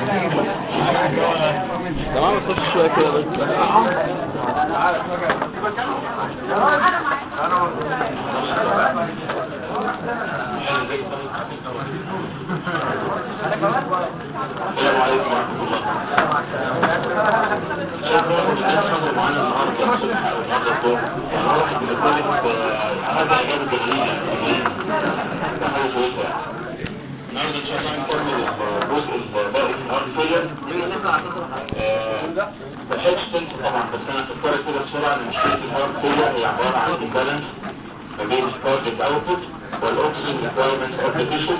تمام نخش شويه كده بس السلام عليكم ورحمة الله شكرا للناس معانا النهارده النهارده الظهر هنروح بنتكلم هذا إجابة جميلة كمان حاجة كويسة يعني النهارده إن شاء الله نكمل الجزء الباقي في الهارد فيلر بحيث تنسى طبعا بس أنا هفكرك كده بسرعة إن مشكلة الهارد فيلر هي عبارة عن imbalance ما بين التارجت اوتبوت والاوكسجين ريكوايرمنت اوف ذا تيشو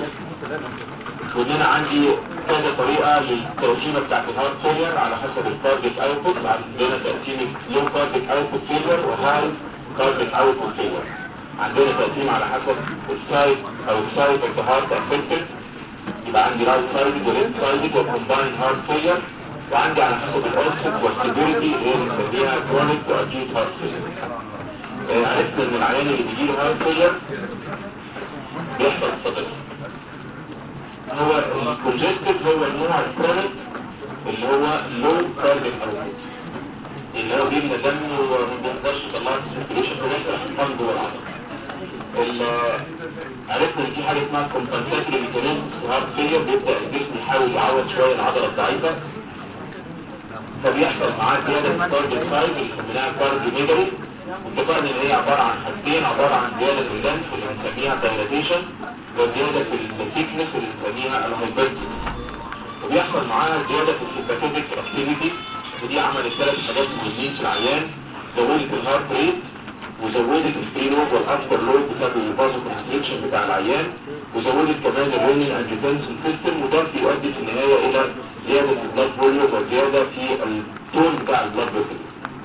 وان انا عندي كذا طريقة للتقسيمة بتاعت الهارد فيلر على حسب التارجت اوتبوت عندنا تقسيمة لو تارجت اوتبوت فيلر وهاي تارجت اوتبوت فيلر عندنا تقسيم على حسب السايد او السايد اوف ذا هارت افكتد يبقى عندي رايت سايد وليفت سايد وكومباين هارت فيلر وعندي على حسب الاوكسيد والستابيليتي اللي هي بنسميها كرونيك واكيوت هارت فيلر عرفت ان العيان اللي بيجيله هارت فيلر بيحصل صدر هو الكونجستيف هو النوع الكرونيك اللي هو لو كارديك اوتبوت اللي هو بيملى دم وما بيقدرش يطلع السيركيليشن بيحصل حمض جوه العضله عرفنا ان في حاجه اسمها كومبنساتوري ميكانيزم في الهارت فيلر بيبدا الجسم يحاول يعوض شويه العضله الضعيفه فبيحصل معاه زياده في التارجت سايز اللي سميناها كارديو ميجري اتفقنا ان هي عباره عن حاجتين عباره عن زياده في اللينس اللي بنسميها دايلاتيشن وزياده في الثيكنس اللي بنسميها الهايبرتي وبيحصل معاها زياده في السيمباثيك اكتيفيتي ودي عملت ثلاث حاجات مهمين في العيان زودت الهارت ريت وزودت الفري لوب والافتر لوب بسبب البازو كونستريكشن بتاع العيان وزودت كمان الرينين انجيوتنسن سيستم وده بيؤدي في النهايه الى زياده في البلاد فوليوم وزياده في التون بتاع البلاد فيسل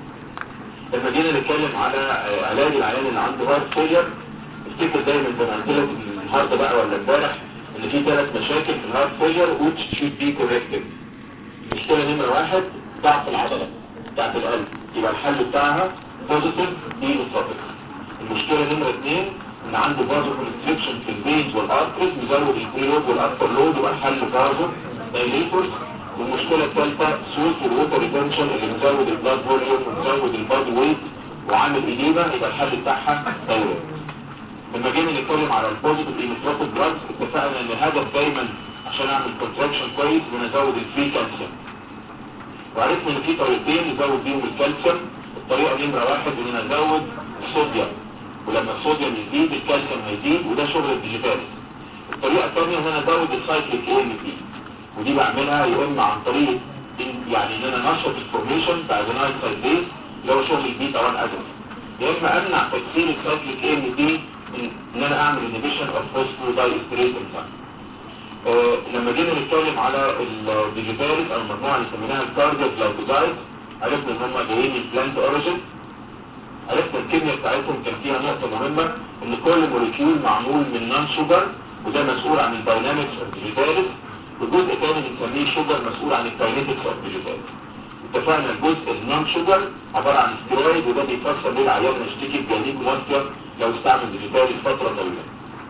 لما جينا نتكلم على علاج العيان اللي عنده هارت فيلير افتكر دايما زي ما قلت لك النهارده بقى ولا امبارح ان في ثلاث مشاكل في الهارت فيلير which should be corrected مشكله نمره واحد ضعف العضله بتاعت القلب يبقى الحل بتاعها بوزيتيف اينوتروبيك المشكله نمره اثنين ان عنده فازو كونستريكشن في الفينز والارتريز مزود البريلود والافتر لود يبقى الحل فازو دايليتورز والمشكلة الثالثة سوس الووتر ريتنشن اللي مزود البلاد فوليوم ومزود البادي ويت وعامل إديمة يبقى الحل بتاعها دوري لما جينا نتكلم على البوزيتيف ايميتروبيك دراجز اتفقنا ان الهدف دايما عشان اعمل كونتراكشن كويس ان ازود الفري كالسيوم وعرفنا ان في طريقتين نزود بيهم الكالسيوم الطريقة نمرة واحد ان انا ازود الصوديوم ولما الصوديوم يزيد الكالسيوم هيزيد وده شغل الديجيتال الطريقة الثانية ان انا ازود السايكليك اي ام بي ودي بعملها يا اما عن طريق يعني ان انا نشط الفورميشن بتاع الفينايل سايكليز اللي هو شغل البيتا 1 اجنس يا اما امنع تكسير السايكليك اي ام بي ان انا اعمل انهبيشن اوف فوسفو دايستريت انزيم آه لما جينا نتكلم على الديجيتاليز او المجموعه اللي سميناها الكارديو جلايكوزايد عرفنا ان هم جايين من بلانت اوريجين عرفنا الكيمياء بتاعتهم كان فيها نقطه مهمه ان كل موليكيول معمول من نون شوجر وده مسؤول عن الداينامكس اوف ديجيتاليز وجزء تاني بنسميه شوجر مسؤول عن الكاينيتكس اوف ديجيتاليز اتفقنا الجزء النون شوجر عباره عن ستيرويد وده بيفسر ليه العيان يشتكي بجليد موسكر لو استعمل ديجيتاليز فتره طويله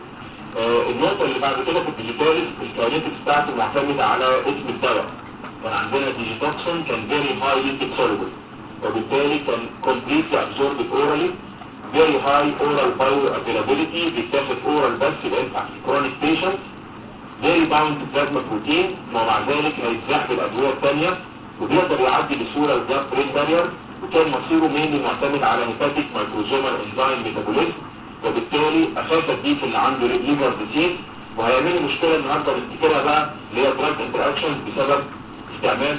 آه النقطة اللي بعد كده في الديجيتاليز الكاينيتكس بتاعته معتمدة على اسم الدواء كان عندنا ديجيتوكسين كان فيري هاي ليبيد soluble وبالتالي كان completely absorbed orally very high oral bioavailability بيتاخد oral بس يبقى ينفع في chronic patients very bound to plasma protein ومع ذلك هيتزاح بالأدوية الثانية وبيقدر يعدي بسهولة البلاد برين بارير وكان مصيره مينلي معتمد على هيباتيك مايكروزومال انزيم ميتابوليزم وبالتالي اخافت دي في اللي عنده ليفر ديزيز وهيعمل مشكله النهارده نفتكرها بقى اللي هي دراج انتراكشن بسبب استعمال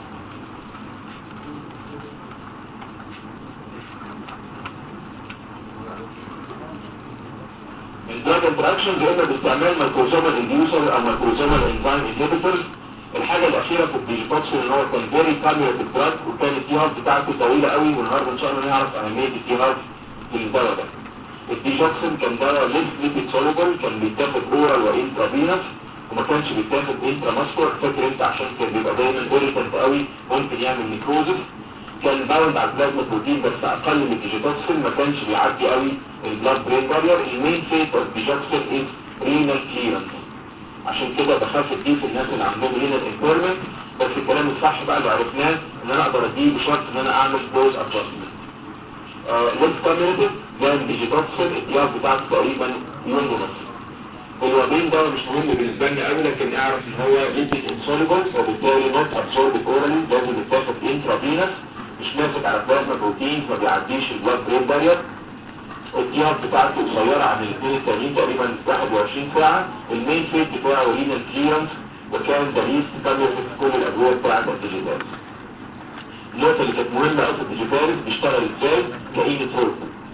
الدراج انتراكشن بيقدر باستعمال مايكروزومال انديوسر او مايكروزومال انزيم انهبيتورز الحاجة الأخيرة في الديجيتوكسين ان هو كان فيري كاميراتيف دراج وكانت التي هارت بتاعته طويلة قوي والنهارده ان شاء الله نعرف أهمية التي هارت في الدواء ده. الديجوكسين كان دواء ليس ليبيد سولوبل كان بيتاخد اورال وانترافينس وما كانش بيتاخد انترا ماسكولار فاكر انت عشان كان بيبقى دايما اوريتنت قوي ممكن يعمل نيكروزس كان باوند على البلازما بروتين بس اقل من الديجيتوكسين ما كانش بيعدي قوي البلاد برين بارير المين فيت اوف ديجوكسين از رينال كليرنس عشان كده بخاف اديه في الناس اللي عندهم رينال انكورمنت بس الكلام الصح بقى اللي عرفناه ان انا اقدر اديه بشرط ان انا اعمل دوز ادجستمنت ليفت كاميرتيف جايب ديجيتوكسين الجهاز بتاعته تقريبا يوم ونص الوابين ده مش مهم بالنسبه لنا قوي لكن اعرف ان هو ليبيد انسوليبل وبالتالي نوت ابسوربد اورالي لازم يتاخد انترافينس مش ماسك على بلازما بروتين ما بيعديش البلاد برين بارير الجهاز بتاعته قصيره عن الاثنين التانيين تقريبا 21 ساعه المين فيت بتاعه رينال كليرنس وكان ده ليست كاميرا في كل الادويه بتاعت الديجيتال النقطه اللي كانت مهمه قوي في الديجيتال بيشتغل ازاي كاينتروب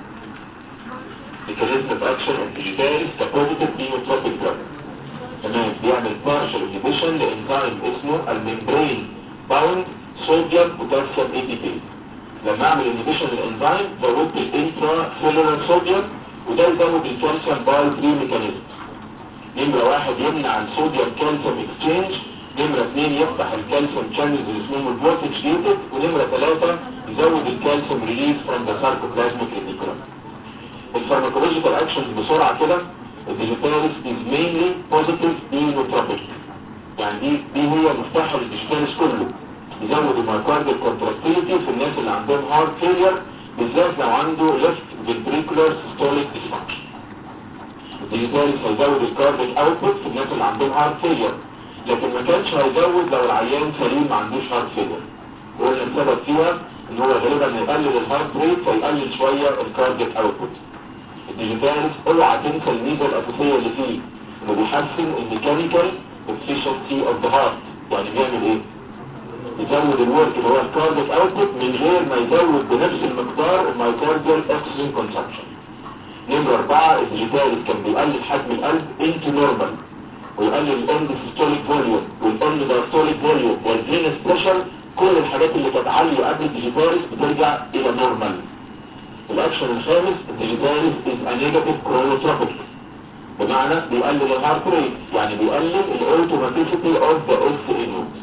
mechanism of action of digitalis كبوزيتيف نيوتروبيك دراج تمام بيعمل partial inhibition لانزيم اسمه الممبرين باوند صوديوم بوتاسيوم اي دي بي لما اعمل inhibition للانزيم زودت الانترا سيلولار صوديوم وده يزود الكالسيوم باي 3 ميكانيزم نمرة واحد يمنع الصوديوم كالسيوم اكسشينج نمرة اثنين يفتح الكالسيوم شانلز اللي اسمهم الفولتج ديتد ونمرة ثلاثة يزود الكالسيوم ريليز فروم ذا ساركوبلازميك ريتيكولم الفارماكولوجيكال اكشنز بسرعة كده الديجيتاليس از مينلي بوزيتيف اينوتروبيك يعني دي دي هي مفتاح الديجيتاليس كله يزود المايكارديال كونتراكتيليتي في الناس اللي عندهم هارت فيلير بالذات لو عنده ليفت فينتريكولار سيستوليك ديسفانكشن الديجيتاليس هيزود الكارديك اوتبوت في الناس اللي عندهم هارت فيلير لكن ما كانش هيزود لو العيان سليم ما عندوش هارت فيلير وقلنا السبب فيها ان هو غالبا هيقلل الهارت ريت فيقلل شويه الكارديك اوتبوت الديجيتاليس اوعى تنسى الميزه الاساسيه اللي فيه انه بيحسن الميكانيكال efficiency اوف ذا هارت يعني بيعمل ايه؟ يزود الورك اللي هو الكارديك اوتبوت من غير ما يزود بنفس المقدار المايكارديال اكسجين كونسبشن نمرة أربعة الديجيتاليس كان بيقلل حجم القلب انتو نورمال ويقلل الاند سيستوليك فوليوم والاند دايستوليك فوليوم والفينس بريشر كل الحاجات اللي كانت عالية قبل الديجيتاليس بترجع الى نورمال الاكشن الخامس الديجيتاليس از نيجاتيف كرونوتروبيك بمعنى بيقلل الهارت ريت يعني بيقلل الاوتوماتيسيتي اوف ذا اس انود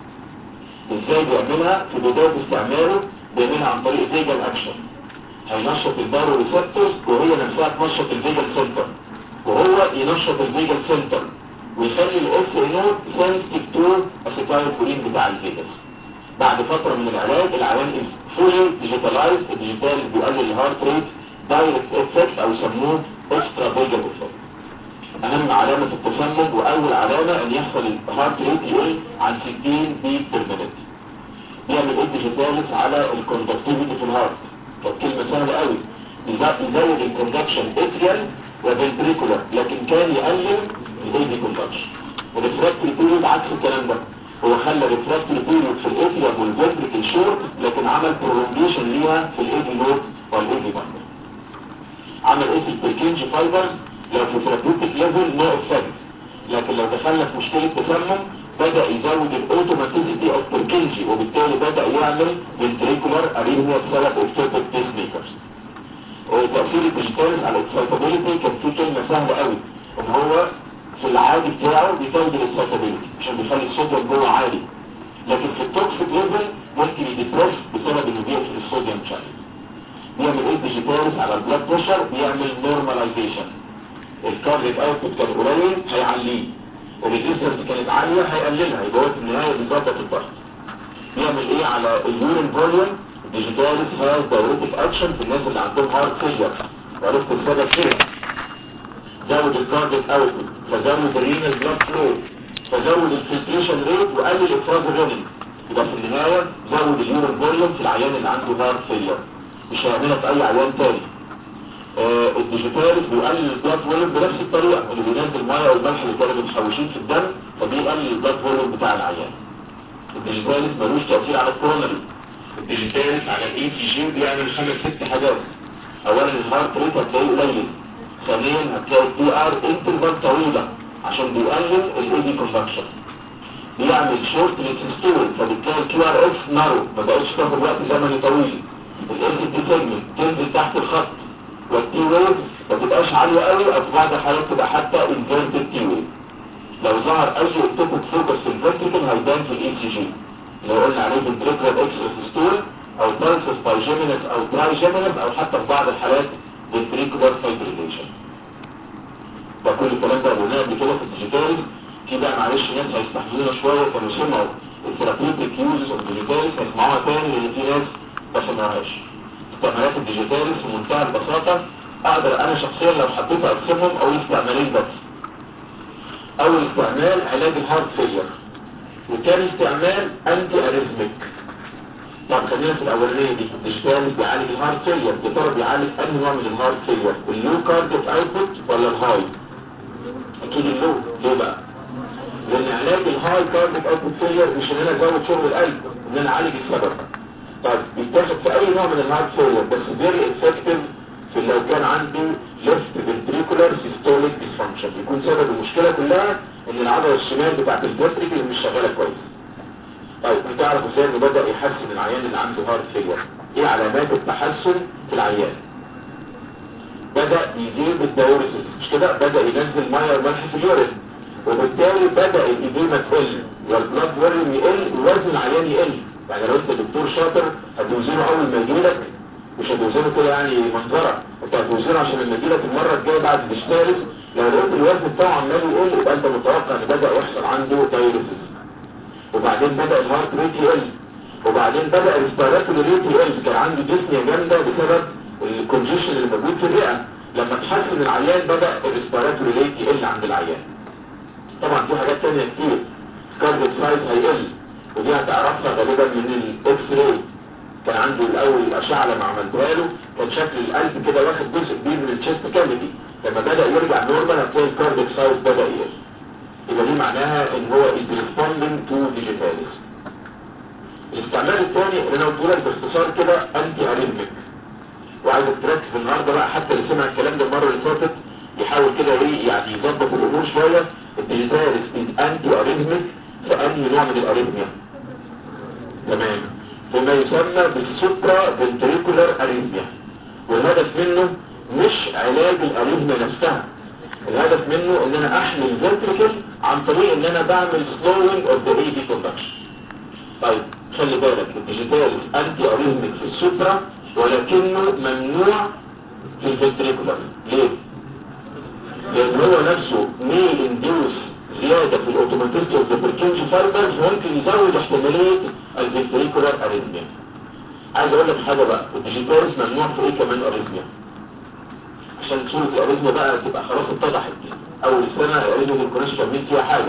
ازاي بيعملها في بداية استعماله بيعملها عن طريق فيجل اكشن هينشط البارو ريسبتورز وهي نفسها تنشط الفيجل سنتر وهو ينشط الفيجل سنتر ويخلي الاس انود سنسيتيف تو اسيتايل كولين بتاع الفيجل بعد فترة من العلاج العيان فولي ديجيتالايز الديجيتال بيقلل الهارت ريت دايركت افكت او يسموه اكسترا فيجل افكت اهم علامة التسمم واول علامة ان يحصل الهارت ريت يقل عن 60 بيت بير مينيت بيعمل ايه ديجيتاليس على الكوندكتيفيتي في الهارت كانت كلمة سهلة قوي يزود الكوندكشن اتريال وفنتريكولار لكن كان يقلل الايدي كوندكشن والريفراكتوري بيريود عكس الكلام ده هو خلى الريفراكتوري بيريود في الاتريال والفنتريكل شورت لكن عمل برولونجيشن ليها في الايدي نود والايدي باندر عمل ايه في البركنج فايبرز لو في ثيرابيوتيك ليفل نو افكت لكن لو دخلنا في مشكلة تسمم بدأ يزود الاوتوماتيسيتي اوف بركنجي وبالتالي بدأ يعمل فنتريكولار اريثميا بسبب اكتوبيك بيس ميكرز تأثير الديجيتاليز على الاكسايتابيليتي كان فيه كلمة سهلة قوي ان هو في العادي بتاعه بيزود الاكسايتابيليتي عشان بيخلي الصوديوم جوه عالي لكن في التوكسيك ليفل ممكن يديبرس بسبب انه بيقفل الصوديوم شانل بيعمل ايه الديجيتاليز على البلاد بريشر بيعمل نورماليزيشن الكارديك اوتبوت كان قليل هيعليه الريزيستنس كانت عالية هيقللها يبقى هو في النهاية بيظبط الضغط يعمل ايه على اليورين فوليوم ديجيتاليس هاز دايوريتك اكشن في الناس اللي عندهم هارت فيلير وعرفت السبب كده زود الكارديك اوتبوت فزود الرينال بلاد فلو فزود الفلتريشن ريت وقلل افراز الرينين يبقى في النهاية زود اليورين فوليوم في العيان اللي عنده هارت فيلير مش هيعملها في اي عيان تاني آه الديجيتاليس بيقلل البلاد فوليوم بنفس الطريقة اللي بينزل الميه والملح اللي كانوا متحوشين في الدم فبيقلل البلاد فوليوم بتاع العيان الديجيتاليس ملوش تأثير على الكورونري الديجيتاليس على الاي سي جي بيعمل خمس ست حاجات اولا الهارت ريت هتلاقيه قليل ثانيا هتلاقي الدي ار انترفال طويلة عشان بيقلل الايدي كونفكشن بيعمل شورت ريسيستول فبتلاقي الكيو ار اس نارو ما بقتش تاخد وقت زمني طويل الاس دي سيجمنت تنزل تحت الخط والتي ويف ما تبقاش عالية قوي او في بعض الحالات تبقى حتى انفيرتد تي ويف لو ظهر اي اكتوبك فوكس في الفنتريكل هيبان في الاي سي جي لو قلنا عليه فنتريكولار اكسوسيستول او ترانسس بايجيمينس او ترايجيمينس او حتى في بعض الحالات فنتريكولار فايبريليشن ده كل الكلام ده قلناه قبل كده في الديجيتال في بقى معلش ناس هيستحملونا شويه كانوا سمعوا الثيرابيوتيك يوزز اوف ديجيتاليس هيسمعوها تاني لان في ناس ما سمعوهاش استعمالات الديجيتاليس بمنتهى البساطه اقدر انا شخصيا لو حبيت اقسمهم او استعمالين بس اول استعمال علاج الهارت فيلير وتاني استعمال انتي اريثميك طب خلينا في الاولانيه دي الديجيتاليس بيعالج الهارت فيلير يا ترى بيعالج انهي نوع من الهارت فيلير اللو كارديك اوتبوت ولا الهاي اكيد اللو ليه بقى لان علاج الهاي كارديك اوتبوت فيلير مش ان انا ازود شغل القلب ان انا اعالج السبب طيب بيتاخد في اي نوع من الهارت فيلير بس فيري افكتيف في لو كان عنده left ventricular systolic dysfunction يكون سبب المشكلة كلها ان العضلة الشمال بتاعت الفنتريكل مش شغالة كويس طيب هتعرف ازاي انه بدأ يحسن العيان اللي عنده هارت فيلير ايه علامات التحسن في العيان بدأ يزيد الدايوريسيس مش كده بدأ ينزل ميه وملح في اليورين وبالتالي بدأ الإديمة تقل والبلاد فوليوم يقل ووزن العيان يقل يعني لو انت دكتور شاطر هتوزنه اول ما يجيلك مش هتوزنه كده يعني منظرة انت هتوزنه عشان لما يجيلك المرة الجاية بعد الاشتارس لو لقيت الوزن بتاعه عمال يقل يبقى انت متوقع ان بدأ يحصل عنده دايوريسيس وبعدين بدأ الهارت ريت يقل وبعدين بدأ الريسبيراتوري ريت يقل كان عنده ديسنيا جامدة بسبب الكونجيشن اللي موجود في الرئة لما تحسن العيان بدأ الريسبيراتوري ريت يقل عند العيان طبعا في حاجات تانية كتير كارديك سايز هيقل ودي هتعرفها غالبا من الاكس راي كان عنده الاول الاشعه لما عملتها له كان شكل القلب كده واخد جزء كبير من الشيست كافيتي لما بدا يرجع نورمال هتلاقي الكارديك سايز بدا يقل يبقى دي معناها ان هو is responding to digitalis الاستعمال الثاني اللي انا قلت لك باختصار كده انتي اريثميك وعايزك تركز النهارده بقى حتى اللي سمع الكلام ده المره اللي فاتت يحاول كده ايه يعني يظبط الامور شويه الديجيتاليس is انتي اريثميك في انهي نوع من الاريثميا تمام فيما يسمى بالسوبرا فنتريكولار اريثميا والهدف منه مش علاج الاريثميا نفسها الهدف منه ان انا احمي الفنتريكل عن طريق ان انا بعمل slowing of the AV conduction طيب خلي بالك الديجيتاليس انتي اريثميك في السوبرا ولكنه ممنوع في الفنتريكولار ليه؟ لان هو نفسه ميل انديوس زيادة في الاوتوماتيستي اوف ذا بركنج فايبرز ممكن يزود احتمالية الفنتريكولار اريثميا عايز اقول لك حاجة بقى الديجيتاليس ممنوع في ايه كمان اريثميا عشان صورة الاريثميا بقى تبقى خلاص اتضحت اول السنة الاريثميا ما كناش فاهمين فيها حاجة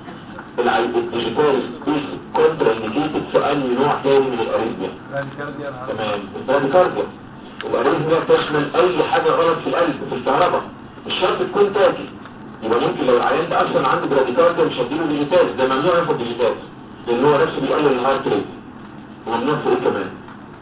الديجيتاليس بيس كونترا انديكيتد في انهي نوع تاني من الاريثميا تمام البراديكارديا الاريثميا تشمل اي حاجة غلط في القلب في الكهرباء مش شرط تكون تاكي يبقى ممكن لو العيان ده اصلا عنده براديكارديا مش هديله ديجيتالز ده ممنوع ياخد ديجيتالز لان هو نفسه بيقلل الهارت ريت وممنوع في ايه كمان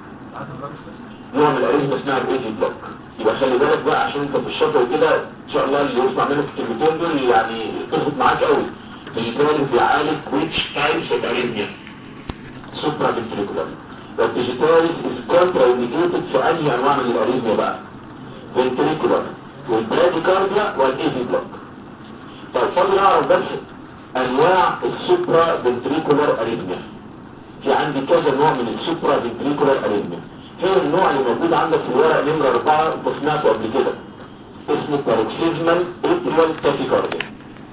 نوع من الاريزما اسمها الايجي بلوك يبقى خلي بالك بقى عشان انت في الشطر وكده ان شاء الله اللي يسمع منك الكلمتين دول يعني تاخد معاك قوي ديجيتالز بيعالج which types of arrhythmia سوبرا فنتريكولار والديجيتالز is contraindicated في انهي انواع من الاريزما بقى فنتريكولار والبراديكارديا والايجي بلوك طيب فاضل اعرف بس انواع السوبرا فنتريكولار اريثميا في عندي كذا نوع من السوبرا فنتريكولار اريثميا في النوع اللي موجود عندك في الورق نمرة اربعة انت سمعته قبل كده اسمه باروكسيزمال اتريال تاكيكارديا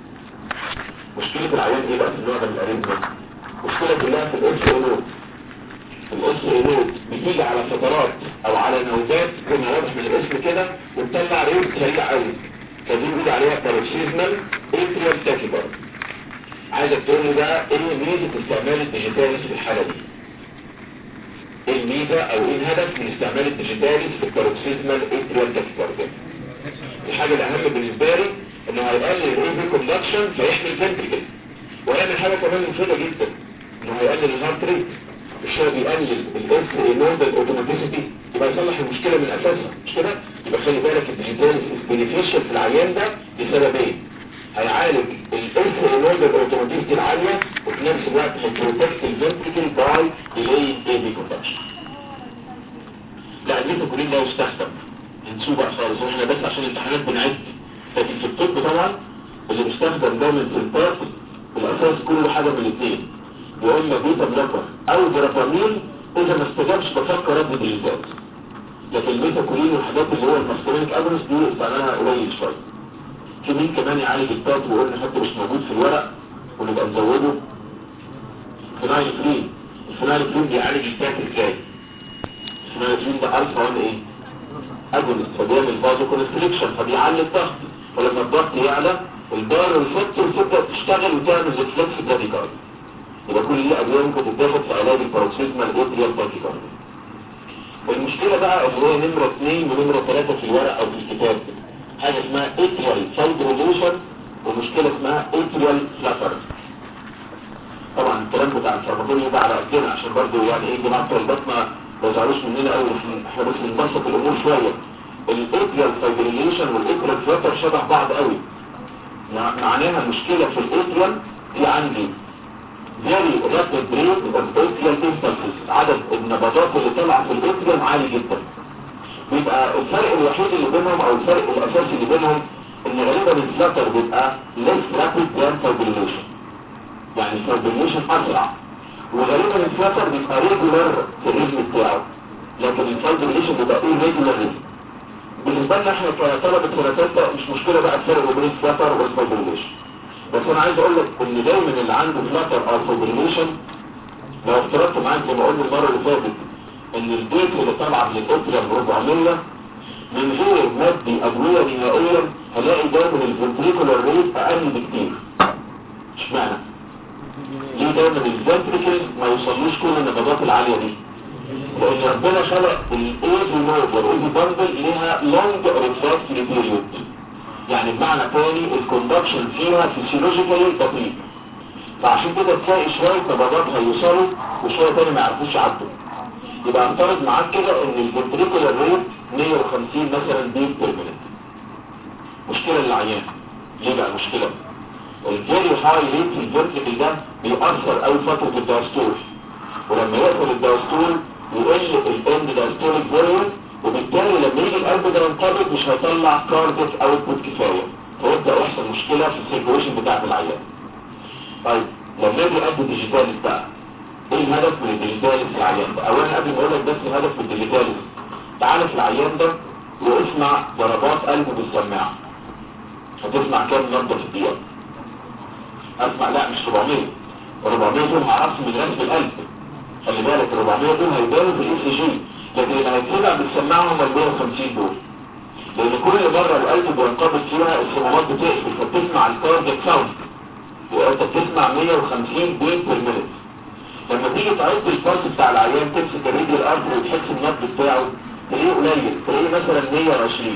مشكلة العيان ايه بقى في النوع ده من الاريثميا مشكلة كلها في الاس اي نود الاس اي نود بتيجي على فترات او على نوبات كما واضح من الاسم كده وتطلع ريوت سريع قوي فدي بيقول عليها باروكسيزمال اتريال تاكيكارد عايزك تقول لي بقى ايه ميزه استعمال الديجيتاليس في الحاله دي ايه الميزه او ايه الهدف من استعمال الديجيتاليس في الباروكسيزمال اتريال تاكيكارد الحاجه الاهم بالنسبه لي انه هيقلل الايفي كوندكشن فيحمي الفنتريكل ويعمل حاجه كمان مفيده جدا انه هيقلل الهارت ريت مش هو بيقلل الاس نودال اوتوماتيسيتي يبقى يصلح المشكله من اساسها مش كده يبقى خلي بالك الديجيتال بينيفيشال في العيان ده لسببين هيعالج الاس نودال اوتوماتيسيتي العاليه وفي نفس الوقت هيبروتكت الفنتريكل باي ديلي ايفي كوندكشن لا الفيتامين ده يستخدم انسوه بقى خالص واحنا بس عشان الامتحانات بنعد لكن في الطب طبعا اللي بيستخدم دايما في البارت الاساس كله حاجه من الاثنين يا اما بيتا بلوكر او جرافامين اذا ما استجابش بفكر ادي ديجيتال لكن الميتاكولين والحاجات اللي هو الماسترينيك اجونست دي استعمالها قليل شويه في مين كمان يعالج البات وقلنا حتى مش موجود في الورق ونبقى نزوده فينايل فرين الفينايل فرين بيعالج الفات ازاي الفينايل فرين ده الفا 1 ايه اجونست فبيعمل فازو كونستريكشن فبيعلي الضغط ولما الضغط يعلى الدار الفكتور تبدا تشتغل وتعمل ريفلكس براديكارد يبقى كل دي ادويه ممكن تتاخد في علاج الباروكسيزمال اتريال براديكارد المشكله بقى اللي هي نمره 2 ونمره 3 في الورق او في الكتاب حاجه اسمها اتريال فايبريليشن ومشكله اسمها اتريال فلاتر طبعا الكلام بتاع الفارماكولوجي ده على قدنا عشان برضه يعني ايه جماعه بتوع البطنه ما يزعلوش مننا قوي احنا بس بنبسط الامور شويه الاتريال فايبريليشن والاتريال فلاتر شبه بعض قوي معناها المشكله في الاتريال دي عندي very rapid rate of atrial impulses عدد النبضات اللي طالعه في الاتريال عالي جدا بيبقى الفرق الوحيد اللي بينهم او الفرق الاساسي اللي بينهم ان غالبا الفلاتر بيبقى less rapid than fibrillation يعني الفايبريليشن اسرع وغالبا الفلاتر بيبقى ريجولار في الريتم بتاعه لكن الفايبريليشن بيبقى ايه ريجولار ريتم بالنسبه لنا احنا كطلبه سنه مش مشكله بقى الفرق بين الفلاتر والفايبريليشن بس انا عايز اقول لك ان دايما اللي عنده فلاتر او فايبريليشن لو افترضت معاك زي ما قلنا المره اللي فاتت ان البيت اللي طالعه من الاتريا ب 400 من غير مادي ادويه نهائيا هلاقي دايما الفنتريكولار ريت اقل بكتير اشمعنى؟ ليه دايما الفنتريكل ما يوصلوش كل النبضات العاليه دي؟ لان ربنا خلق الايزو نود والايزو باندل ليها لونج ريفراكتري بيريود يعني بمعنى تاني الكوندكشن فيها فيسيولوجيكالي بطيء فعشان كده تلاقي شويه نبضات هيوصلوا وشويه تاني ما يعرفوش يعدوا يبقى افترض معاك كده ان الفنتريكولار ريت 150 مثلا بيت بير مينيت مشكله للعيان ليه بقى مشكله الفيري هاي ريت في الفنتريكل ده بيأثر قوي فتره الدايستول ولما يقفل الدايستول يقل الاند دايستوليك فوليوم وبالتالي لما يجي القلب ده ينقبض مش هيطلع كارديك اوتبوت كفايه فيبدا يحصل مشكله في السيركوليشن بتاعت العيان طيب لما يجي قلب ديجيتاليس بقى ايه الهدف من الديجيتاليس في العيان ده اولا قبل ما اقول لك بس الهدف من الديجيتاليس تعال في العيان ده واسمع ضربات قلبه بالسماعه هتسمع كام نبضه في الدقيقه اسمع لا مش 400 400 دول هعرفهم من رسم القلب خلي بالك 400 دول هيبانوا في الاي سي جي لكن اللي هيتسمع بالسماعه هم ال 150 دول لان كل مره القلب بينقبض فيها الصمامات بتقفل فبتسمع الكارديك ساوند وانت بتسمع 150 بيت بير مينيت لما تيجي تعد البلس بتاع العيان تمسك الرجل الارض وتحس النبض بتاعه تلاقيه قليل تلاقيه مثلا 120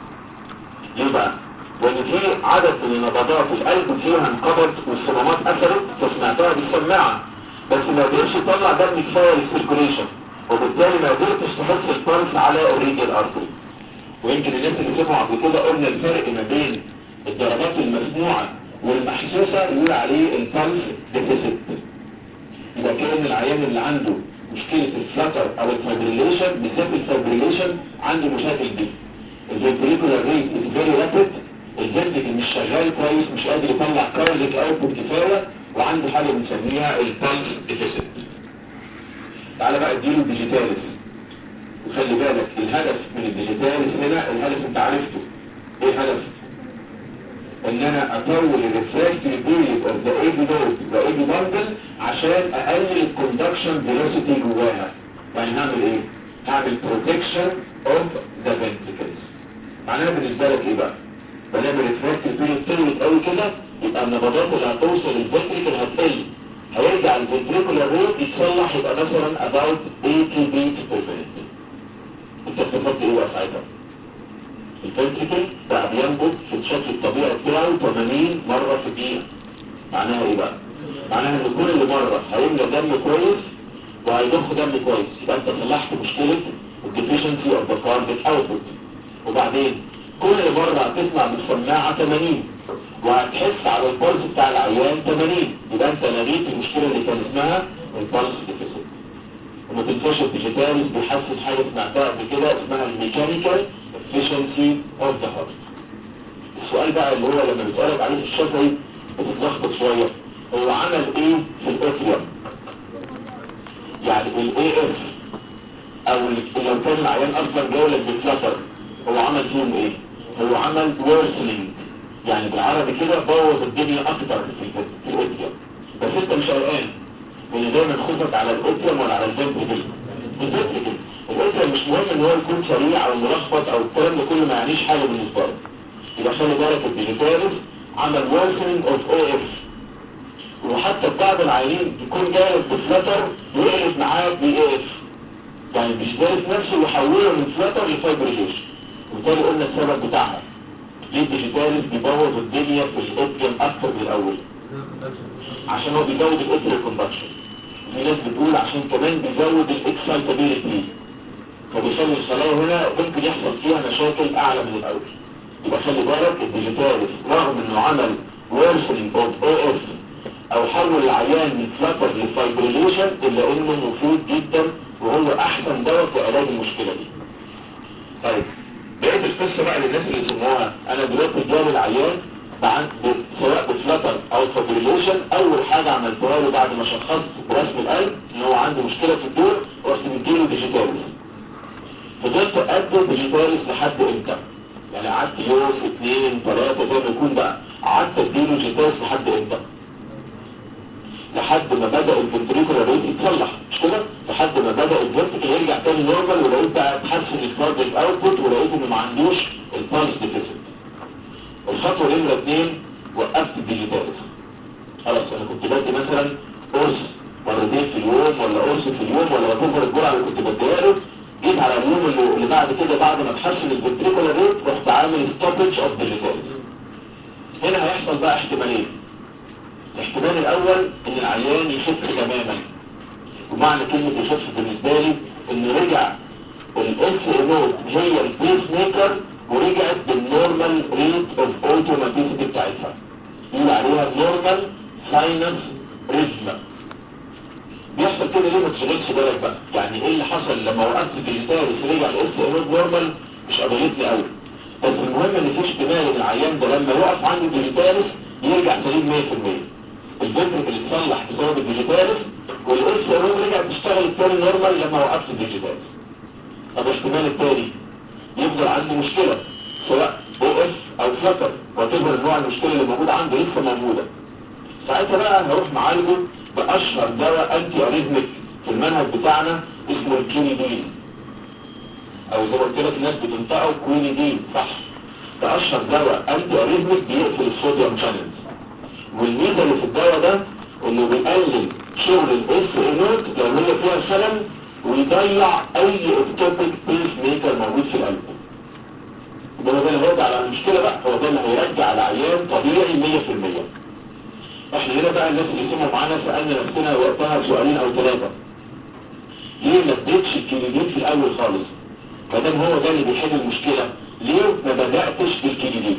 ليه بقى؟ لان في عدد من النبضات القلب فيها انقبض والصمامات قفلت فسمعتها بالسماعه بس ما قدرش يطلع دم كفايه للسيركوليشن وبالتالي ما قدرتش تحس البلس على الريجل ارتري ويمكن الناس اللي سمعوا قبل كده قلنا الفرق ما بين الضربات المسموعه والمحسوسه يقول عليه البلس ديفيسيت يبقى كان العيان اللي عنده مشكله الفلتر او الفايبريليشن بالذات الفايبريليشن عنده مشاكل دي الفنتريكولار ريت از فيري رابيد الفنتريكل مش شغال كويس مش قادر يطلع كارديك اوتبوت كفايه وعنده حاجه بنسميها البلس ديفيسيت تعالى بقى اديله ديجيتاليس وخلي بالك الهدف من الديجيتاليس هنا الهدف انت عرفته ايه الهدف ان انا اطول الريفراكتري بيريد اوف ذا ايدي دود ذا ايدي باندل عشان اقلل الكوندكشن فيلوسيتي جواها يعني هعمل ايه هعمل بروتكشن اوف ذا فنتريكلز معناها بالنسبه لك ايه بقى ما دام الريفراكتري بيريد طولت قوي كده يبقى النبضات اللي هتوصل للفنتريكل هتقل هيرجع الفنتريكولار ريت يتصلح يبقى مثلا about 80 beats per minute انت استفدت ايه بقى ساعتها الفنتريكل بقى بينبض في الشكل الطبيعي بتاعه 80 مرة في الدقيقة معناها ايه بقى معناها ان كل مرة هيملى دم كويس وهيضخ دم كويس يبقى انت صلحت مشكلة الديفيشنسي اوف ذا كارديك اوتبوت وبعدين كل مرة هتسمع بالسماعة 80 وهتحس على البلس بتاع العيان 80 يبقى انت لغيت المشكلة اللي كان اسمها البلس ديفيسيت وما تنساش الديجيتاليس بيحسس حاجة سمعتها قبل كده اسمها الميكانيكال efficiency of the heart السؤال بقى اللي هو لما بيسألك عليه في الشفوي بتتلخبط شوية هو عمل ايه في الاتريوم يعني الاي اف او لو كان العيان اصلا جولد بالفلتر هو عمل فيهم ايه هو عمل worsening يعني بالعربي كده بوظ الدنيا اكتر في ال- في الاوتيوم بس انت مش قلقان لان دايما خوفك على الاوتيوم ولا على الجنب دي بالظبط كده الاوتيوم مش مهم ان هو يكون سريع او ملخبط او الكلام ده كله ما يعنيش حاجه بالنسبه لك يبقى خلي بالك الديجيتاليس عمل worsening اوف اي اف وحتى بعض العيانين يكون جالس بفلتر ويقلب معاك باي اف يعني الديجيتاليس نفسه يحوله من فلتر لفايبريليشن وبالتالي قلنا السبب بتاعها ليه الديجيتاليس بيبوظ الدنيا في الاوبيوم اكتر من الاول عشان هو بيزود الاوتريال كوندكشن في ناس بتقول عشان كمان بيزود الاكسايتابيلتي فبيخلي الخلايا هنا ممكن يحصل فيها مشاكل اعلى من الاول يبقى خلي بالك الديجيتاليس رغم انه عمل worsening of AF او حول العيان من فلتر لفايبريليشن الا انه مفيد جدا وهو احسن دواء في علاج المشكله دي طيب بقيت القصه بقى للناس اللي سموها انا دلوقتي جالي العيان بعد سواء بفلتر او فابريليشن اول حاجه عملتها له بعد ما شخصت برسم القلب ان هو عنده مشكله في الدور رحت مديله ديجيتاليس فضلت ادي ديجيتاليس لحد امتى يعني قعدت يوم اثنين ثلاثه زي ما يكون بقى قعدت اديله ديجيتاليس لحد امتى لحد ما بدا الفنتريكولار ريت يتصلح مش كده لحد ما بدا الفيرتيكال يرجع تاني نورمال ولقيت بقى اتحسن الكارديك اوتبوت ولقيت انه ما عندوش البالس ديفيسيت الخطوه نمره اثنين وقفت الديجيتاليس خلاص انا كنت بدي مثلا قرص مرتين في اليوم ولا قرص في اليوم ولا بكفر الجرعه اللي كنت بديها له جيت على اليوم اللي, اللي بعد كده بعد ما اتحسن الفنتريكولار ريت رحت عامل ستوبج اوف ديجيتاليس هنا هيحصل بقى احتمالين الاحتمال الاول ان العيان يخف تماما ومعنى كلمة يخف بالنسبة لي ان رجع الاس نود هي البيس ميكر ورجعت بالنورمال ريت اوف اوتوماتيسيتي بتاعتها يقول عليها نورمال ساينس ريزم بيحصل كده ليه ما تشغلش بالك بقى يعني ايه اللي حصل لما وقفت ديجيتاليس رجع الاس نود نورمال مش قضيتني قوي بس المهم ان في احتمال ان العيان ده لما يقف عنده ديجيتاليس يرجع سليم 100% الفنترك اللي اتصلح بسبب الديجيتاليس والاس روم رجع تشتغل التاني نورمال لما وقفت الديجيتاليس طب الاحتمال التاني يفضل عنده مشكلة سواء او اف او فلتر وتظهر النوع المشكلة اللي موجودة عنده لسه موجودة ساعتها بقى هروح معالجه باشهر دواء انتي اريزميك في المنهج بتاعنا اسمه الكينيدين او زي ما قلت لك الناس بتنطقه كوينيدين صح ده اشهر دواء انتي اريزميك بيقفل الصوديوم شانلز والميزه اللي في الدواء ده انه بيقلل شغل الاس انوت لو هي فيها خلل ويضيع اي اكتوبيك بيس ميكر موجود في القلب ده هو ده اللي هيرجع على المشكله بقى هو ده اللي هيرجع العيان طبيعي 100% احنا هنا بقى الناس اللي سمعوا معانا سالنا نفسنا وقتها سؤالين او ثلاثه ليه ما اديتش الكليدين في الاول خالص ما دام هو ده اللي بيحل المشكله ليه ما بداتش بالكليدين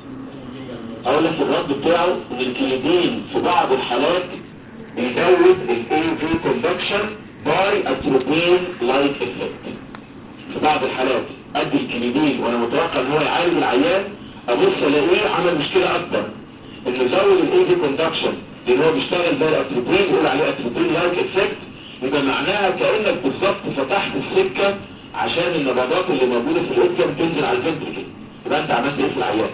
اقول لك الرد بتاعه ان الكليدين في بعض الحالات بيزود الاي في كوندكشن باي اتروبين لايك افكت في بعض الحالات ادي الكليدين وانا متوقع ان هو يعالج العيان ابص الاقيه عمل مشكله اكبر انه يزود الاي في كوندكشن لان هو بيشتغل زي الاتروبين يقول عليه اتروبين لايك افكت يبقى معناها كانك بالظبط فتحت السكه عشان النبضات اللي موجوده في الاوتيوم تنزل على الفنتركل يبقى انت عملت ايه في العيان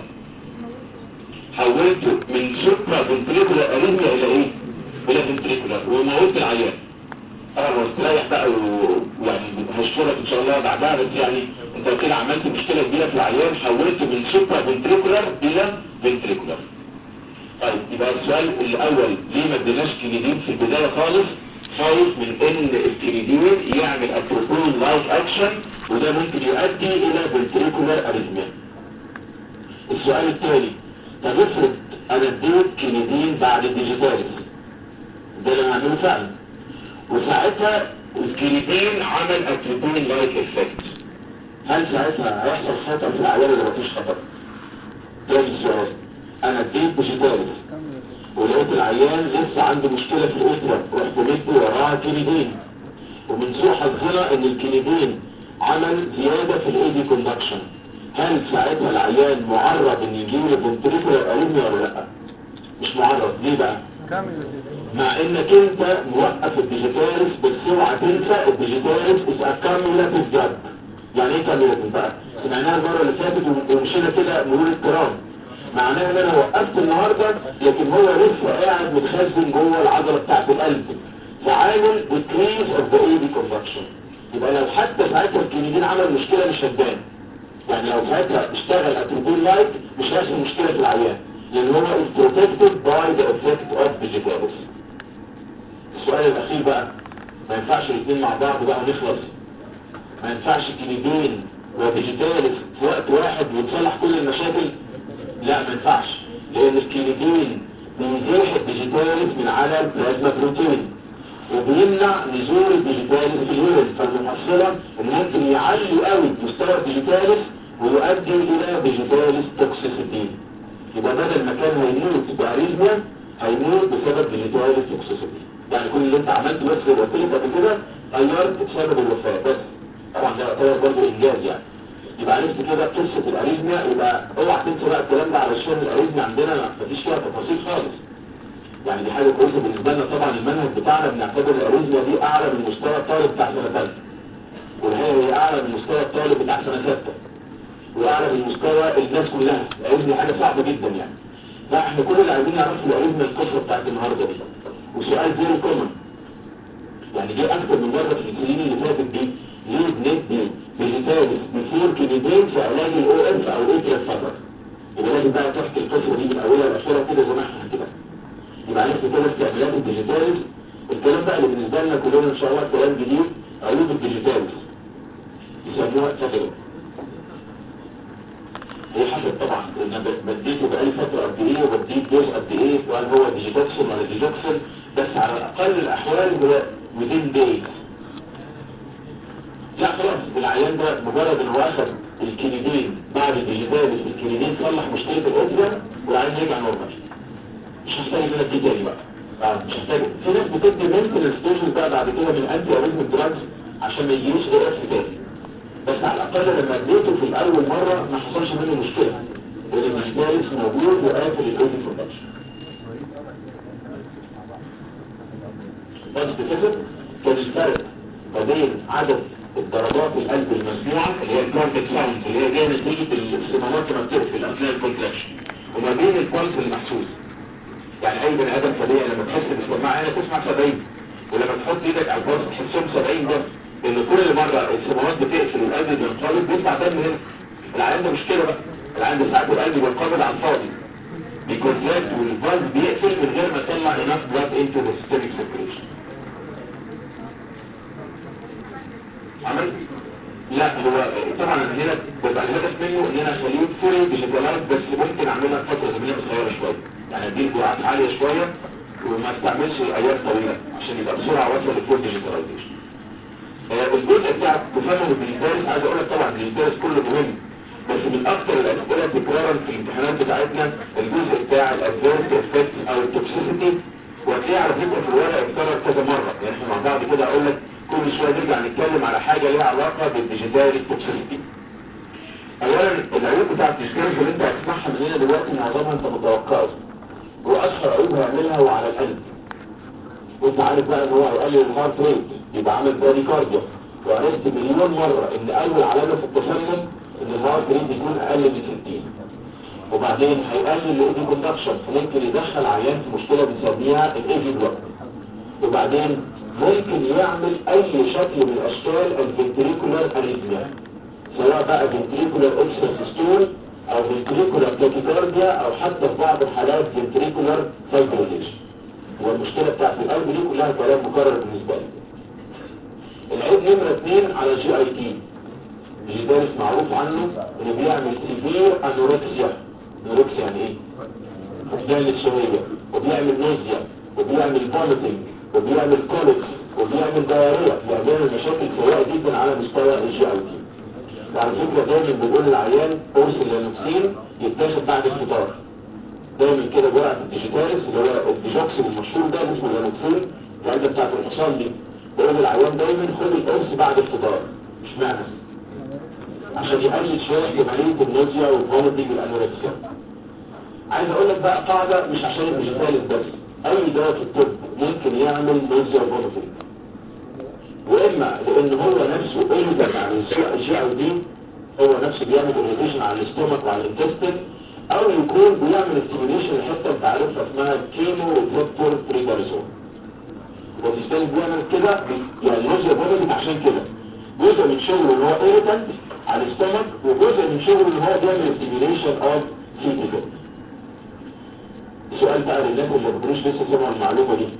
حولته من سوبرا فنتريكولار اريثميا الى ايه الى فنتريكولار وموت العيان اه واستريح بقى ويعني هشكرك ان شاء الله بعدها بس يعني انت كده عملت مشكله كبيره في العيان حولته من سوبرا فنتريكولار الى فنتريكولار طيب يبقى السؤال الاول ليه ما اديناش كليدين في البدايه خالص خايف من ان الكليدين يعمل اتروبين لايك اكشن وده ممكن يؤدي الى فنتريكولار اريثميا السؤال التالي طب افرض انا اديت كليدين بعد الديجيتاليس ده اللي انا هعمله فعلا وساعتها الكليدين عمل اتروبين لايك افكت هل ساعتها هيحصل خطر في العيان ولا مفيش خطر؟ تاني السؤال انا اديت ديجيتاليس ولقيت العيان لسه عنده مشكلة في الأسرة رحت مدي وراها كليدين ومن سوء حظنا ان الكليدين عمل زيادة في الايدي كوندكشن هل ساعتها العيان معرض ان يجيله فنتريكولار اريثميا ولا لا مش معرض ليه بقى مع انك انت موقف الديجيتاليس بس اوعى تنسى الديجيتاليس از اكاميلاتيف دراج يعني ايه كاميلاتيف بقى سمعناها المره اللي فاتت ومشينا كده مرور الكرام معناه ان انا وقفت النهارده لكن هو لسه قاعد متخزن جوه العضله بتاعت القلب فعامل decrease of the AV conduction يبقى لو حتى ساعتها الكلينيدين عمل مشكله مش هتبان يعني لو ساعتها اشتغل اتروبين لايت مش هيحصل مشكله في العيان لان هو is protected by the effect of digitalis السؤال الاخير بقى ما ينفعش الاثنين مع بعض بقى ونخلص ما ينفعش كليدين وديجيتالس في وقت واحد وتصلح كل المشاكل لا ما ينفعش لان الكليدين بيزيح الديجيتالس من على البلازما بروتين وبيمنع نزول الديجيتالس في الورد فالمحصلة ان ممكن يعلي قوي مستوى الديجيتالس ويؤدي الى ديجيتالس توكسيسيتي يبقى بدل ما كان هيموت باريزميا هيموت بسبب ديجيتالس توكسيسيتي يعني كل اللي انت عملته بس اللي قلت لك قبل كده غيرت سبب الوفاة بس طبعا ده يعتبر برضه انجاز يعني يبقى عرفت كده قصة الاريزميا يبقى اوعى تنسى بقى الكلام ده علشان الاريزميا عندنا مفيش فيها تفاصيل خالص يعني دي حاجة كويسة بالنسبة لنا طبعا المنهج بتاعنا بنعتبر الاريزميا دي اعلى من مستوى الطالب بتاع سنة ثالثة والهي هي اعلى من مستوى الطالب بتاع سنة ستة واعلى من مستوى الناس كلها الاريزميا حاجة صعبة جدا يعني لا احنا كل اللي عايزين نعرفه الاريزميا القصة بتاعت النهاردة دي وسؤال زيرو كومن يعني جه اكتر من مرة في السنين اللي فاتت دي ليه بندي بجتالس بفور كليدين في علاج الاو اف او الاي فقط يبقى لازم بقى تحكي القصة دي من اولها لاخرها كده زي ما احنا كده يبقى عرفت كده استعمالات الديجيتالز الكلام بقى اللي بالنسبة لنا كلنا ان شاء الله كلام جديد عيوب الديجيتالز يسموها تجربة هي حسب طبعا ان بديته بقالي فترة قد ايه وبديت دوز قد ايه وهل هو ديجيتوكسون ولا ديجوكسون بس على اقل الاحوال هو within days لا خلاص العيان ده مجرد انه اخذ الكليدين بعد الديجيتالز الكليدين صلح مشكلة الاسرة والعيان يرجع نورمال مش هحتاج ان انا ادي تاني بقى اه مش هحتاج في ناس بتدي مينتنس دوزز بقى بعد كده من انتي اريزم دراجز عشان ما يجيش اي اف تاني بس على الاقل لما اديته في الاول مرة ما حصلش منه مشكلة لان الديجيتالز موجود وقافل الايدي برودكشن بس كده كان الفرق ما بين عدد الضربات القلب المسموعة اللي هي الكارديك ساوند اللي هي جايه نتيجة الصمامات لما بتقفل اثناء الكونتراكشن وما بين البلس المحسوس يعني اي بني ادم طبيعي لما تحس بالسماعه هنا تسمع 70 ولما تحط ايدك على البلس تحسهم 70 بس لان كل مرة الصمامات بتقفل والقلب بينقبض بيطلع دم هنا العيان ده مش كده بقى العيان ده ساعات القلب بينقبض على الفاضي بيكونتراكت والفالف بيقفل من غير ما يطلع enough blood into the systemic circulation عمل لا هو طبعا هنا بيبقى الهدف منه ان انا اخليه فولي ديجيتالايز بس ممكن اعملها فتره زمنيه قصيره شويه يعني اديه جرعات عاليه شويه وما استعملش ايام طويله عشان يبقى بسرعه وصل لفول ديجيتاليزيشن الجزء بتاع تفهم الديجيتاليز عايز اقول لك طبعا الديجيتاليز كله مهم بس من اكثر الاسئله تكرارا في الامتحانات بتاعتنا الجزء بتاع الادفيرس افكتس او التوكسيسيتي وهتلاقيه على فكره في الورقه اتكرر كذا مره يعني احنا مع بعض كده اقول لك كل شويه نرجع نتكلم على حاجه ليها علاقه بالديجيتال توكسيسيتي اولا العيوب بتاعت الديجيتال اللي انت هتسمعها من هنا دلوقتي معظمها انت متوقعه واشهر عيوب هيعملها هو على القلب وانت عارف بقى ان هو هيقلل الهارت ريت يبقى عامل براديكارديا وعرفت مليون مره ان اول علامه في التسمم ان الهارت ريت يكون اقل من 60 وبعدين هيقلل الايدي كوندكشن فممكن يدخل عيان في مشكله بنسميها الايدي بلوك وبعدين ممكن يعمل اي شكل من اشكال الفنتريكولار اريثميا سواء بقى فنتريكولار اكسسستول او فنتريكولار تاكيكارديا او حتى في بعض الحالات فنتريكولار فايبريليشن والمشكلة بتاعت القلب دي كلها كلام مكرر بالنسبة لي العيب نمرة اثنين على جي اي تي الجدارس معروف عنه انه بيعمل سيفير انوركسيا انوركسيا يعني ايه؟ فقدان شوية وبيعمل نوزيا وبيعمل فوميتنج وبيعمل كوليكس وبيعمل دايريا بيعمل مشاكل سيئة جدا على مستوى الجي اي تي وعلى فكرة دايما بنقول للعيان قرص اللانوكسين يتاخد بعد الفطار دايما كده جرعة الديجيتاليس اللي هو الديجوكسين المشهور ده اسمه اللانوكسين العلبة بتاعت الحصان دي بقول للعيان دايما خد القرص بعد الفطار مش معنى عشان يقلل شوية احتمالية النوزيا والفوميتنج والانوركسيا عايز اقول لك بقى قاعدة مش عشان الديجيتاليس بس اي دواء في الطب ممكن يعمل نوزيا وفوميتنج واما لان هو نفسه ايضا على الجي او دي هو نفسه بيعمل اوريتيشن على الاستومك وعلى الانتستين او يكون بيعمل ستيميليشن الحته انت عارفها اسمها كيمو ريسبتور تريجرزون وبالتالي بيعمل كده بي- يعني جزء بوزيتيف عشان كده جزء من شغله ان هو ايريتنت على الستمك وجزء من شغله ان هو بيعمل ستيميليشن اوف سيتي سؤال بقى للناس اللي ما كانوش لسه سمعوا المعلومه دي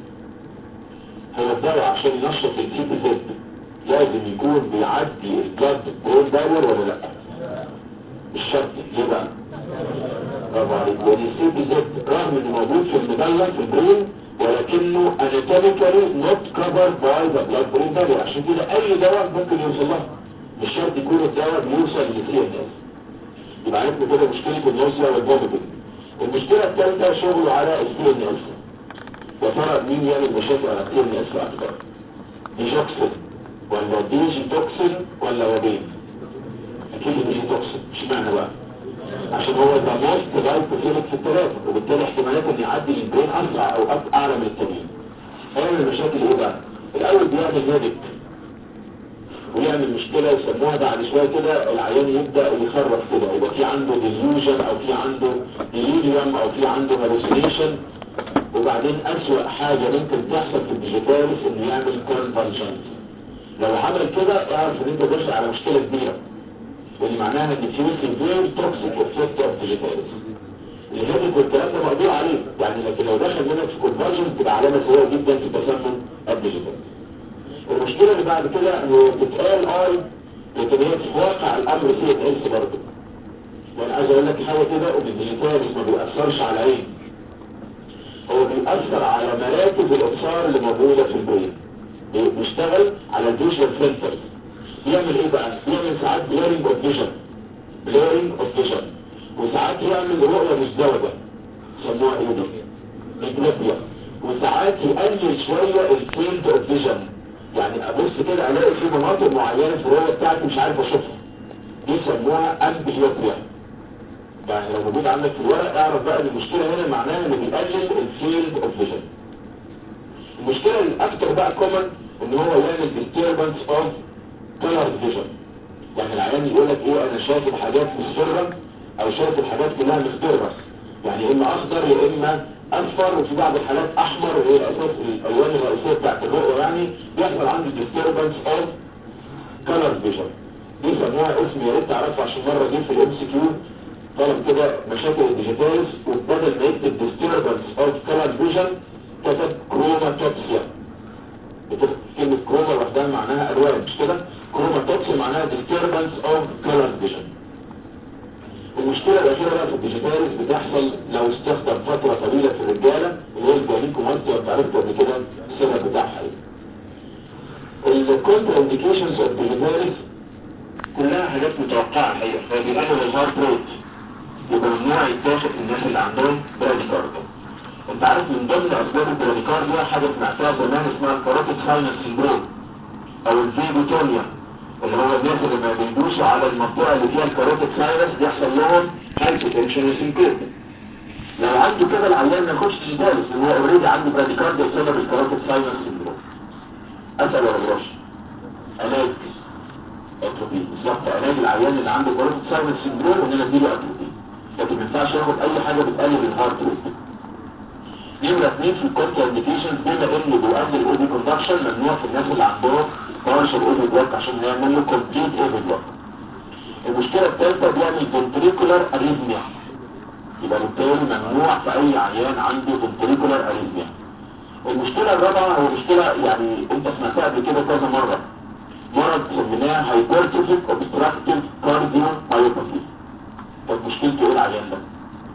هو الدواء عشان ينشط السيتي زد لازم يكون بيعدي البلد برين بارير ولا لا مش شرط ليه بقى برافو عليك لان السيتي زد رغم انه موجود في المدلل في البرين ولكنه anatomically not covered by the blood brain barrier عشان كده اي دواء ممكن يوصل لها مش شرط يكون الدواء بيوصل للسي ان اس يبقى عرفنا كده مشكله النوزيا والفوميتنج المشكله الثالثه شغله على السي ان اس يا ترى مين يعمل مشاكل على السي ان اس اكتر ديجوكسين ولا ديجي توكسين ولا وبين اكيد ديجي توكسين مش معنى بقى عشان هو ده موست لايك في الثلاثه وبالتالي احتمالات ان يعدي البرين اسرع او أك- اعلى من التانيين هيعمل المشاكل ايه بقى الاول بيعمل هيدك ويعمل مشكلة يسموها بعد شوية كده العيان يبدأ يخرف كده يبقى في عنده ديليوجن او في عنده ديليريوم او في عنده هالوسينيشن وبعدين اسوأ حاجة ممكن تحصل في الديجيتالس انه يعمل كونفرجنت لو عمل كده اعرف ان انت داخل على مشكلة كبيرة واللي معناها ان في سيفير توكسيك افكت اوف ديجيتالس الهيدك والكلام ده مقدور عليه يعني لكن لو دخل منك في كونفرجن تبقى علامة سيئة جدا في تسمم الديجيتالس المشكلة اللي بعد كده انه بتتقال اي لكن هي في واقع الامر سي اس برضه وانا عايز اقول لك حاجة كده ان الديجيتالس ما بيأثرش على عين هو بيأثر على مراكز الابصار اللي موجودة في البرين بي- بيشتغل على الفيجوال سنترز بيعمل ايه بقى؟ بيعمل ساعات بليرنج اوف فيجن بليرنج اوف فيجن وساعات يعمل رؤية مزدوجة سموها ايه دي؟ ميكروبيا وساعات يقلل شوية الفيلد اوف فيجن يعني ابص كده الاقي في مناطق معينة في الرؤية بتاعتي مش عارف اشوفها دي يسموها امبليوبيا يعني لو موجود عندك في الورق اعرف بقى ان المشكلة هنا معناها انه بيقلل الفيلد اوف فيجن المشكلة الاكتر بقى كومن ان هو يعمل disturbance of color vision يعني العيان يقول لك ايه انا شايف الحاجات مصفرة او شايف الحاجات كلها مخضرة يعني اما اخضر يا اما اصفر وفي بعض الحالات احمر وهي الاساس الالوان الرئيسية بتاعت الرؤية يعني بيحصل عندي disturbance of color vision دي سموها اسم يا ريت تعرفها عشان مرة جه في الام سي كيو طلب كده مشاكل الديجيتالز وبدل ما يكتب disturbance of color vision كتب كروماتوبسيا بتكتب كلمة كروما لوحدها معناها الوان مش كده كروماتوبسيا معناها disturbance of color vision المشكلة الأخيرة بقى في الديجيتالز بتحصل لو استخدم فترة طويلة في الرجالة اللي هي الجاليكوماستيا وانت عرفت قبل كده السبب بتاعها ايه الكونتر انديكيشنز اوف ديجيتالز كلها حاجات متوقعة الحقيقة فبيقلل الهارت ريت يبقى ممنوع يتاخد الناس اللي عندهم براديكارديا انت عارف من ضمن اسباب البراديكارديا حاجة سمعتها زمان اسمها الكاروتيد ساينس سيندروم او الفيجوتونيا اللي هو الناس اللي ما بيدوسوا على المنطقة اللي فيها الكاروتيد ساينس بيحصل لهم هايبوتنشن وسينكوب لو عنده كده العيان ما ياخدش ديجيتالس ان هو اوريدي عنده براديكارديا بسبب الكاروتيد ساينس سيندروم اسال ولا بلاش علاج اتروبين بالظبط علاج العيان اللي عنده كاروتيد ساينس سيندروم ان انا اديله اتروبين لكن ما ينفعش ياخد اي حاجه بتقلل الهارت ريت نمرة اثنين في الكونتر انديكيشن بما انه بيقلل الاودي كوندكشن ممنوع في الناس اللي عندهم بارشل اودي بلوك عشان يعمل له كومبليت اودي بلوك المشكلة الثالثة بيعمل فنتريكولار اريزميا يبقى بالتالي ممنوع في اي عيان عنده فنتريكولار اريزميا المشكلة الرابعة هو مشكلة يعني انت سمعتها قبل كده كذا مرة مرض سميناه هايبرتروفيك اوبستراكتيف كارديو مايوباثي طب مشكلته ايه العيان ده؟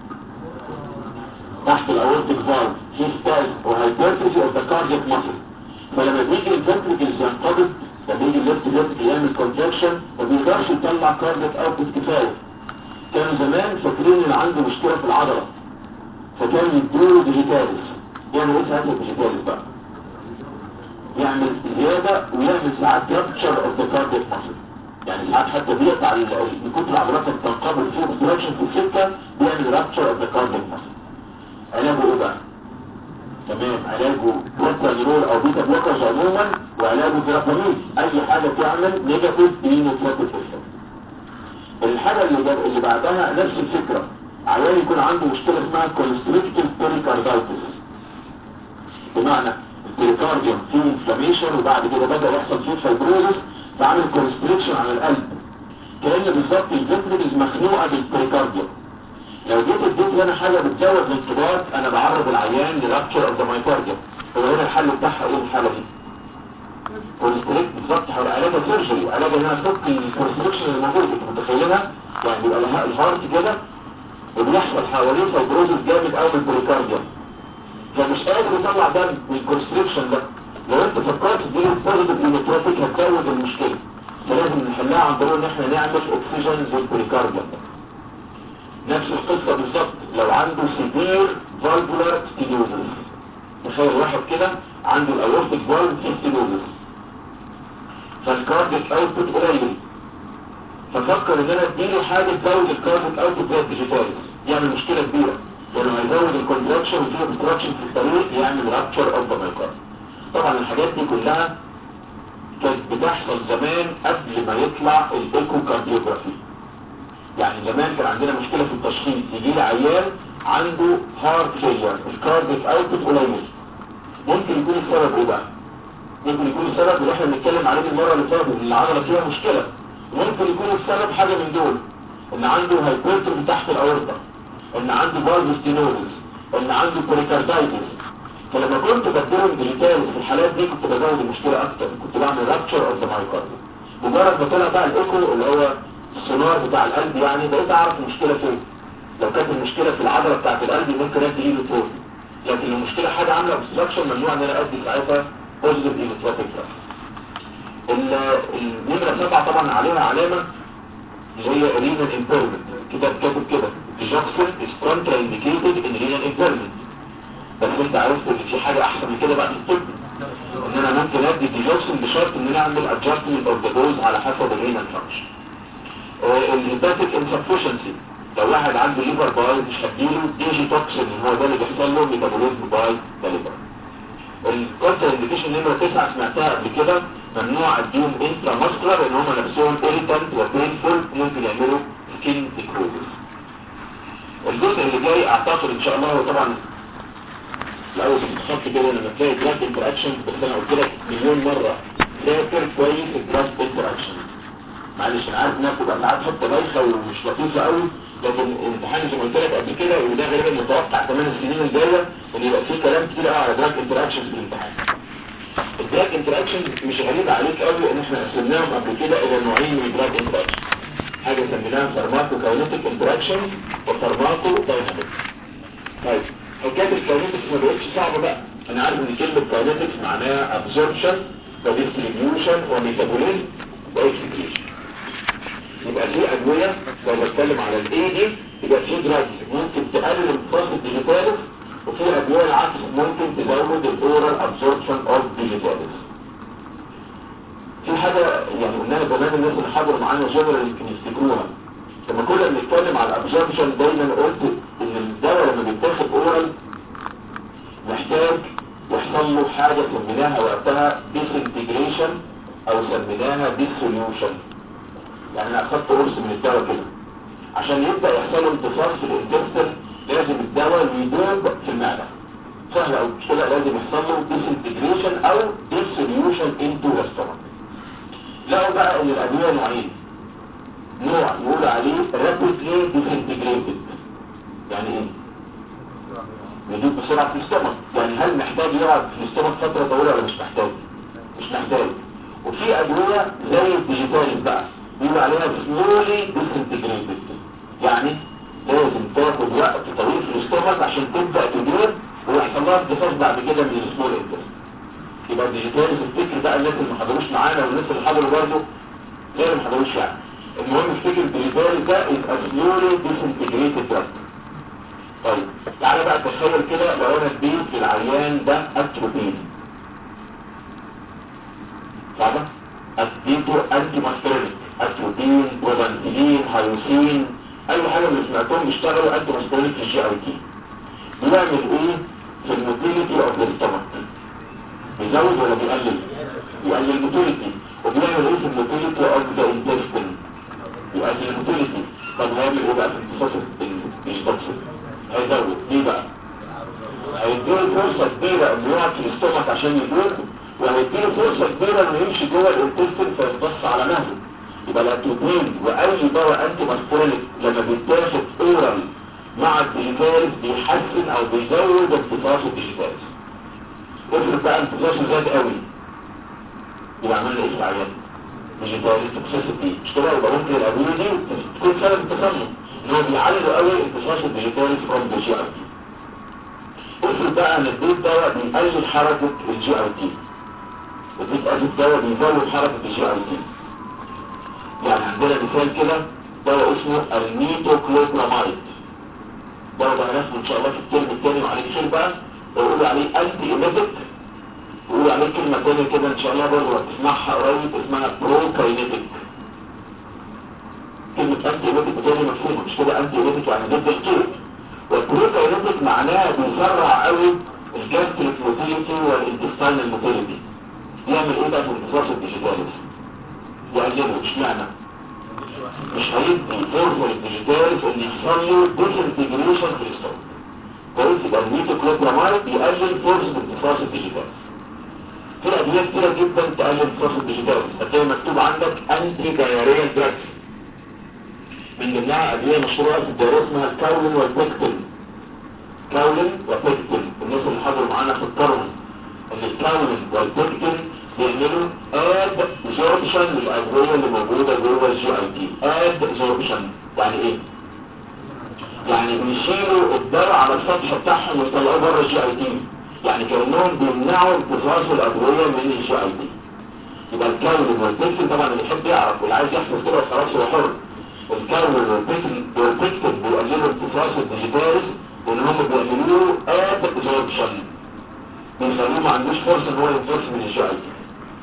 تحت الاورتيك فالف في ستاز وهايبرتروفي اوف ذا كاردياك ماسل فلما بيجي الفنتريكلز ينقبض لما يجي الليفت ليفت يعمل كونتراكشن ما بيقدرش يطلع كاردياك اوتبوت كفايه كانوا زمان فاكرين ان عنده مشكله في العضله فكانوا يدوله ديجيتاليس يعمل ايه ساعتها الديجيتاليس بقى يعمل زياده ويعمل ساعات رابتشر اوف ذا كاردياك ماسل يعني ساعات حتى بيقطع ال- من كتر العضلات اللي بتنقبض فيه اوبستراكشن في السكه بيعمل رابتشر اوف ذا كاردياك ماسل علاجه ايه بقى تمام علاجه بروتانيرول او بيتا بلوكرز عموما وعلاجه ترابامين اي حاجة تعمل نيجاتيف بينوترابيك افكت الحاجة اللي, جاب اللي بعدها نفس الفكرة عيان يكون عنده مشكلة اسمها كونستريكتيف بيريكاردايتس بمعنى البيريكارديوم فيه انفلاميشن وبعد كده بدأ يحصل فيه فايبروزس فعمل كونستريكشن على القلب كأن بالظبط الفيتريز مخنوقة بالبيريكارديوم لو جيت اديت لي انا حاجة بتزود الانقباض انا بعرض العيان لرابتشر اوف ذا مايكارديوم هو هنا الحل بتاعها ايه الحالة دي كونستريكت بالظبط حول علاجها سيرجري علاجها ان انا افك الكونستريكشن اللي موجود انت متخيلها يعني بيبقى الها- الهارت كده وبيحصل حواليه فايبروزس جامد قوي من البريكارديوم فمش قادر يطلع دم من الكونستريكشن ده لو انت فكرت تديله بوزيتيف ايلكتروفيك هتزود المشكله فلازم نحلها عن طريق ان احنا نعمل اوكسجين للبريكارديوم نفس القصه بالظبط لو عنده سيفير فالفولار ستينوزس تخيل واحد كده عنده الاورتيك فالف فيه ستينوزس فالكارديك اوتبوت قليل ففكر ان انا اديله حاجه تزود الكارديك اوتبوت زي الديجيتاليز يعمل مشكله كبيره لانه هيزود الكونتراكشن وفيه obstruction في الطريق يعمل رابتشر اوف ذا مايكارد طبعا الحاجات دي كلها كانت بتحصل زمان قبل ما يطلع الايكو كارديوجرافي يعني زمان كان عندنا مشكله في التشخيص يجي لي عيان عنده هارت فيلير الكارديك اوتبوت قليل ممكن يكون السبب ايه بقى ممكن يكون السبب اللي احنا بنتكلم عليه المره اللي فاتت ان العضله فيها مشكله ممكن يكون السبب حاجه من دول ان عنده هايبرتروفي تحت الاورطه ان عنده فالف ستينوزس ان عنده بريكاردايتس فلما كنت بديهم ديجيتال في الحالات دي كنت بزود المشكله اكتر كنت بعمل رابتشر اوف ذا مايكارد مجرد ما طلع بقى الايكو اللي هو السونار بتاع القلب يعني بقيت اعرف المشكله فين لو كانت المشكله في العضله بتاعت القلب ممكن ادي ايده فوق لكن لو المشكله حاجه عامله اوبستراكشن ممنوع ان انا ادي ساعتها بوزيتيف ايلكتروفيك النمره سبعه طبعا عليها علامه اللي هي renal impairment كده كاتب كده Digoxin is contraindicated in renal impairment بس انت عرفت ان في حاجة احسن من كده بقى في الطب ان انا ممكن ادي ديجوكسين بشرط ان انا اعمل adjustment of the dose على حسب الرينال فانكشن الهيباتيك insufficiency لو واحد عنده ليفر باي مش هديله ديجي توكسين هو ده اللي بيحصل له ميتابوليزم باي ذا ليفر الكونتر انديكيشن نمرة 9 سمعتها قبل كده ممنوع اديهم انترا ماسكولار لان هم نفسهم irritant وبينفول ممكن يعملوا سكين نيكروزس الجزء اللي جاي اعتقد ان شاء الله هو طبعا الاول خط كده لما تلاقي دراج انتراكشن بس انا قلت لك مليون مره ذاكر كويس الدراج انتراكشن معلش انا عارف انها بتبقى ساعات حته بايخه ومش لطيفه قوي لكن الامتحان زي ما قلت لك قبل كده وده غالبا متوقع كمان السنين الجايه ان يبقى فيه كلام كتير قوي على دراج انتراكشن في الامتحان الدراج انتراكشن مش غريب عليك قوي ان احنا قسمناهم قبل كده الى نوعين من الدراج انتراكشن حاجه سميناها فارماكو كاينيتيك انتراكشن وفارماكو دايناميك طيب حكايه الكاينيتكس ما بقتش صعبه بقى انا عارف ان كلمه كاينيتكس معناها ابزوربشن وديستريبيوشن وميتابوليزم واكسكريشن يبقى في ادويه لو بتكلم على الاي دي يبقى في دراجز ممكن تقلل امتصاص الديجيتالس وفي ادويه العكس ممكن تزود الاورال ابزوربشن اوف ديجيتالس في حاجه يعني قلناها زمان الناس اللي حضروا معانا جنرال يمكن يفتكروها لما كنا بنتكلم على الابزوربشن دايما قلت ان الدواء لما بيتاخد اورال محتاج يحصل له حاجه سميناها وقتها ديسنتجريشن او سميناها ديسوليوشن يعني انا اخدت قرص من الدواء كده عشان يبدا يحصل له امتصاص في الانتستين لازم الدواء يدوب في المعده سهل او مش كده لازم يحصل له ديسنتجريشن او ديسوليوشن انتو ذا لقوا بقى ان الادويه نوعين نوع يقول عليه rapidly disintegrated يعني ايه يدوب بسرعة في الاستمك يعني هل محتاج يقعد في الاستمك فترة طويلة ولا مش محتاج مش محتاج وفي ادوية زي الديجيتاليز بقى يقول عليها slowly disintegrated يعني لازم تاخد وقت طويل في الاستمك عشان تبدأ تدور ويحصل لها انتفاض بعد كده من السمول انتست يبقى الديجيتاليز الفكر بقى الناس اللي ما حضروش معانا والناس اللي حضروا برضه غير ما حضروش يعني المهم افتكر الديجيتاليز ده يبقى slowly disintegrated drug طيب تعالى بقى تخيل كده لو انا اديت للعيان ده اتروبين صعبة اديته انتي ماسترينيك اتروبين وبنتلين هايوسين اي حاجة من اللي سمعتهم بيشتغلوا انتي ماسترينيك في الجي اي تي بيعمل ايه في الموتيليتي اوف ذا ستومك بيزود ولا بيقلل بيقلل الموتيليتي وبيعمل ايه في الموتيليتي اوف ذا انتستين بيقلل الموتيليتي طب هيعمل ايه بقى في امتصاص الديجيتوكسين هيزود ليه بقى هيديله فرصة كبيرة انه يقعد في الاستومك عشان يدور وهيديله فرصة كبيرة انه يمشي جوه الانتستين فيمتص على مهله يبقى الاتروبين واي دواء انتي ماسكوليك لما بيتاخد اورال مع الديجيتالز بيحسن او بيزود امتصاص الديجيتالز افرض بقى امتصاصه زاد قوي يبقى عملنا ايه في العيان ديجيتالز توكسيسيتي مش كده يبقى ممكن الادويه دي تكون سبب التسمم ان هو بيعلي قوي امتصاص الديجيتالز فروم ذا جي ار تي افرض بقى ان اديت دواء بيقلل حركه الجي ار تي اديت اديت دواء بيزود حركه الجي ار تي يعني عندنا مثال كده دواء اسمه الميتوكلوبرامايد دواء ده هناخده ان شاء الله في الترم الثاني وعليه خير بقى بقول عليه انتي ايميتك بقول عليه كلمة تانية كده ان شاء الله برضه هتسمعها قريب اسمها بروكاينيتك كلمة انتي ايميتك بتاني مفهومة مش كده انتي ايميتك يعني ضد الكيرت والبروكاينيتك معناها بيسرع قوي الجاستريك موتيليتي والانتستاينال موتيليتي يعمل ايه بقى في امتصاص الديجيتاليز يقلله اشمعنى مش هيدي فرصه للديجيتاليز ان يحصل له ديسنتجريشن في الاستومك كويس يبقى الميتوكلوبرامايد يقلل فرصه امتصاص الديجيتاليز في ادويه كتيره جدا تقلل امتصاص الديجيتاليز هتلاقي مكتوب عندك انتي دايريال دراجز من ضمنها ادويه مشهوره في الدراسه اسمها الكاولين والبيكتين كاولين وبيكتين الناس اللي حضروا معانا في الكرم ان الكاولين والبيكتين بيعملوا اد زوربشن للادويه اللي موجوده جوه الجي اي تي اد زوربشن يعني ايه يعني بيشيلوا الدواء على السطح بتاعهم ويطلعوه بره الجي اي تي يعني كانهم بيمنعوا امتصاص الادويه من الجي اي تي يبقى الكاولين والبيكتين طبعا اللي يحب يعرف واللي عايز يحفظ كده خلاص هو حر الكاولين والبيكتين بيقللوا امتصاص الديجيتالز وان هم بيعملوا اد زوربشن بيخلوه ما عندوش فرصه ان هو ينفصل من الجي اي تي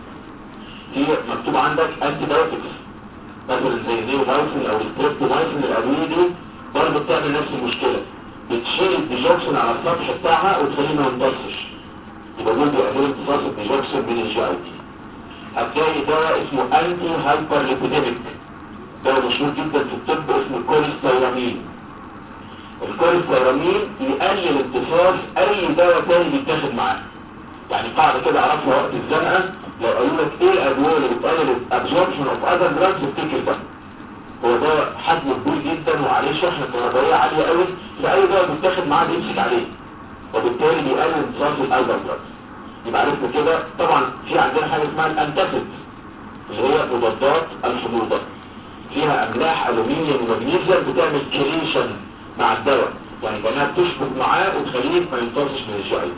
في مكتوب عندك انتي بايوتكس مثلا زي نيوفايسين او ستريبتومايسين الادويه دي برضه بتعمل نفس المشكله بتشيل الديجوكسين على السطح بتاعها وتخليه ما يمتصش يبقى دول بيعملوا امتصاص الديجوكسين من الجي اي تي هتلاقي دواء اسمه انتي هايبر ليبيديميك دواء مشهور جدا في الطب اسمه كوليستيرامين الكوليستيرامين يقلل امتصاص اي دواء تاني بيتاخد معاه يعني قاعده كده اعرفها وقت الزنقه لو قالوا لك ايه الادويه اللي بتقلل absorption of other drugs افتكر ده هو ده حجمه كبير جدا وعليه شحنه كهربائيه عاليه قوي فاي دواء بيتاخد معاه بيمسك عليه وبالتالي بيقلل امتصاص الاذر دراجز يبقى عرفنا كده طبعا في عندنا حاجه اسمها الانتاسيد اللي هي مضادات الحموضه فيها املاح الومنيوم ومغنيسيوم بتعمل كريشن مع الدواء يعني كانها بتشبك معاه وتخليه ما يمتصش من الجي اي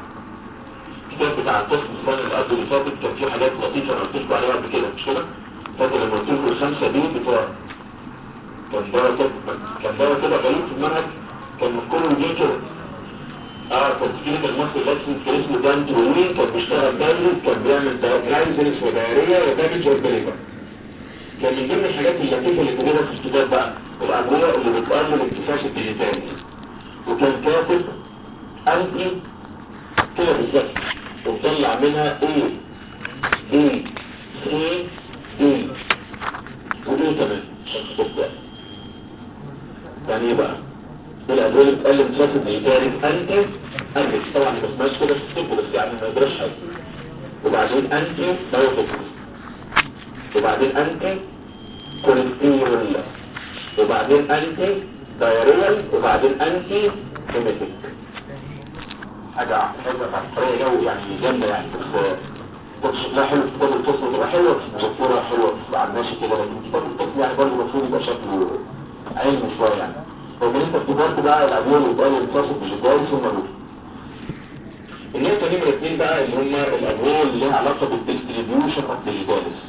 الكتاب بتاع القسم السنه اللي قبل اللي فاتت كان فيه حاجات لطيفه انا قلت لكم عليها قبل كده مش كده؟ فاكر لما قلت لكم الخمسه دي بتوع كان دواء كده كان دواء كده غريب في المنهج كان كله دي كده اه كان في المصري لازم كان اسمه دانتروين كان بيشتغل دايرز كان بيعمل دايرز ودائريه ودامج والبليفر كان من ضمن الحاجات اللطيفه اللي موجوده في الكتاب بقى الادويه اللي بتقلل امتصاص الديجيتال وكان كاتب انتي كده بالظبط وطلع منها A B C D ودول كمان يعني ايه بقى الادويه اللي بتقلل امتصاص الديجيتال انتي انتي طبعا ما اسمهاش كده في الطب بس يعني ما يقدرش حاجه وبعدين انتي بايوتوكسيك وبعدين انتي كوليسترول وبعدين انتي دايريال وبعدين انتي هيميتيك حاجة حاجة عبقرية قوي يعني جامدة يعني بس كتاب شكلها حلو كتاب الطفل تبقى حلوة مذكرة حلوة على الماشي كده لكن كتاب الطفل يعني برضه المفروض يبقى شكله علمي شوية يعني رغم ان انت افتكرت بقى الادوية اللي بتقلل التصل بالجدال ثم دول النقطة نمرة اتنين بقى اللي هم الادوية اللي لها علاقة بالديستريبيوشن اوف ديجيتاليس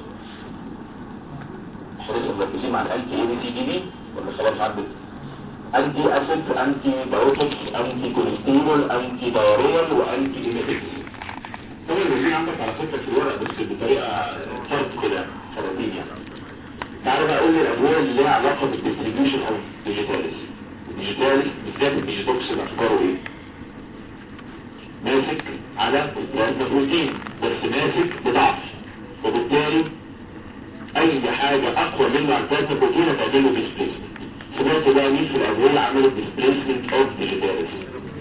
احنا لسه مركزين مع الانتي اي بي سي دي بي ولا خلاص عدت انتي اسيد انتي بايوتكس انتي كوليسترول انتي دايريال وانتي ايميتكس كل اللي عندك على فكره في الورق بس بطريقه فرد كده خراطيم يعني تعالى بقى اقول الادويه اللي ليها علاقه بالديستريبيوشن او ديجيتاليس الديجيتاليس بالذات الديجيتوكس اخباره ايه ماسك على البلازما بروتين بس ماسك بضعف وبالتالي اي حاجه اقوى منه على البلازما بروتين هتعمل له ديسبيسمنت سمعت بقى مين في الادويه عملت ديسبليسمنت اوف ديجيتاليس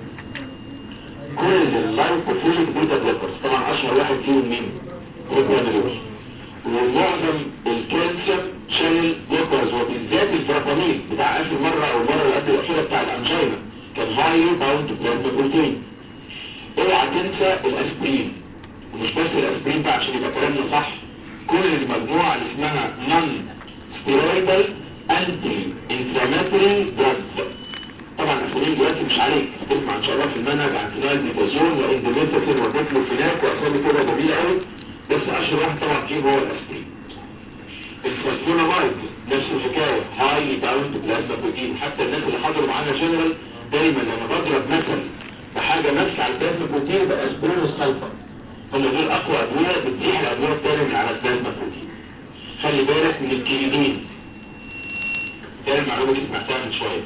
كل اللايبوفيليك بيتا بلوكرز طبعا اشهر واحد فيهم مين؟ بروبرانولول ومعظم الكالسيوم شانل بلوكرز وبالذات الفرابامين بتاع اخر مره او المره اللي قبل الاخيره بتاع الانجينا كان هاي باوند بلازما بروتين اوعى تنسى الاسبرين ومش بس الاسبرين بقى عشان يبقى كلامنا صح كل المجموعه اللي اسمها نون ستيرويدال انتي انفلاماتوري دراجز طبعا الاسبرين دلوقتي مش عليك تسمع ان شاء الله في المنهج عن فينال ديتازون واندوميتافين وديكلوفيناك واسامي كده جميله قوي بس اشهر واحد طبعا فيهم هو الاسبرين الفاسفونامايد نفس الحكايه هاي باوند بلازما بروتين حتى الناس اللي حضروا معانا جنرال دايما لما بضرب مثل بحاجه ماسكه على البلازما بروتين يبقى اسبرين والسلفر هم دول اقوى ادويه بتزيح الادويه الثانيه من على البلازما بروتين خلي بالك من الكينيدين ده المعلومه دي سمعتها من شويه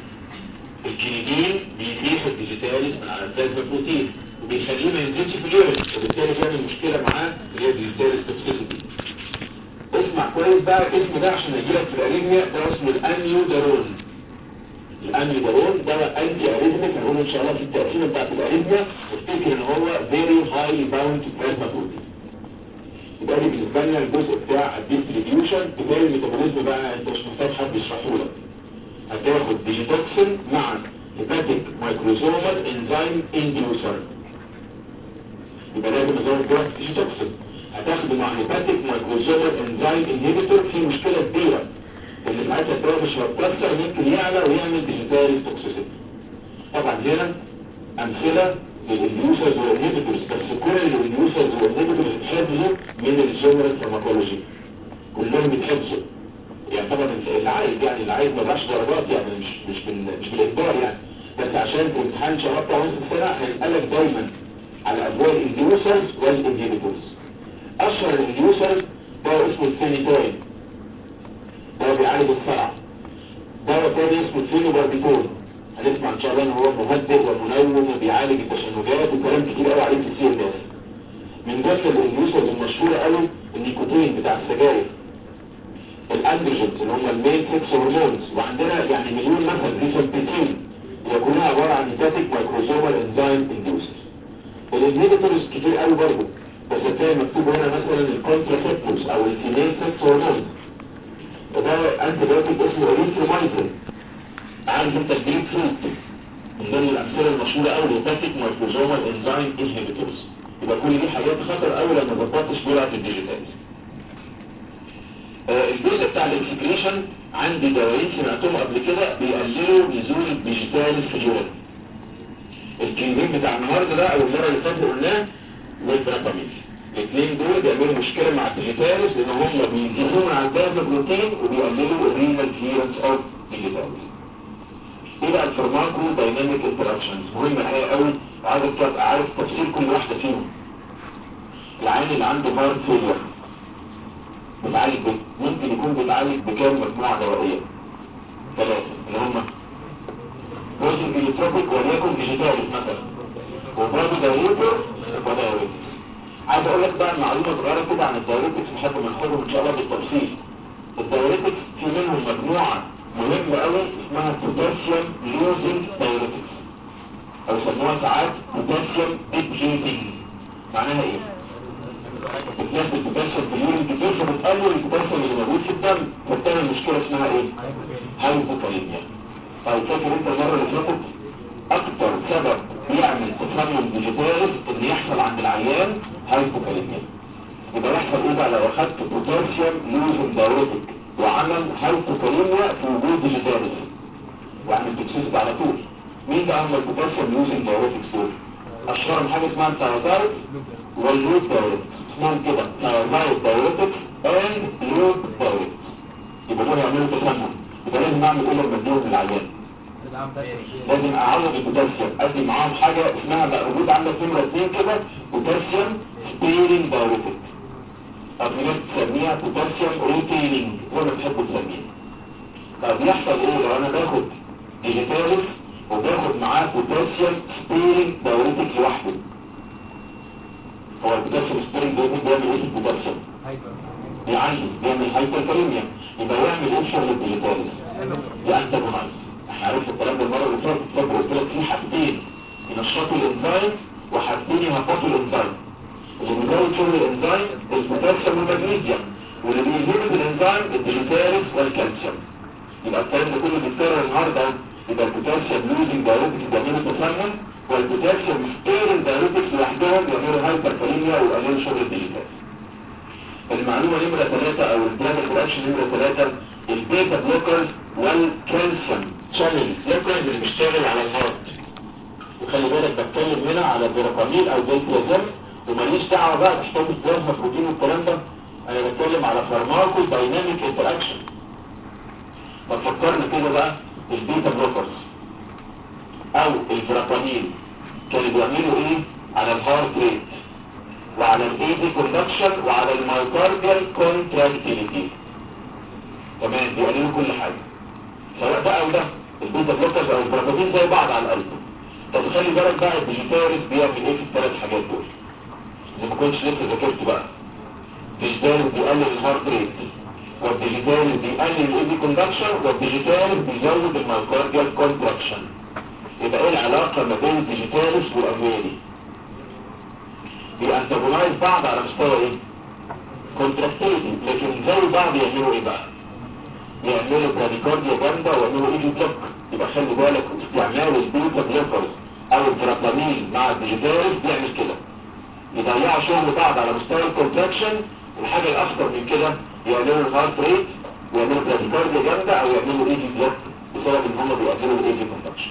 الكينيدين بيزيح الديجيتاليز من على البلازما بروتين وبيخليه ما ينزلش في اليورين وبالتالي بيعمل مشكله معاه اللي هي الديجيتاليز توكسيسيتي اسمع كويس بقى الاسم ده عشان يجيلك في الاريثميا ده اسمه الانيودارون الانيودارون ده انتي اريثميك هنقول ان شاء الله في التقسيمه بتاعت الاريثميا افتكر ان هو فيري هاي باوند بلازما بروتين يبقى دي بالنسبه لنا الجزء بتاع الديستريبيوشن بتاع الميتابوليزم بقى انت مش محتاج حد يشرحه لك هتاخد ديجيتوكسين مع هيباتيك مايكروزومال انزيم انديوسر يبقى لازم ازود جرعه ديجيتوكسين هتاخده مع هيباتيك مايكروزومال انزيم انهبيتور في مشكله كبيره اللي ساعتها الدواء مش هيتكسر ممكن يعلى ويعمل ديجيتال توكسيسيتي طبعا هنا امثله للانيوسرز والانهبيتورز بس كل الانيوسرز والانهبيتورز بتحفظوا من الجنرال فارماكولوجي كلهم بيتحفظوا يعني طبعا اللي عايز يعني اللي عايز ما بقاش درجات يعني مش مش بال مش بالاجبار يعني بس عشان في امتحان ان شاء الله بتاع نص السنه هيسالك دايما على ابواب الانديوسرز والانهبيتورز اشهر الانديوسرز ده اسمه الفينيتوين ده بيعالج الصرع دواء تاني اسمه الفينوباربيتول هنسمع ان شاء الله ان هو مهدئ ومنوم وبيعالج التشنجات وكلام كتير قوي عليه في السير ده من ضمن الانديوسرز المشهوره قوي النيكوتين بتاع السجاير الاندروجينز اللي هم المين سكس هرمونز وعندنا يعني مليون مثل ريسبتين هي كلها عباره عن هيباتيك مايكروزومال انزيم انديوسر الانهبيتورز كتير قوي برضه بس هتلاقي مكتوب هنا مثلا الكونتراسيبتوس او الفيميل سكس هرمونز وده انتي بايوتيك اسمه اريثرومايسين عارف انت الجريب فروت من ضمن الامثله المشهوره قوي هيباتيك مايكروزومال انزيم انهبيتورز يبقى كل دي حاجات خطر قوي لما ما ظبطتش جرعه الديجيتالز آه الجزء بتاع الانتجريشن عندي دوايين سمعتهم قبل كده بيقللوا نزول الديجيتالز في اليورين الكلمين بتاع النهارده ده او المره اللي فاتت قلناه والبرابامين الاثنين دول بيعملوا مشكله مع الديجيتالز لان هم بينزلوا على البلازما بروتين وبيقللوا الرينال كليرنس اوف ديجيتالز ايه بقى الفارماكو دايناميك انتراكشنز مهم الحقيقه قوي عايز تبقى عارف تفسير كل واحده فيهم العين اللي عنده هارت فيلر بتعالج بيه ممكن يكون بيتعالج بكام مجموعه دوائيه ثلاثه اللي هم بوزن بيوتروبيك وليكن ديجيتالز مثلا وبرضه دايريتور ودايريتور عايز اقول لك بقى معلومه صغيره كده عن الدايريتكس لحد ما ناخدهم ان شاء الله بالتفصيل الدايريتكس في منهم مجموعه مهمه قوي اسمها بوتاسيوم لوزنج دايريتكس او يسموها ساعات بوتاسيوم ديبليتنج معناها ايه؟ بتنزل البوتاسيوم في اليورين كتير فبتقلل البوتاسيوم اللي موجود في الدم فبتعمل مشكله اسمها ايه؟ هايبوكاليميا طيب فاكر انت المره اللي فاتت اكتر سبب يعمل تسمم ديجيتالز ان يحصل عند العيان هايبوكاليميا يبقى يحصل ايه بقى لو اخدت بوتاسيوم لوزن دايريتك وعمل هايبوكاليميا في وجود ديجيتالز وعمل توكسيست على طول مين بقى هم البوتاسيوم لوزن دايريتك دول اشهرهم حاجه اسمها التايرويد واللود دايريتك اسمهم كده تايرويد دايريتك اند لود دايريتك يبقى دول يعملوا تسمم يبقى لازم اعمل ايه لما اديهم للعيان لازم اعوض البوتاسيوم ادي معاهم حاجه اسمها بقى موجود عندك نمره اثنين كده بوتاسيوم سبيرنج دايريتك او في ناس تسميها بوتاسيوم روتيننج ولا بتحبوا تسميها طب يحصل ايه لو انا باخد ديجيتالس وباخد معاه بوتاسيوم سبيرنج دايريتك لوحده هو البوتاسيوم سبيرنج دايريتك بيعمل ايه في البوتاسيوم؟ بيعين بيعمل هايبركاليميا يبقى يعمل ايه شغل الديجيتاليز يانتاجونايز احنا عرفنا الكلام ده المره اللي فاتت فاكر قلت لك في حاجتين ينشطوا الانزيم وحاجتين يهبطوا الانزيم اللي بيزود شغل الانزيم البوتاسيوم والمغنيسيوم واللي بيزود الانزيم الديجيتاليز والكالسيوم يبقى الكلام ده كله بيتكرر النهارده يبقى البوتاسيوم لوزنج دايركتس بيعملوا تسمم والبوتاسيوم ستيرن دايركتس لوحدهم بيعملوا هايبركاليميا ويقللوا شغل الديجيتاليز المعلومة نمرة ثلاثة او البلاد اكشن نمرة ثلاثة البيتا بلوكرز والكالسيوم شانل بلوكرز اللي بيشتغل على الهارت وخلي بالك بتكلم هنا على الدوبامين او بيتلازم وماليش دعوة بقى تحتاج بلازما بروتين والكلام ده انا بتكلم على فارماكو دايناميك انتراكشن ما تفكرنا كده بقى البيتا بلوكرز او الفرابامين كانوا بيعملوا ايه على الهارت ريت وعلى الايدي كوندكشن وعلى المايوكارديال كونتراكتيليتي تمام بيقللوا كل حاجه سواء ده او ده البيتا بلوكرز او البرابامين زي بعض على القلب طب خلي بالك بقى الديجيتاليز بيعمل ايه في الثلاث حاجات دول اذا ما كنتش لسه ذاكرت بقى الديجيتاليز بيقلل الهارت ريت والديجيتاليز بيقلل الايدي كوندكشن والديجيتاليز بيزود المايوكارديال كونتراكشن يبقى ايه العلاقه ما بين الديجيتاليز والاموالي بيأنتجونايز بعض على مستوى ايه كونتراكتيليتي لكن زي بعض يعملوا ايه بقى يعملوا براديكارديا جامدة ويعملوا ايدي بلوك يبقى خلي بالك استعمال البيتا بلوكرز او الفرابامين مع الديجيتاليز بيعمل كده يضيعوا شغل بعض على مستوى الكونتراكشن والحاجة الاخطر من كده يعملوا الهارت ريت ويعملوا براديكارديا جامدة او يعملوا ايدي بلوك بسبب ان هم بيقللوا الايدي كونتراكشن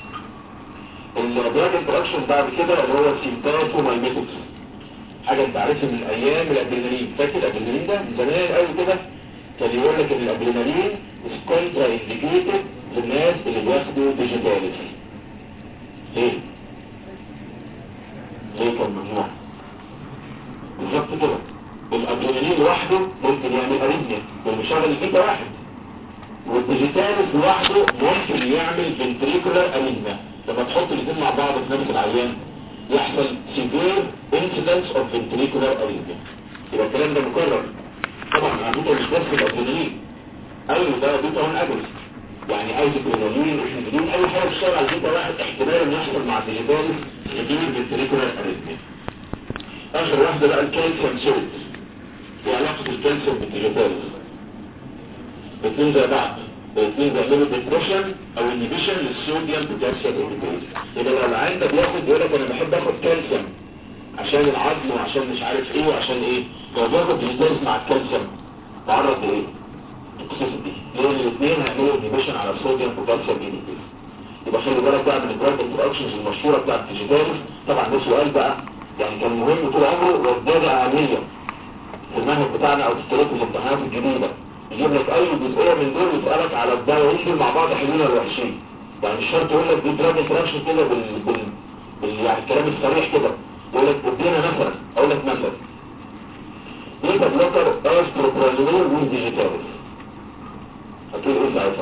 الدراج انتراكشن بعد كده اللي هو السيمباتومايميتكس حاجة انت عارفها من ايام الادرينالين فاكر الادرينالين ده من زمان قوي كده كان يقول لك ان الادرينالين كونترا انديكيتد للناس اللي بياخدوا ديجيتاليز ليه؟ ليه كان ممنوع؟ بالظبط كده الادرينالين لوحده ممكن يعمل اريثميا والمشغل البيتا واحد والديجيتاليز لوحده ممكن يعمل فنتريكولار اريثميا لما تحط الاثنين مع بعض في نفس العيان يحصل severe incidence of ventricular arrhythmia يبقى الكلام ده مكرر طبعا عدوده مش بس الادرينالين اي ده بيتا 1 اجونست يعني اي ادرينالين احنا اي حاجه بتشتغل على البيتا واحد احتمال ان يحصل مع الديجيتاليز severe ventricular arrhythmia اخر واحده بقى الكالسيوم سولت في علاقه الكالسيوم بالديجيتاليز الاثنين زي بعض الاثنين بيعملوا ديبريشن او انيبيشن للصوديوم بوتاسيوم انهبيتورز يبقى لو العيان ده بياخد يقول لك انا بحب اخد كالسيوم عشان العظم وعشان مش عارف ايه وعشان ايه لو بياخد ديجيتاليز مع الكالسيوم تعرض لايه؟ توكسيسيتي لان الاثنين هيعملوا انيبيشن على الصوديوم بوتاسيوم انهبيتورز يبقى خلي بالك بقى من الدراج انتراكشنز المشهوره بتاعت الديجيتاليز طبعا ده سؤال بقى يعني كان مهم طول عمره وازداد اهميه في المنهج بتاعنا او في طريقه الامتحانات الجديده يجيب لك اي جزئيه من دول ويسالك على الدوايين دول مع بعض حلوين ولا وحشين يعني مش شرط يقول لك دي دراج انتراكشن كده بال... بال... بال... يعني الكلام الصريح كده يقول لك ادينا مثلا اقول لك مثلا بيتا بلوكر استروبرازولول والديجيتاليز هتقول ايه ساعتها؟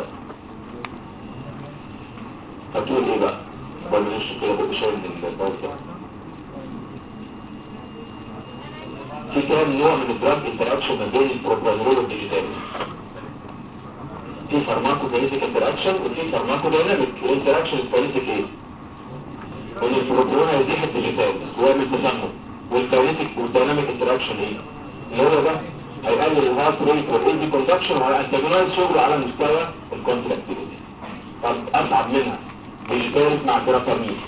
هتقول ايه بقى؟ ولا مش كده بشاور من الباص في كام نوع من الدراج انتراكشن ما بين البروبرانول والديجيتاليز في فارماكوديناميك انتراكشن وفي فارماكوديناميك الانتراكشن البوليتيك ايه ان البروبرانول هيزيح الديجيتاليز ويعمل تسمم والكاينيتيك والديناميك انتراكشن ايه اللي هو ده هيقلل الهارت ريت والايدي كوندكشن وهينتجنايز شغله على مستوى الكونتراكتيفيتي طب اصعب منها ديجيتاليز مع تيرابامين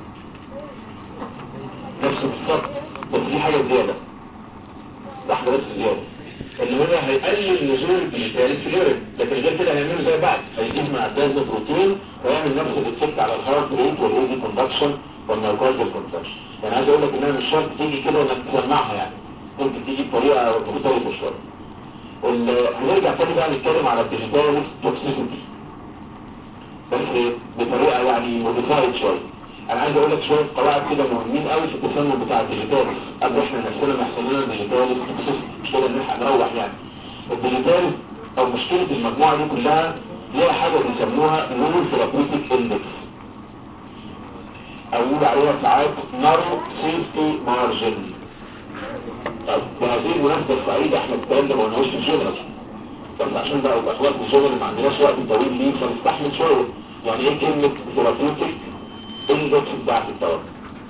نفس بالظبط بس في حاجه زياده واحدة بس زيادة اللي هو هيقلل نزول الديجيتاليز في اليورين لكن غير كده هيعملوا زي بعض هيزيد مع الداز بروتين ويعمل نفس الايفكت على الهارت ريت والايدي كوندكشن والمايوكارديال كوندكشن يعني عايز اقول لك انها مش شرط تيجي كده انك تسمعها يعني ممكن تيجي بطريقه مختلفه شويه هنرجع تاني بقى نتكلم على الديجيتاليز توكسيسيتي بس بطريقه يعني موديفايد شويه انا عايز اقول لك شويه قواعد كده مهمين قوي في التصميم بتاع الديجيتاليز قبل احنا نفسنا ما يحصل لنا الديجيتاليز مش كده ان احنا نروح يعني الديجيتاليز او مشكله المجموعه دي كلها ليها حاجه بيسموها نون ثيرابيوتيك اندكس او يقول عليها ساعات نارو سيفتي مارجن طب بهذه المناسبة السعيدة احنا الكلام ده ما قلناهوش في الجنرال بس عشان بقى يبقى خلاص الجنرال ما عندناش وقت طويل ليه فنستحمل شوية يعني ايه كلمة ثيرابيوتيك اندكس بتاعت الدواء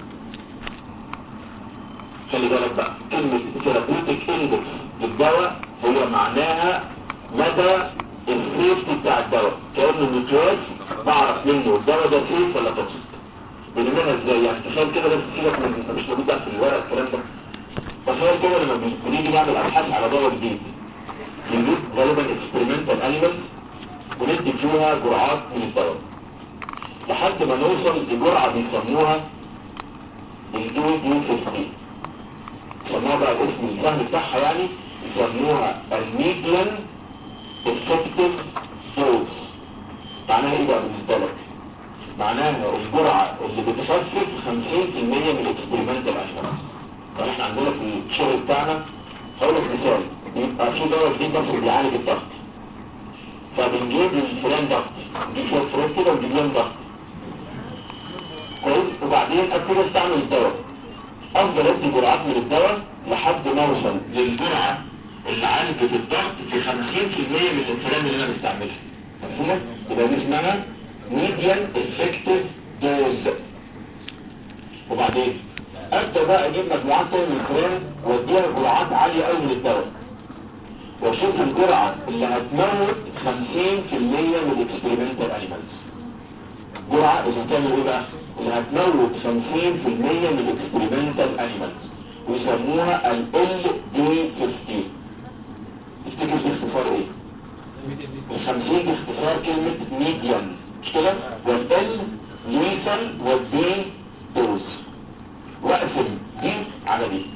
خلي بالك بقى كلمة ثيرابيوتيك اندكس للدواء هي معناها مدى السيفتي بتاع الدواء كأنه مقياس بعرف منه الدواء ده سيف ولا توكسيك بنعملها ازاي يعني تخيل كده بس سيبك من انت مش موجود بقى في الورق الكلام ده تخيل كده لما بنيجي نعمل ابحاث على دواء جديد بنجيب غالبا اكسبيرمنتال انيمالز وندي فيها جرعات من الدواء لحد ما نوصل لجرعة بيسموها الدو دو 50 يسموها بقى الاسم السهل بتاعها يعني يسموها الميديان افكتيف دوز معناها ايه بقى بالنسبه لك معناها الجرعه اللي بتخفف 50% من الاكسبيرمنتال اشخاص طب احنا عندنا في الشغل بتاعنا هقول لك مثال يبقى في دواء جديد مثلا بيعالج الضغط فبنجيب الفلان ضغط نجيب شويه فلان كده ونجيب لهم ضغط كويس وبعدين ابتدي استعمل الدواء افضل ادي جرعات من الدواء لحد ما اوصل للجرعه اللي عالجت الضغط في 50% من الفلان اللي انا بستعملها مفهومه يبقى دي اسمها ميديان افكتيف دوز وبعدين ابدا بقى اجيب مجموعات تانية من الفلان واديها جرعات عاليه قوي من الدواء واشوف الجرعه اللي هتموت 50% من الاكسبيرمنتال انيمالز جرعه اذا تعمل ايه بقى اللي هتموت 50% من الاكسبيرمنتال انيمالز ويسموها ال دي 15 تفتكر دي اختصار ايه ال 50 دي اختصار كلمة ميديان مش كده والال ليثل والدي دوز واقسم دي على دي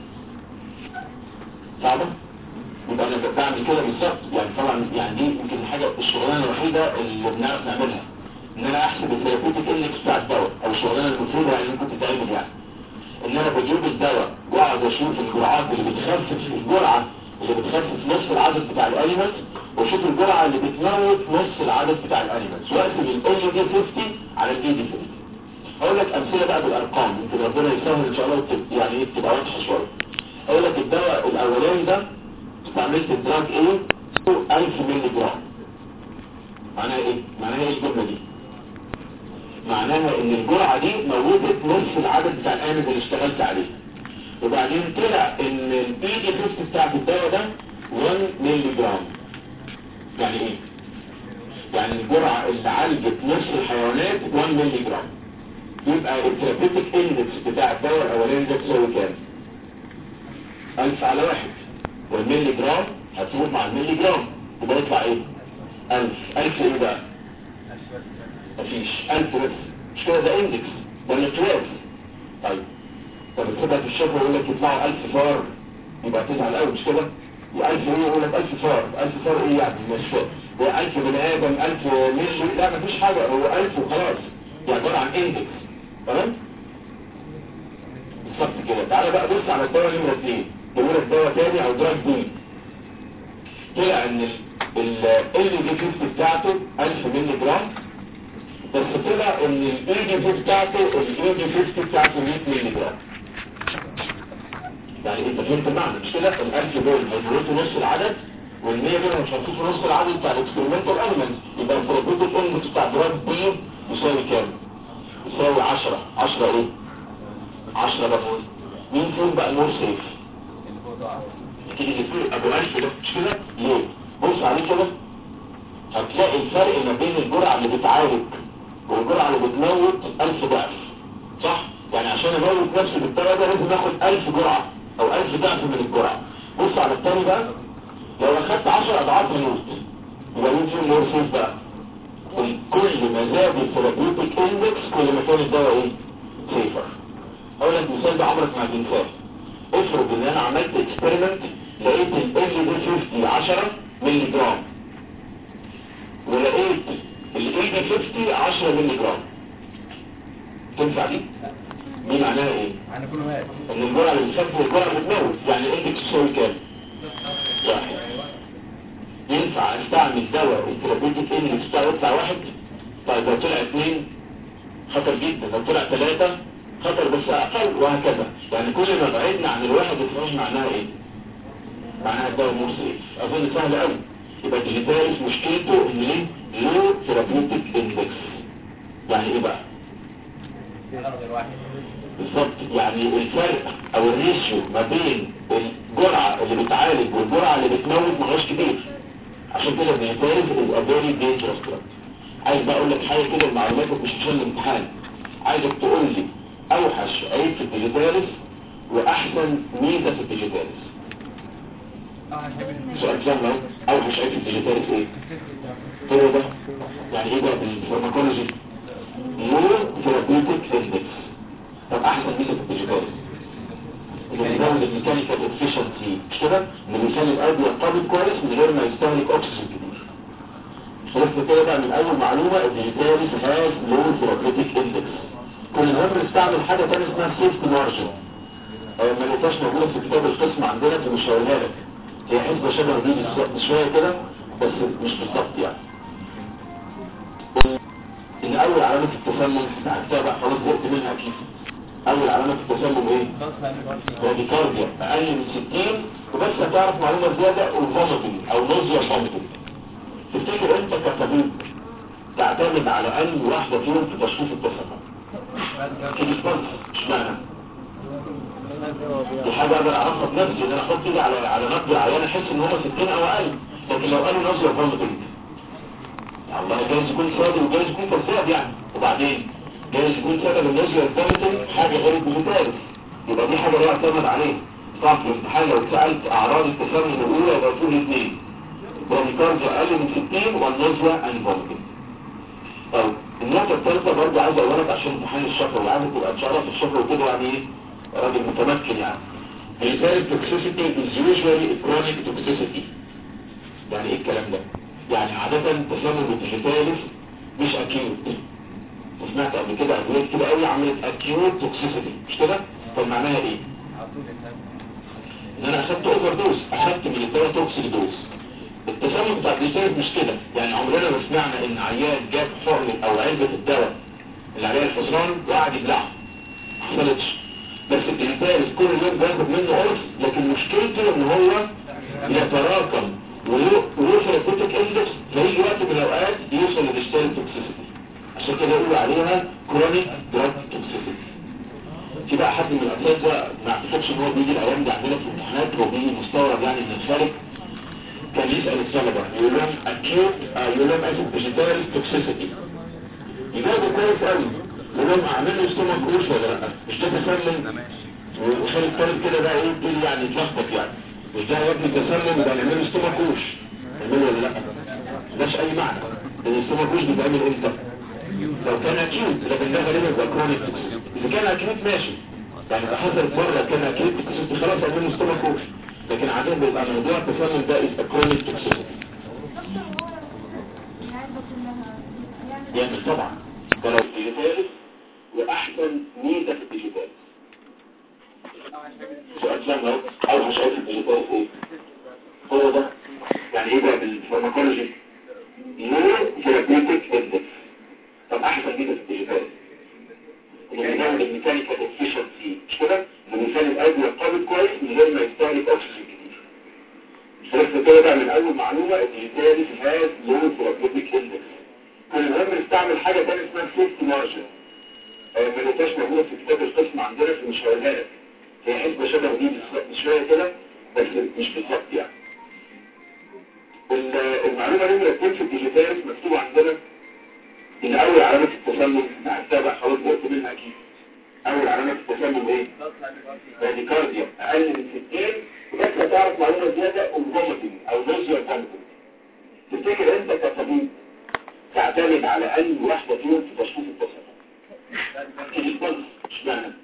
صعبة يبقى انا بعمل كده بالظبط يعني طبعا يعني دي يمكن الحاجة الشغلانة الوحيدة اللي بنعرف نعملها ان انا احسب الثيرابيوتيك اندكس بتاع الدواء او الشغلانة المفروضة يعني ممكن تتعمل يعني ان انا بجيب الدواء واقعد اشوف الجرعات اللي بتخفف الجرعة اللي بتخفف نص العدد بتاع الانيمالز واشوف الجرعة اللي بتموت نص العدد بتاع الانيمالز واقسم ال دي 50 على ال دي 50 هقول لك امثله بقى بالارقام يمكن ربنا يسهل ان شاء الله وتب- يعني ايه تبقى واضحه شويه اقول لك الدواء الاولاني ده استعملت الدراج ايه 1000 مللي جرام معناها ايه معناها ايه الجمله دي معناها ان الجرعه دي موتت نص العدد بتاع الانيمالز اللي اشتغلت عليه وبعدين طلع ان الاي دي 50 بتاعت الدواء ده 1 مللي جرام يعني ايه يعني الجرعه اللي عالجت نص الحيوانات 1 مللي جرام يبقى الثيرابيوتيك اندكس بتاع الدواء الاولاني ده تساوي كام 1000 على واحد والملي جرام هتروح مع الملي جرام يبقى يطلع ايه 1000 1000 ايه بقى مفيش 1000 بس مش كده ده اندكس ولا 12 طيب طب كده في الشفا يقول لك يطلعوا 1000 فار يبقى تزعل قوي مش كده و1000 ايه يقول لك 1000 فار 1000 فار ايه يعني مش فاهم هو 1000 بني ادم 1000 ملي لا مفيش حاجه هو 1000 وخلاص دي عباره عن اندكس تمام بالظبط كده تعالى بقى بص على الدواء نمرة 2 نمرة دواء تاني او دراج بي طلع ان ال ال دي 50 بتاعته 1000 مللي جرام بس طلع ان الاي دي 50 بتاعته الاي دي 50 بتاعته 100 مللي جرام يعني انت فهمت المعنى مش كده ال 1000 دول هيموتوا نص العدد وال 100 دول مش هيموتوا نص العدد بتاع الاكسبيرمنتال انيمالز يبقى الثيرابيوتيك انمت بتاع دراج بي يساوي كام؟ يساوي 10 10 ايه 10 بس مين فيهم بقى المور سيف تيجي تقول ابو الف ده مش كده ليه بص عليه كده هتلاقي الفرق ما بين الجرعه اللي بتعالج والجرعه اللي بتموت 1000 ضعف صح يعني عشان اموت نفسي بالطريقه ده لازم اخد 1000 جرعه او 1000 ضعف من الجرعه بص على الثاني بقى لو اخدت 10 اضعاف هموت يبقى مين فيهم مور سيف بقى كل ما زاد الثيرابيوتيك اندكس كل ما كان الدواء ايه سيفر اقول لك مثال ده عمرك ما هتنساه افرض ان انا عملت اكسبيرمنت لقيت ال دي 50 10 مللي جرام ولقيت ال دي 50 10 مللي جرام تنفع دي؟ دي معناها ايه؟ انا كله واقف ان الجرعه اللي بتخفف الجرعه اللي بتموت يعني الاندكس يساوي كام؟ واحد ينفع استعمل دواء الثيرابيوتيك اندكس بتاعه يطلع واحد طيب لو طلع اثنين خطر جدا لو طلع ثلاثة خطر بس اقل وهكذا يعني كل ما بعدنا عن الواحد اثنين معناها ايه معناها الدواء مرسل اظن سهل قوي يبقى الديجيتاليس مشكلته ان ليه لو ثيرابيوتيك اندكس يعني ايه بقى بالظبط يعني الفرق او الريشيو ما بين الجرعة اللي بتعالج والجرعة اللي بتموت ما هوش كبير عشان كده الديجيتاليس is a very dangerous drug عايز بقى اقول لك حاجة كده المعلوماتك مش عشان الامتحان عايزك تقول لي اوحش عيب في الديجيتاليس واحسن ميزة في الديجيتاليس سؤال سهل اهو اوحش عيب في الديجيتاليس ايه هو ده يعني ايه ده بالفارماكولوجي لو ثيرابيوتيك اندكس طب احسن ميزه في الديجيتاليس اللي بيزود الميكانيكال افشنسي مش كده اللي بيخلي القلب ينقبض كويس من غير ما يستهلك اكسجين كتير عرفت كده بقى من اول معلومه الديجيتاليس هاز لو ثيرابيوتيك اندكس كل مهم نستعمل حاجه ثانيه اسمها سيفتي مارجن ما لقيتهاش موجوده في كتاب القسم عندنا فمش هقولها لك هي حسبه شبه دي شويه كده بس مش بالظبط يعني ان اول علامة التسمم عرفتها بقى خلاص زهقت منها اكيد اول علامة التسمم ايه راديكارديا اقل من 60 وبس هتعرف معلومة زيادة والفوميتنج او نوزيا فوميتنج تفتكر انت كطبيب تعتمد على ان واحدة فيهم في تشخيص التسمم كديسبانس اشمعنى دي حاجة اقدر اعرفها بنفسي ان انا احط ايدي على على نقد عيان احس ان هم 60 او اقل لكن لو قالوا نوزيا فوميتنج الله جايز يكون صادق وجايز يكون كذاب يعني وبعدين جايز يكون سبب النزل الثالث حاجة غير الديجيتال يبقى دي حاجة لا يعتمد عليه طبعا في الامتحان لو سألت اعراض التسمم الاولى يبقى تقول اثنين برونيكارديا اقل من 60 والنزلة انفولتنج طيب النقطة الثالثة برضه عايز اقول لك عشان امتحان الشفوي وعايز تبقى تشرف الشفوي كده يعني ايه راجل متمكن يعني الفيرال توكسيسيتي is usually a chronic toxicity يعني ايه الكلام ده؟ يعني عادة تسمم الديجيتاليس مش اكيوت سمعت قبل كده ادويه كده قوي عملت اكيوت توكسيسيتي مش كده طب معناها ايه ان انا اخدت اوفر دوز اخدت من الدواء توكسيك دوز التسمم بتاع الديجيتاليس مش كده يعني عمرنا ما سمعنا ان عيان جاب حقن او علبه الدواء اللي عليها الحصان وقعد يبلعها ما حصلتش بس الديجيتاليس كل يوم بياخد منه قرص لكن مشكلته ان هو يتراكم وله ثيرابيوتيك اندكس فيجي وقت من الاوقات يوصل لديجيتال توكسيسيتي عشان كده يقولوا عليها كرونيك دراج توكسيسيتي في بقى حد من الاساتذه ما اعتقدش ان هو بيجي الايام دي عندنا في الامتحانات هو بيجي مستورد يعني من الخارج كان يسال الطلبه يقول لهم اكيوت يقول لهم اسف ديجيتال توكسيسيتي يجاوبوا كويس قوي يقول لهم اعمل له ستومك كروش ولا لا مش ده تسلم وخلي الطالب كده بقى ايه يبتدي يعني يتلخبط يعني مش ده يا ابني تسلم يبقى نعمله ستوماكوش نعمله ولا لا مش اي معنى لان الستوماكوش بيتعمل امتى لو كان اكيوت لكن ده غالبا يبقى كرونيك اذا كان اكيوت ماشي يعني اذا حصلت مره كان اكيوت كنت خلاص اعمل له ستوماكوش لكن عادة بيبقى موضوع التسلم ده is a chronic toxicity يعمل طبعا ولو الديجيتالس واحسن ميزه في الديجيتالس سؤال سهل اهو اوحش عيب في الديجيتالس ايه هو ده يعني ايه بقى بالفارماكولوجي نو ثيرابيوتيك اندكس طب احسن ميزه في الديجيتالس اللي بيعمل الميكانيكال افشنسي مش كده اللي بيخلي القلب ينقبض كويس من غير ما يستهلك اكسجين كتير عرفت كده بقى من اول معلومه الديجيتالس هاز لو ثيرابيوتيك اندكس كل مهم نستعمل حاجه ثانيه اسمها سيفتي مارجن ما لقيتهاش موجوده في كتاب القسم عندنا فمش هقولها لك هي حسبة شبه دي شوية كده بس مش بالظبط يعني المعلومة نمرة اتنين في الديجيتالس مكتوب عندنا ان اول علامة التسمم عرفتها بقى خلاص قلت منها اكيد اول علامة التسمم ايه؟ راديكارديا اقل من 60 وبس هتعرف معلومة زيادة والفوميتنج او نوزيا فوميتنج تفتكر انت كطبيب تعتمد على اي واحدة فيهم في تشخيص التسمم كديسبانس اشمعنى؟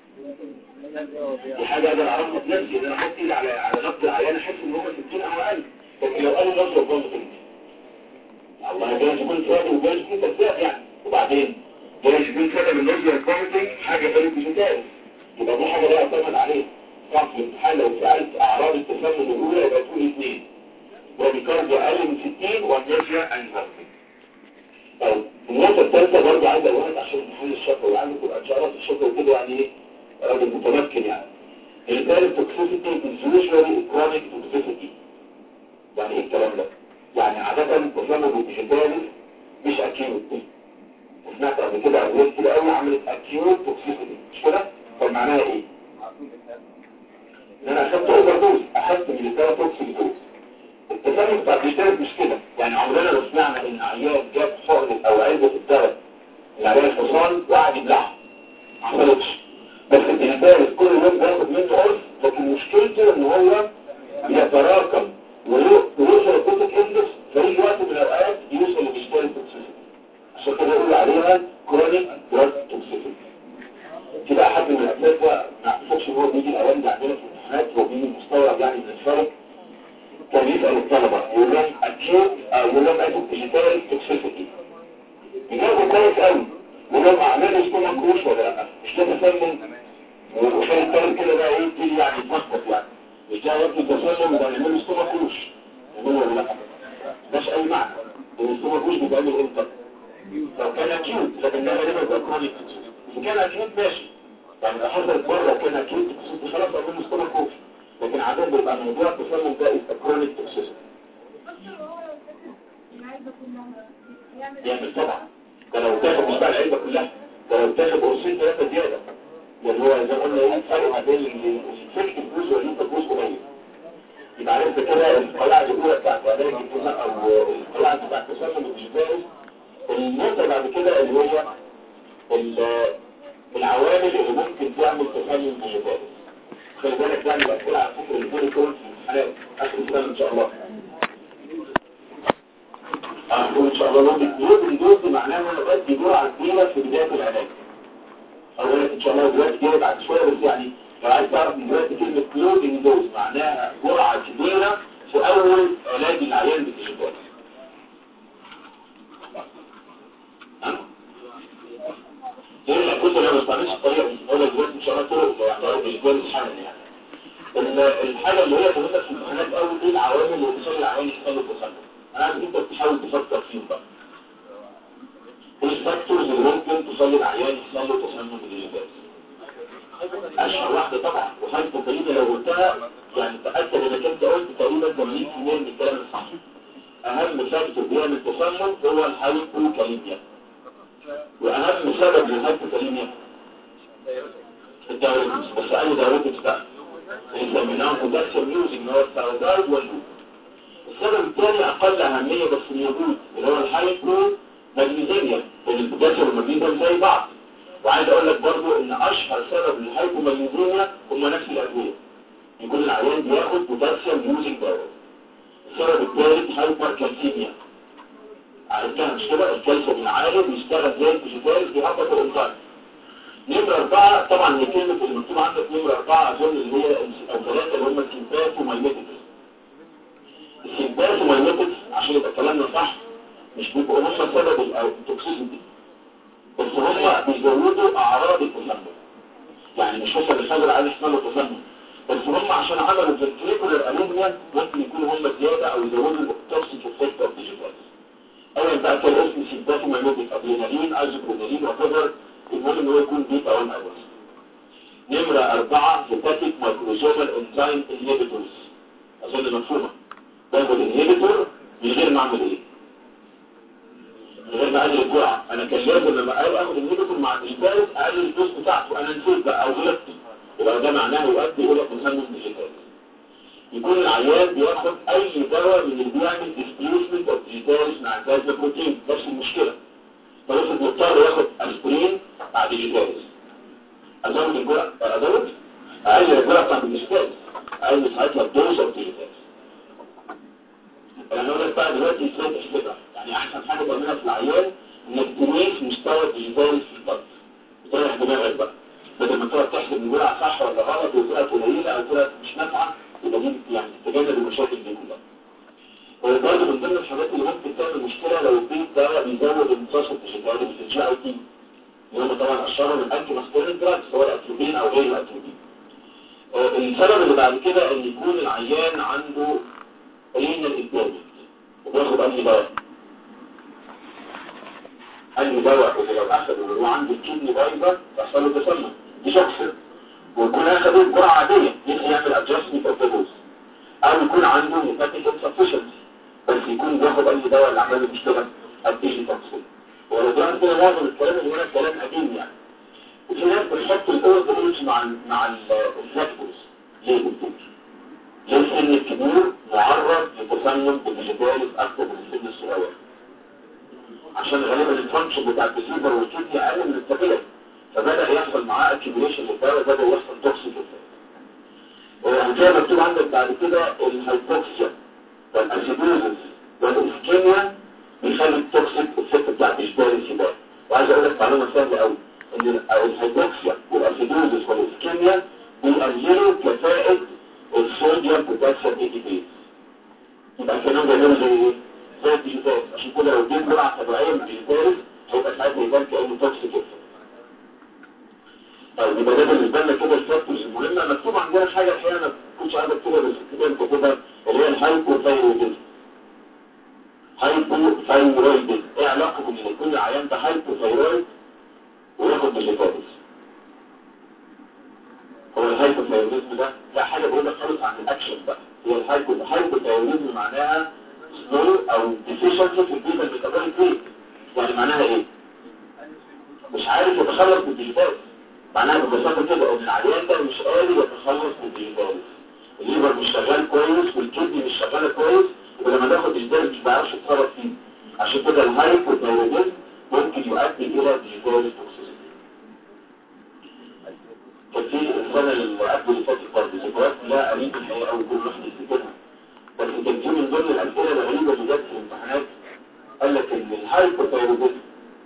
دي حاجة اقدر اعرفها بنفسي ان انا احط ايدي على على نقد العيان احس ان هم 60 او اقل لكن لو قالوا نظره فوميتنج الله جايز يكون صادق وجايز يكون كذاب يعني وبعدين جايز يكون سبب النظره الفوميتنج حاجة غير الديجيتال يبقى دي حاجة لا اعتمد عليها طبعا في الامتحان لو سألت اعراض التسمم الاولى يبقى تقول اثنين برونيكارديا اقل من 60 والنظره انفولتنج طيب النقطة الثالثة برضه عايز اقولها عشان امتحان الشفوي وعايز تبقى تشرف الشفوي كده يعني ايه راجل متمكن يعني الثالث توكسيسيتي is usually chronic toxicity يعني ايه الكلام ده؟ يعني عادة تسمى بالديجيتاليس مش اكيوت سمعت قبل كده ادويه كده قوي عملت اكيوت توكسيسيتي مش كده؟ طب معناها ايه؟ ان انا اخدت اوفر دوز اخدت من الثلاث توكسيك دوز التسمم بتاع الديجيتاليس مش كده يعني عمرنا لو سمعنا ان عيان جاب حقن او علبه الدواء العيان الحصان وقعد يبلعها ما حصلتش بس الديجيتاليس كل يوم بياخد منه قرص لكن مشكلته ان هو يتراكم ويوصل الكوتك اندكس فيجي وقت من الاوقات يوصل لديجيتال توكسيسيتي عشان كده يقول عليها كرونيك دراج توكسيسيتي في بقى حد من الاساتذه ما اعتقدش ان هو بيجي الاوان ده عندنا في الامتحانات هو بيجي مستوعب يعني من الفرق كان يسال الطلبه يقول لهم اكيوت يقول لهم اكيوت ديجيتال توكسيسيتي يجاوبوا كويس قوي يقول لهم اعمال ستومك كروش ولا لا مش كده تسمم وعشان الطالب كده بقى ايه يبتدي يعني يتنطط يعني مش ده يبني تسلم ده يعمل ستومك كروش يقول ولا لا مش اي معنى ان ستومك كروش بيتعمل امتى لو كان اكيوت لكن ده غالبا بيبقى كرونيك اذا كان اكيوت ماشي يعني لو حصلت بره كان اكيوت خلاص اعمل ستومك كروش لكن عادة بيبقى موضوع التسلم ده از كرونيك توكسيسيتي يعمل طبعا ده لو تاخد مش بقى العلبة كلها ده لو تاخد قرصين ثلاثة زيادة يعني هو زي ما قلنا ايه الفرق ما بين الفكت فلوس والليمت فلوس قليل يبقى عرفت كده القواعد الاولى بتاعت علاج التسمم او القواعد بتاعت التسمم الديجيتالي النقطة بعد كده اللي هي ال- العوامل اللي ممكن تعمل تسمم ديجيتالي خلي بالك يعني الاسئله على فكره اللي بيقول كون في الامتحانات اخر السنه ان شاء الله هنقول ان شاء الله لود لود دوز معناها ان انا بدي جرعه كبيره في بدايه العلاج اولا ان شاء الله دلوقتي جاي بعد شويه بس يعني لو عايز تعرف من دلوقتي كلمه لودنج دوز معناها جرعه كبيره في اول علاج العيان بالديجيتال ايه كنت انا ما بستعملش الطريقه دي ولا دلوقتي ان شاء الله طرق لو اعتبر بالجوال حالا يعني ال- الحاجه اللي هي مهمه في الامتحانات قوي ايه العوامل اللي بتخلي العيان يحصل له تسلل انا عايز انت تحاول تفكر فيهم بقى ايه الفاكتورز اللي ممكن تخلي العيان يحصل له تسمم بالجلد اشهر واحده طبعا وحاجه تقريبا لو قلتها يعني تاكد انك انت قلت تقريبا 80% من الكلام الصح اهم فاكتور بيعمل تسمم هو الهايبوكاليميا واهم سبب للهايبوكاليميا الدايوريتكس بس اي دايوريتكس بقى اللي سميناهم بوتاسيوم يوزنج هو الثايرويد واللوب السبب الثاني اقل اهميه بس موجود اللي هو الهايبو ماجنيزيميا لان البوتاسيوم والمغنيسيوم زي بعض وعايز اقول لك برضو ان اشهر سبب للهايبو ماجنيزيميا هم نفس الادويه يكون العيان بياخد بوتاسيوم يوزنج دواء السبب الثالث هايبر كالسيميا عرفتها مش كده الكالسيوم العالي بيشتغل زي الديجيتال بيهبط الانزيم نمرة أربعة طبعا هي كلمة اللي مكتوب عندك نمرة أربعة أظن اللي هي أو ثلاثة اللي هم السيمباث ومايميتكس السيمباث ومايميتكس عشان يبقى كلامنا صح مش بيبقوا هم سبب التوكسيسيتي بس هم بيزودوا أعراض التسمم يعني مش مثلا الخضر عايز يحصل له تسمم بس هم عشان عملوا فنتريكولر أنيميا ممكن يكونوا هم زيادة أو يزودوا التوكسيك افكت أوف ديجيتال أولا بقى كان اسم سيمباث ومايميتك أدرينالين أيزوبرينالين وكفر المهم ان هو يكون بيتا 1 اورز نمرة أربعة هيباتيك مايكروزومال انزيم انهيبيتورز أظن مفهومة باخد انهيبيتور من غير ما أعمل إيه؟ من غير ما أقلل الجرعة أنا كان لازم لما أقل أخد انهيبيتور مع الديجيتالز أقلل الدوز بتاعته أنا نسيت بقى أو غلطت يبقى ده معناه يؤدي إلى تسمم ديجيتالز يكون العيان بياخد أي دواء من اللي بيعمل ديسبليسمنت أوف ديجيتالز مع الجاز بروتين نفس المشكلة فلسه مضطر ياخد اسبرين بعد الجهاز ازود الجرعه ازود اقلل الجرعه بتاعت الجهاز اقلل ساعتها الدوز اوف الجهاز انا هقول لك بقى دلوقتي ازاي تحسبها يعني احسن حاجه تعملها في العيان انك تقيس مستوى الجهاز في الضغط تريح دماغك بقى بدل ما تقعد تحسب الجرعه صح ولا غلط وطلعت قليله او طلعت مش نافعه يبقى دي يعني تتجنب المشاكل دي كلها وبرضه من ضمن الحاجات اللي ممكن تعمل مشكلة لو البيت ده بيزود امتصاص الديجيتال في الجي اي تي اللي هم طبعا اشهرهم الانتي ماسكولين دراج سواء الاتروبين او غير الاتروبين آه، السبب اللي بعد كده ان يكون العيان عنده رينال امبيرمنت وبياخد انهي دواء انهي دواء اللي لو اخده وهو عنده الكدني بايظه يحصل له تسمم دي شخص ويكون اخد جرعه عاديه يقدر يعمل ادجستمنت اوف دوز او يكون عنده هيباتيك انسفشنسي بس يكون بياخد اي دواء اللي عمل له مشكله اديشن توكسين ولو ده كده معظم الكلام اللي هنا كلام قديم يعني وفي ناس بتحط الاورجنز مع ال مع الفاكتورز ليه دكتور؟ ليه السن الكبير معرض لتسمم بالديجيتاليز اكتر من السن الصغير عشان غالبا الفانكشن بتاع البليفر والكدني اقل من الطبيعي فبدا يحصل معاه اكيوميشن للدواء بدا يحصل توكسيك وزي ما مكتوب عندك بعد كده الهايبوكسيا والاسيدوزس والاسكيميا بيخلي التوكسيك الفكر بتاع الديجيتاليز يبان وعايز اقول لك معلومه سهله قوي ان الهايبوكسيا والاسيدوزس والاسكيميا بيقللوا كفاءه الصوديوم بوتاسيوم اي دي بي يبقى كانوا بيعملوا زي ايه؟ زي الديجيتاليز عشان كده لو اديت جرعه طبيعيه من الديجيتاليز هيبقى ساعتها يبان كانه توكسيك افكت طيب يبقى ده بالنسبه لنا كده الفاكتورز المهمه مكتوب عندنا حاجه احيانا ما كنتش عايز اكتبها بس كده انت كده اللي هي الهايبوثايرويدزم هايبوثايرويدزم ايه علاقه ان يكون العيان ده هايبوثايرويد وياخد ديجيتاليز هو الهايبوثايرويدزم ده ده حاجه بعيده خالص عن الاكشن بقى هي الهايبو الهايبوثايرويدزم معناها سلو او ديفيشنسي في البيتا الميتابوليك ريت يعني معناها ايه مش عارف يتخلص من الديجيتاليز معناها ببساطه كده ان العيان ده مش قادر يتخلص من الديجيتاليز الليفر مش شغال كويس والكدني مش شغاله كويس ولما ناخد الديجيتاليز مش بيعرفش يتصرف فيه عشان كده الهايبوثايرويدزم ممكن يؤدي الى ديجيتاليز توكسيسيتي كان في السنة اللي قبل اللي فاتت برضه ذكريات لا قريب الحقيقة أو كل واحد يفتكرها بس كان في من ضمن الأسئلة الغريبة اللي جت في الامتحانات قال لك إن الهايبوثايروديزم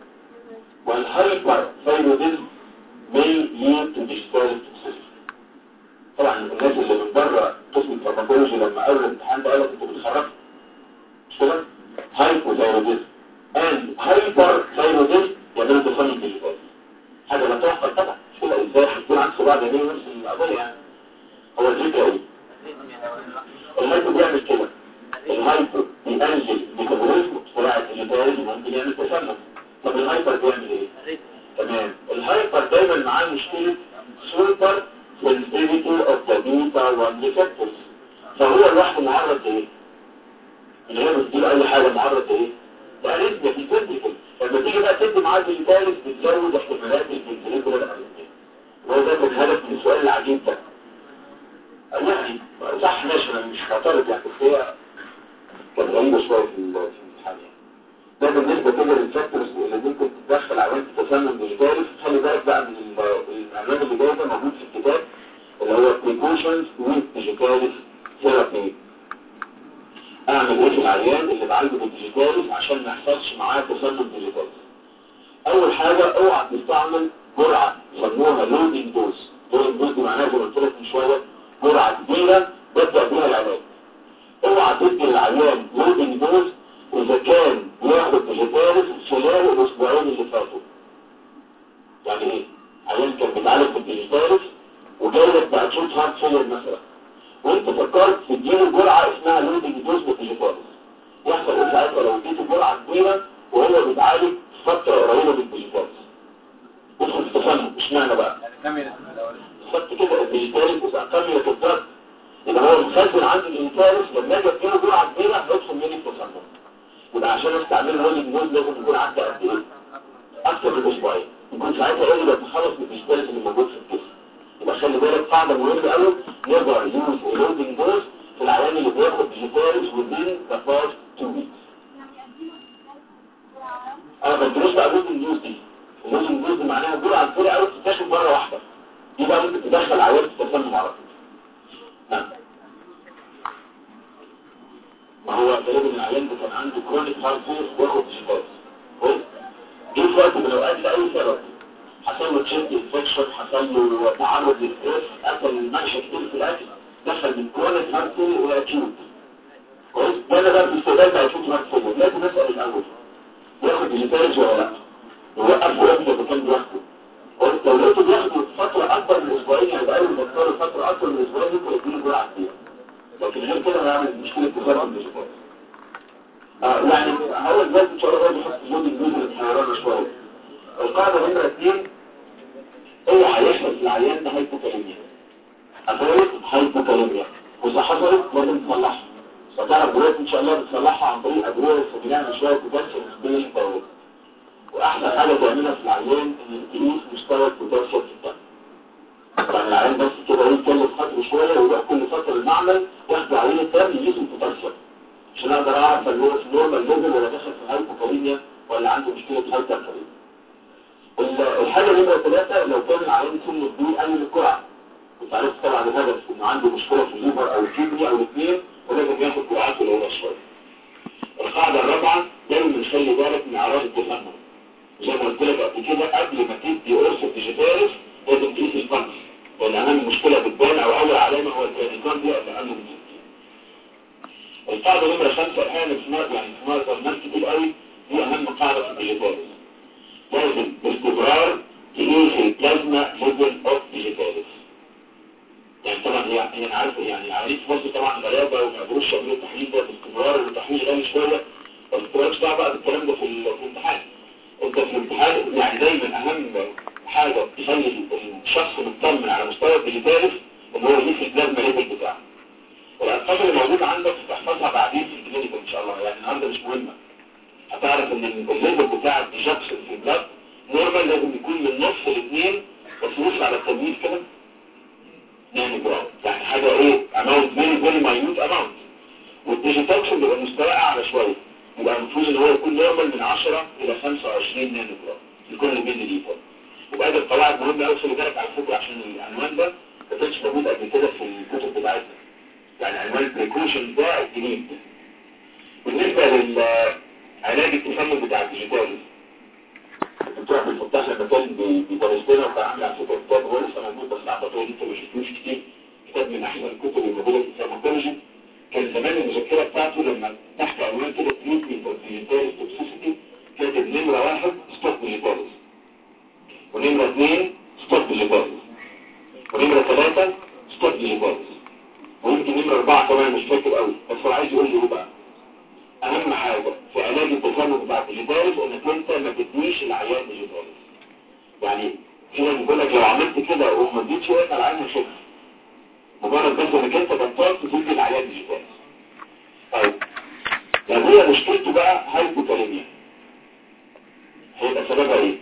والهايبر ثايروديزم may lead to digital toxicity طبعا الناس اللي من بره قسم الفارماكولوجي لما قالوا الامتحان ده قال لك انتوا بتخرجوا مش كده؟ هايبوثايروديزم and هايبر ثايروديزم يعملوا تصميم ديجيتال حاجة لا تعقل طبعا مش كده ازاي هتكون عن صباع جميل نفس القضية يعني هو الفكرة ايه الهايبو بيعمل كده الهايبو بيقلل ميتابوليزم بسرعة الجداري ممكن يعمل تسمم طب الهايبر بيعمل ايه تمام الهايبر دايما معاه مشكلة سوبر sensitivity of the beta 1 receptors فهو لوحده معرض لايه من غير ما تديله اي حاجة معرض لايه ده ريزم في الفيزيكال لما تيجي بقى تدي معاه الثالث بتزود احتمالات الفنتريكولار الاريتميا هو ده كان هدف من السؤال العجيب ده يعني صح ماشي انا مش معترض يعني بس هي كانت غريبه شويه في ال- في الامتحان يعني ده بالنسبه كده للفاكتورز اللي ممكن تدخل عوامل التسمم بالثالث خلي بالك بقى من ال- العنوان اللي جاي ده موجود في الكتاب اللي هو precautions with digital therapy اعمل ايه في العيان اللي بعالجه بالديجيتاليز عشان ما يحصلش معاه تسمم ديجيتاليز اول حاجة اوعى تستعمل جرعة يسموها لودنج دوز لودنج دوز دي معناها زي ما قلت لك من شوية جرعة كبيرة ببدأ بيها العلاج اوعى تدي للعيان لودنج دوز اذا كان بياخد ديجيتاليز خلال الاسبوعين اللي فاتوا يعني ايه؟ عيان كان بيتعالج بالديجيتاليز وجاي لك بأكيوت هارت فيلر مثلا وانت فكرت تديله جرعة اسمها لودنج دوز بالديجيتاليز يحصل ايه ساعتها لو اديته جرعة كبيرة وهو بيتعالج فترة قريبة بالديجيتاليز يدخل في تسمم اشمعنى بقى خدت كده الديجيتاليز اذا كملت الضغط يبقى هو مخزن عندي الديجيتاليز لما اجي اديله جرعة كبيرة هيدخل مني في تسمم يبقى عشان استعمل لودنج دوز لازم يكون عدى قد ايه؟ اكثر من اسبوعين يكون ساعتها قادر يتخلص من الديجيتاليز اللي موجود في الجسم يبقى خلي بالك قاعدة مهمة قوي نقدر يوز لودنج دوز في العيان اللي بياخد ديجيتاليز within the first two weeks انا ما بديلوش بقى لودنج دوز دي اللودنج دوز دي معناها جرعة كبيرة قوي بتتاخد مرة واحدة دي بقى ممكن تدخل عيان في التسمم على طول نعم ما هو غالبا العيان ده كان عنده كرونيك هارت فيلر وياخد ديجيتاليز كويس جه في وقت من الاوقات لاي سبب حصل له تشيست انفكشن حصل له تعرض للستريس اكل الملح كتير في الاكل دخل من كرونيك هارت فيلر الى اكيوت كويس ده انا بقى في استقبال بقى اكيوت هارت فيلر لازم اسال الاول ياخد ديجيتاليز ولا لا يوقفه قبل ما كان بياخده كويس لو لقيته بياخده فتره اكبر من اسبوعين يعني بقى له دكتور فتره اكبر من اسبوعين ممكن يديله جرعه كبيره لكن غير كده هيعمل مشكله تسرب ديجيتاليز آه يعني هقول دلوقتي ان شاء الله برضه حط اللودنج دوز الحيرانه شويه القاعده نمره اثنين اوعى يحصل في العيان ده هايبوكاليميا افويد هايبوكاليميا واذا حصلت لازم تصلحها فتعرف دلوقتي ان شاء الله بتصلحها عن طريق ادويه بنعمل شويه بوتاسيوم سبيل باور واحسن حاجه تعملها في العيان ان تقيس مستوى البوتاسيوم في الدم يعني العيان بس كده يتكلم فتره شويه ويروح كل فتره المعمل ياخدوا عينه الدم يقيسوا البوتاسيوم عشان اقدر اعرف اللي هو في نورمال ليفل ولا داخل في هايبوكاليميا ولا عنده مشكله هايبوكاليميا الحاجه نمره ثلاثه لو كان العيان سنه كبير قلل الجرعه انت عرفت طبعا الهدف انه عنده مشكله في الليفر او الكدني او الاثنين ولازم ياخد جرعات قليله شويه القاعده الرابعه دايما خلي بالك من اعراض التسمم زي ما قلت لك قبل كده قبل ما تدي قرص ديجيتاليس لازم تقيس البلس لان اهم مشكله بتبان او اول علامه هو الكانيكان دي اقل من 60 القاعده نمره خمسه احيانا في مرض يعني في مرض ناس كتير قوي دي اهم قاعده في الديجيتاليس لازم باستمرار تقيس البلازما ليفل اوف ديجيتاليس يعني طبعا هي هي انا عارف يعني عمليه في مصر طبعا غلابه وما قدروش يعملوا التحليل ده باستمرار والتحليل غالي شويه بس مالكش دعوه بقى بالكلام ده في ال- في الامتحان انت في الامتحان يعني دايما اهم حاجه تخلي الشخص مطمن على مستوى الديجيتاليس ان هو يقيس البلازما ليفل بتاعه الارقام اللي موجوده عندك تحفظها بعدين في الكلينيك ان شاء الله يعني النهارده مش مهمه هتعرف ان الليفل بتاع الديجكشن في البلاد نورمال لازم يكون من نص لاثنين بس بص على التمييز كده نانو جرام يعني حاجه ايه اماونت فيري فيري ماينوت اماونت والديجيتكشن بيبقى مستوى اعلى شويه يبقى المفروض ان هو يكون نورمال من 10 الى 25 نانو جرام لكل ملي لتر وبقى دي القواعد مهمه قوي خلي بالك على فكره عشان العنوان ده ما كانش موجود قبل كده في الكتب بتاعتنا يعني عنوان البريكوشن ده الجديد بالنسبه للعلاج التسمم بتاع الديجيتال الدكتور عبد الفتاح لما كان بي- بيدرس لنا وكان عامل على فكره كتاب هو لسه موجود بس اعتقد ان انت ما شفتوش كتير كتاب من احسن الكتب الموجوده في الفارماكولوجي كان زمان المذكره بتاعته لما تحت عنوان كده تريتمنت اوف ديجيتال توكسيسيتي كاتب نمره واحد ستوب ديجيتاليز ونمره اثنين ستوب ديجيتاليز ونمره ثلاثه ستوب ديجيتاليز ويمكن نمره اربعه كمان مش فاكر قوي بس هو عايز يقول لي ايه بقى اهم حاجة في علاج التسمم بتاع الديجيتاليز انك انت ما تديش العيان ديجيتاليز يعني في ناس بيقول لك لو عملت كده وما اديتش وقت على العيان هيخف مجرد بس انك انت بطلت تدي العيان ديجيتاليز طيب لو هي مشكلته بقى هايبوكاليميا هيبقى سببها ايه؟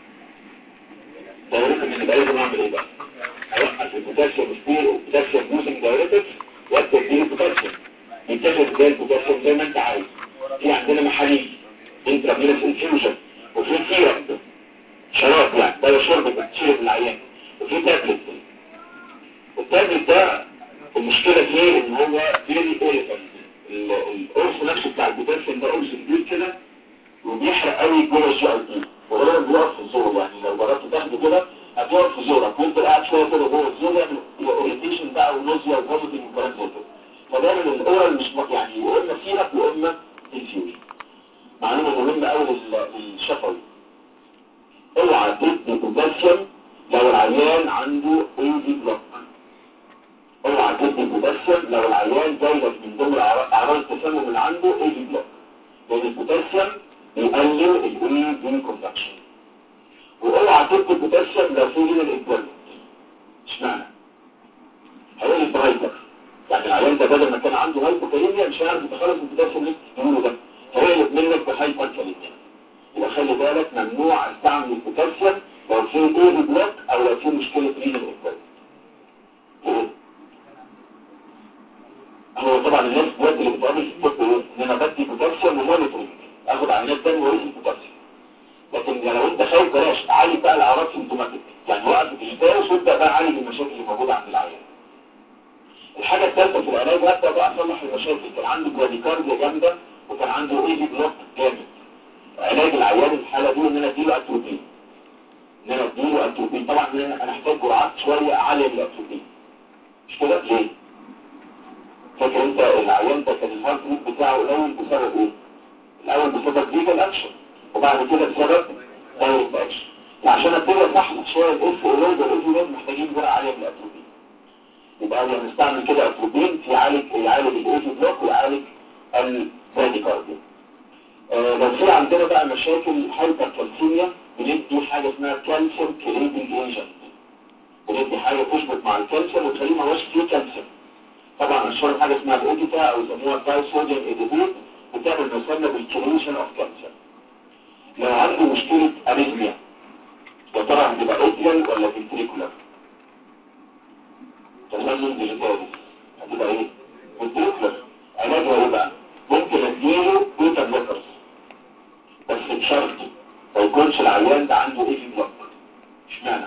ده ممكن ان يبقى لازم اعمل ايه بقى؟ اوقف البوتاسيوم ستيل والبوتاسيوم بوزنج دايريتكس وابدا اديله البوتاسيوم يتاخد زي البوتاسيوم زي ما انت عايز في عندنا محاليل انترافينوس انفيوجن وفي سيرب شراب يعني ده شرب بتشرب العيان وفي تابلت التابلت ده المشكله فيه ان هو فيري اوليفنت القرص نفسه بتاع البوتاسيوم ده قرص كبير كده وبيحرق قوي جوه الجي اي تي وغالبا بيقف في الزور يعني لو جربت تاخده كده هتقف في زورك وانت قاعد شويه كده جوه الزور يعمل اورينتيشن بقى ونوزيا وفوميتنج وكلام زي كده فدايما الاورال مش م- يعني يا اما سيرك يا اما انفيوجن معلومه مهمه قوي للشفوي اوعى تدي بوتاسيوم لو العيان عنده اي دي بلوك اوعى تدي بوتاسيوم لو العيان جاي لك من ضمن أعراض اعراض التسمم اللي عنده اي دي بلوك لان البوتاسيوم بيقلل الاي دي كونتاكشن واوعى تدي بوتاسيوم لو في هنا الانترنت اشمعنى؟ هيقول لك هايبر يعني العيان ده بدل ما كان عنده هايبوكاليميا مش هيعرف يتخلص من البوتاسيوم اللي انت بتقوله ده فهيقلب منك بهايبوكاليميا يبقى خلي بالك ممنوع استعمل البوتاسيوم لو في ايه بلوك او لو في مشكله رينال انترنت هو طبعا الناس دلوقتي اللي بتعمل في الطب ايه؟ ان انا بدي بوتاسيوم ومونيتورنج اخد عينات دم واقيس البوتاسيوم لكن لو انت خايف بلاش عالج بقى الاعراض سيمتوماتيك يعني وقف الديجيتالس وابدا بقى عالج المشاكل اللي موجوده عند العيان الحاجه الثالثه في العلاج ابدا بقى اصلح المشاكل كان عنده براديكارديا جامده وكان عنده ايزي بلوك جامد علاج العيان الحاله دي ان انا اديله اتروبين ان انا اديله اتروبين طبعا انا أنا هحتاج جرعات شويه عاليه من الاتروبين مش كده ليه فاكر انت العيان ده كان الهارت ريت بتاعه قليل بسبب ايه الاول بسبب ليجل اكشن وبعد كده بسبب دايركت اكشن عشان ابتدي اصحح شويه الاف اولويد والاف محتاجين جرعه عاليه من الاتروبين يبقى انا هنستعمل كده اتروبين في يعالج يعالج الاوتو بلوك ويعالج البراديكارديا آه لو في عندنا بقى مشاكل هايبر كالسيميا بندي حاجه اسمها كالسيوم كليتنج ايجنت بندي حاجة تشبك مع الكالسيوم وتخليه ما هوش فيه كالسيوم طبعا اشهر حاجة اسمها الايديتا او يسموها تاي صوديوم ايديتيت بتعمل ما يسمى بالكريشن اوف كالسيوم لو عنده مشكلة اريثميا يا ترى هتبقى ايديال ولا فنتريكولار تسمم ديجيتالي هتبقى ايه فنتريكولار علاجها ايه بقى ممكن اديله بيتا بلوكرز بس بشرط ما يكونش العيان ده عنده ايه في بلوك اشمعنى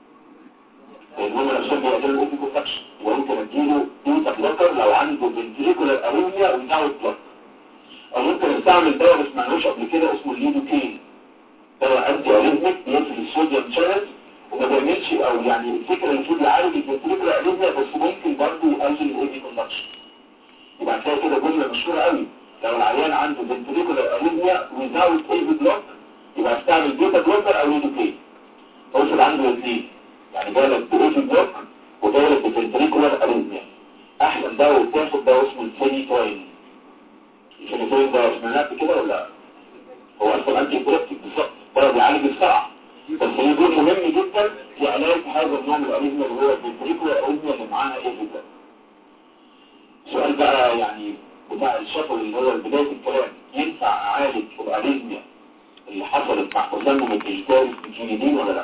لان هم نفسهم بيقدروا الاوبي كونتاكشن وممكن اديله بيتا بلوكر لو عنده فنتريكولار اريثميا ويزود بلوك او ممكن استعمل دواء ما سمعناش قبل كده اسمه الليدوكين دواء انتي اريثميك بيقفل الصوديوم شانلز وما بيعملش او يعني الفكره المفروض يعالج الفنتريكولار اريثميا بس ممكن برضه يقلل الاوبي كونتاكشن يبقى هتلاقي كده جمله مشهوره قوي لو العيان عنده فنتريكولار اريثميا ويزاوت اي بلوك يبقى استعمل بيتا بلوكر او ليدوكين اوصل عنده الاثنين يعني جالك باي بلوك وجالك بفنتريكولار اريثميا احسن دواء تاخد دواء اسمه الفينيتوين الفينيتوين ده سمعناه كده ولا لا؟ هو اصلا انتي بروتيك بالظبط ده بيعالج الصرع بس ليه دور مهم جدا في علاج هذا النوع من الاريثميا اللي هو الفنتريكولار اريثميا اللي معاها ايه جدا سؤال بقى يعني بتاع الشفوي اللي هو بداية الكلام ينفع اعالج الاريثميا اللي حصلت مع تسمم الديجيتال بالكلينيدين ولا لا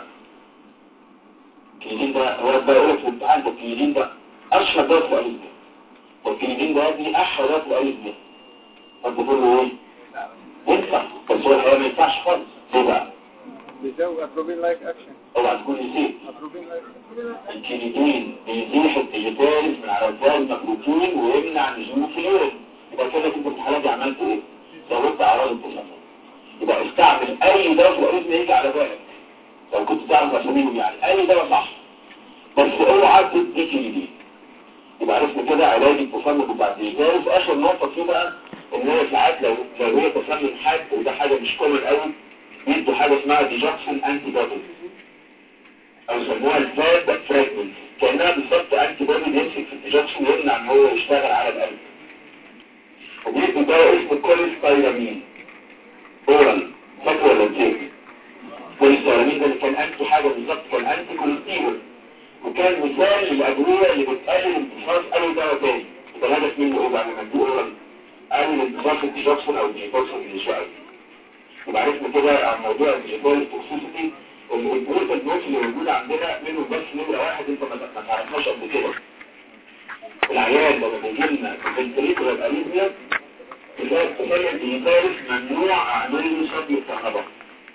الكلينيدين ده هو بقى يقول لك في الامتحان ده الكلينيدين ده اشهر دواء في الاريثميا والكلينيدين ده دي اشهر دواء في الاريثميا فانت تقول له ايه ينفع بس هو الحقيقه ما ينفعش خالص ليه بقى بيساوي اتروبين لايك اكشن اوعى تكون نسيت اتروبين لايك الكلينيدين بيزيح الديجيتال من على الجهاز المكروتين ويمنع نزول في اليورين يبقى كده كنت في الحالة دي عملت ايه؟ زودت اعراض التسمم يبقى استعمل اي دواء في الاريثم يجي على بالك لو كنت تعرف اساميهم يعني اي دواء صح بس اوعى تدي كلينيدين يبقى عرفنا كده علاج التسمم بتاع الديجيتال اخر نقطة فيه بقى ان هي ساعات لو لو هي تسمم حاد وده حاجة مش كومن قوي يدوا حاجة اسمها ديجوكسين انتي بودي او يسموها الفاد فراجمنت كانها بالظبط انتي بودي بيمسك في الديجوكسين ويمنع ان هو يشتغل على القلب وبيدوا دواء اسمه كوليستيرامين اورال فاكر ولا نسيت كوليستيرامين ده اللي كان انتي حاجه بالظبط كان انتي كوليستيرول وكان مثال للادويه اللي بتقلل امتصاص اي دواء تاني يبقى الهدف منه ايه بقى لما اديه اورال قلل امتصاص الديجوكسين او الديجوكسين اللي شويه يبقى عرفنا كده عن موضوع الديجيتال توكسيسيتي الامبورتنت نوتس اللي موجوده عندنا منهم بس نمره واحد انت ما ما تعرفهاش قبل كده العيان لما بيجي لنا فنتريكولار اريثميا تلاقي التسلل الديجيتال ممنوع اعمل له صدمه كهرباء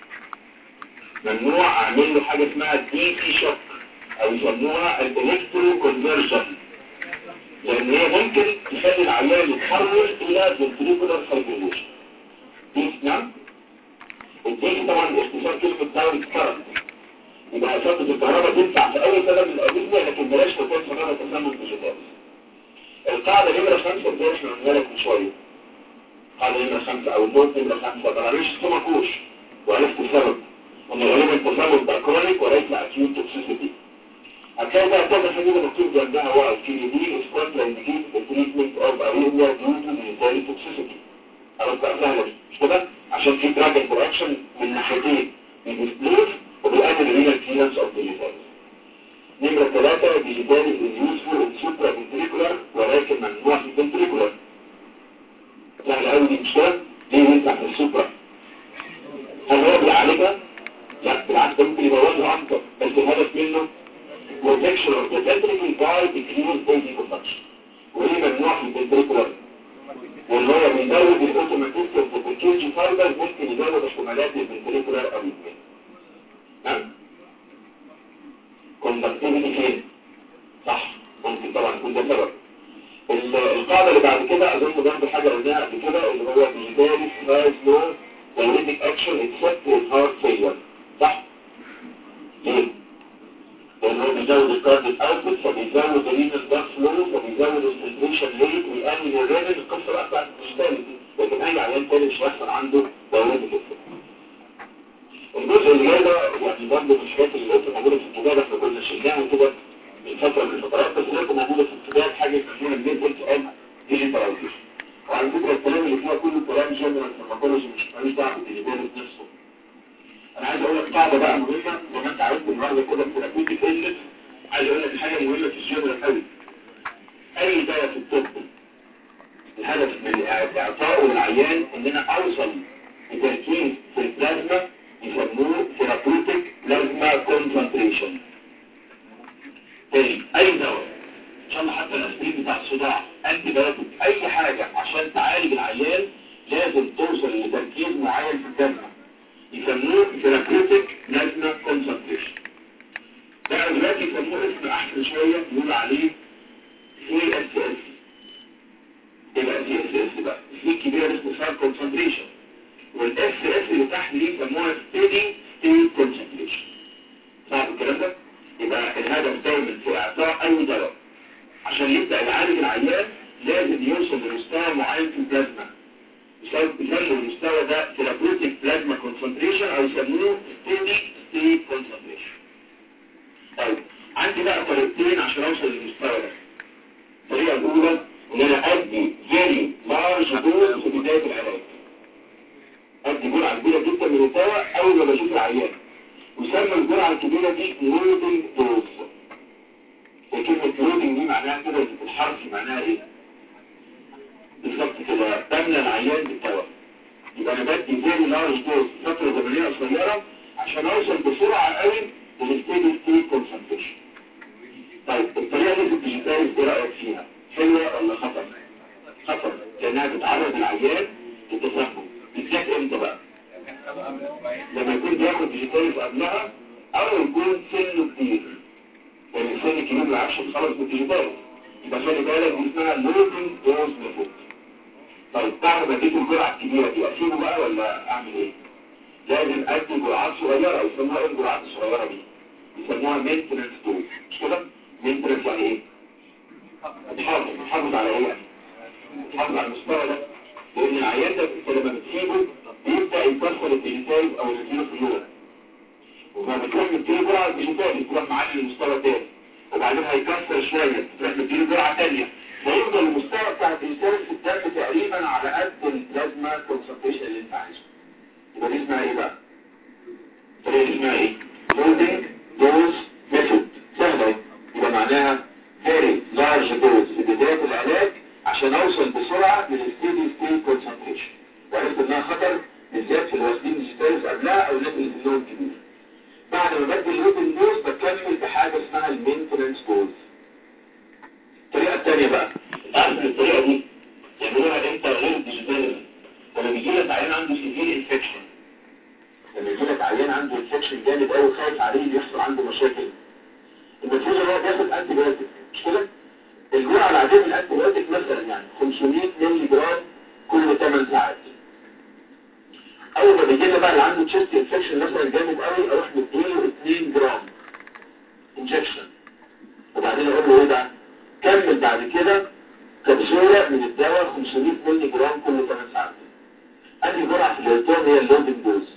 ممنوع اعمل له حاجه اسمها دي سي شوك او يسموها الالكترو كونفرجن لان هي ممكن تخلي العيان يتحول الى فنتريكولار فايبريليشن دي نعم الدي طبعا اختصار كلمه دايركت كارنت يبقى شرطة الكهرباء تنفع في اي سبب من الاريثميا لكن بلاش تكون سبب تسمم ديجيتال القاعدة نمرة خمسة اللي احنا قلنا لك من شوية قاعدة نمرة خمسة او النوت نمرة خمسة ما مش سمكوش وعرفت السبب ان غالبا التسمم ده كرونيك وليس اكيوت توكسيسيتي هتلاقي بقى كذا حاجة مكتوب جنبها هو الكينيدين is contraindicated the treatment of arrhythmia due to military toxicity خلاص بقى سهلة دي مش كده عشان في دراج انتراكشن من ناحيتين بيديسبليس وبيقلل الرينال كليرنس اوف ديجيتال نمرة ثلاثة ديجيتال is useful in supraventricular ولكن ممنوع في الفنتريكولار سهل قوي دي مش كده ليه ينفع في السوبرا هل هو بيعالجها؟ لا بالعكس ده ممكن يبوظها اكتر بس الهدف منه protection of the ventricle by decreasing daisy conduction وليه ممنوع في الفنتريكولار واللي هو بيزود الاوتوماتيك الكيجي فايبر ممكن يزود احتمالات الفنتريكولار اريثميا نعم كوندكتيفيتي فين صح ممكن طبعا يكون ده سبب ال- القاعدة اللي بعد كده اظن برضه حاجة قلناها قبل كده اللي هو بيدارس هاز نو diuretic اكشن اكسبت الهارت فيلر صح؟ ليه؟ لان هو بيزود الكارديك اوتبوت فبيزود الرينال بلاد فلو فبيزود الفلتريشن ريت ويقلل الرينال القصه بقى بتاعت الديجيتال لكن اي عيان تاني مش هيحصل عنده diuretic افكت الجزء اللي جاي ده يعني برضه من الحاجات اللي لسه موجوده في الكتاب احنا كنا شلناها كده من فتره من الفترات بس لسه موجوده في الكتاب حاجه اسمها الميثودز اوف ديجيتاليزيشن وعلى فكره الكلام اللي فيها كله كلام جنرال فارماكولوجي مش ماليش دعوه بالديجيتال نفسه انا عايز اقول لك قاعده بقى مهمه زي ما انت عارف النهارده كده في الاكوتيك ايلنس عايز اقول لك حاجه مهمه في الجيم قوي اي دواء في الطب الهدف من اعطائه للعيان ان انا اوصل لتركيز في البلازما يسموه ثيرابيوتيك بلازما كونسنتريشن تاني اي دواء ان شاء الله حتى الاسبرين بتاع الصداع انتي بايوتيك اي حاجه عشان تعالج العيان لازم توصل لتركيز معين في البلازما يسموه ثيرابيوتيك بلازما كونسنتريشن بقى دلوقتي يسموه اسم احسن شويه يقول عليه سي اس اس يبقى سي اس اس بقى في كبيره اسمه سار كونسنتريشن والاس اس اللي تحت دي يسموها ستيدي ستيت كونسنتريشن صعب الكلام ده يبقى الهدف دايما في اعطاء اي دواء عشان يبدا يعالج العيان لازم يوصل لمستوى معين في البلازما يسموا المستوى ده ثيرابيوتيك بلازما كونسنتريشن او يسموه ستيدي ستيت كونسنتريشن طيب عندي بقى طريقتين عشان اوصل للمستوى ده الطريقه الاولى ان انا ادي فيري لارج دوز في بدايه العلاج ادي جرعه كبيره جدا من الدواء اول ما بشوف العيان وسمى الجرعه الكبيره دي لودنج دوز كلمه لودنج دي معناها كده الحرف معناها ايه بالظبط كده بملى العيان بالدواء يبقى انا بدي فيري لارج دوز فتره زمنيه قصيره عشان اوصل بسرعه قوي للستيدي ستيت كونسنتريشن طيب الطريقه دي في الديجيتال ايه رايك فيها حلوه ولا خطر خطر لانها بتعرض العيان للتسمم بالذات امتى بقى لما يكون بياخد ديجيتال في قبلها او يكون سنه كبير يعني السن الكبير ما يعرفش يتخلص من الديجيتال يبقى خلي بالك دي اسمها لودنج دوز ميثود طيب بعد ما اديته الجرعه الكبيره دي اسيبه بقى ولا اعمل ايه لازم ادي جرعات صغيره يسموها ايه الجرعات الصغيره دي يسموها مينتنس دوز مش كده مينتنس يعني ايه بتحافظ بتحافظ على ايه يعني بتحافظ على المستوى ده لان العيان ده انت لما بتسيبه بيبدا يكسر الديجيتال او الكيلو في اليوم وما بتروح مديله جرعه الديجيتال بتروح معلي المستوى تاني وبعدين هيكسر شويه تروح مديله جرعه ثانيه فيفضل المستوى بتاع الديجيتال في الدم تقريبا على قد البلازما كونسنتريشن اللي انت عايزه يبقى دي اسمها ايه بقى؟ الطريقه دي اسمها ايه؟ لودنج دوز ميثود سهله اهي يبقى معناها very large dose في بداية العلاج عشان اوصل بسرعة للستيدي ستيت كونسنتريشن وعرفت انها خطر بالذات في الواخدين ديجيتالز قبلها او الناس اللي في اللون كبير بعد ما بدي اللودنج دوز بكمل بحاجة اسمها المينتنس دوز الطريقة الثانية بقى عارف الطريقة دي يعملوها امتى غير الديجيتالز لما بيجي لك عيان عنده سيفير انفكشن لما يجي لك عيان عنده انفكشن جامد قوي خايف عليه يحصل عنده مشاكل المفروض ان هو بياخد انتي بايوتيك مش كده الجرعه العاديه من الانتي بايوتيك مثلا يعني 500 مللي جرام كل 8 ساعات اول ما بيجي لي بقى اللي عنده تشيست انفكشن مثلا جامد قوي اروح مديله 2 جرام انجكشن وبعدين اقول له ايه بقى كمل بعد كده كبسوله من الدواء 500 مللي جرام كل 8 ساعات انهي جرعه في الهيلتون هي اللودنج دوز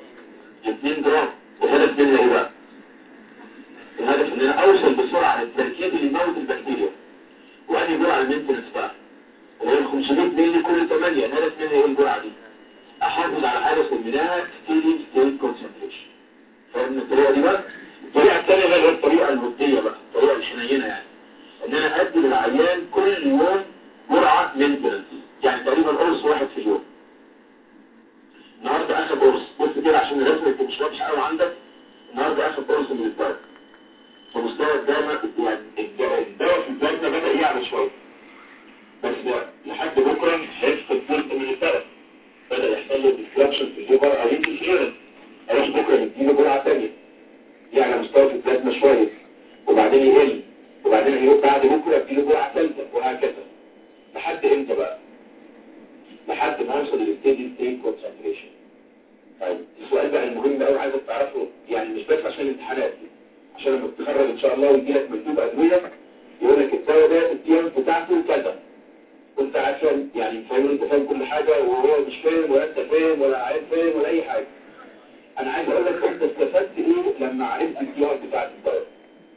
2 جرام الهدف منها ايه بقى الهدف ان انا اوصل بسرعة للتركيز اللي يموت البكتيريا واني جرعة المينتنس بقى اللي هي 500 مللي كل 8 الهدف منها ايه الجرعة دي احافظ على حاجة سميناها ستيدي ستيت كونسنتريشن فاهم الطريقة دي بقى الطريقة الثانية بقى هي الطريقة المدية بقى الطريقة الحنينة يعني ان انا ادي للعيان كل يوم جرعة مينتنس يعني تقريبا قرص واحد في اليوم النهارده اخد قرص بص كده عشان الرسم انت مش واضح قوي عندك النهارده اخد قرص من الدواء فمستوى الدم يعني الدواء في البلازما بدأ يعلى شوية بس لحد بكرة هيفقد جزء من الدواء بدأ يحصل له ديسكربشن في الليفر او يمكن في اروح بكرة نديله جرعة ثانية يعلى مستوى في البلازما شوية وبعدين يقل وبعدين هيروح بعد بكرة اديله جرعة ثالثة وهكذا لحد امتى بقى؟ لحد ما اوصل للستيدي ستيت كونسنتريشن طيب السؤال بقى المهم قوي عايزك تعرفه يعني مش بس عشان الامتحانات عشان لما تتخرج ان شاء الله ويجي لك مكتوب ادويه يقول لك الدواء ده التيام بتاعته كذا وانت عشان يعني فاهم انت فاهم كل حاجه وهو مش فاهم ولا انت فاهم ولا عارف فاهم ولا اي حاجه انا عايز اقول لك انت استفدت ايه لما عرفت التيار بتاعت الدواء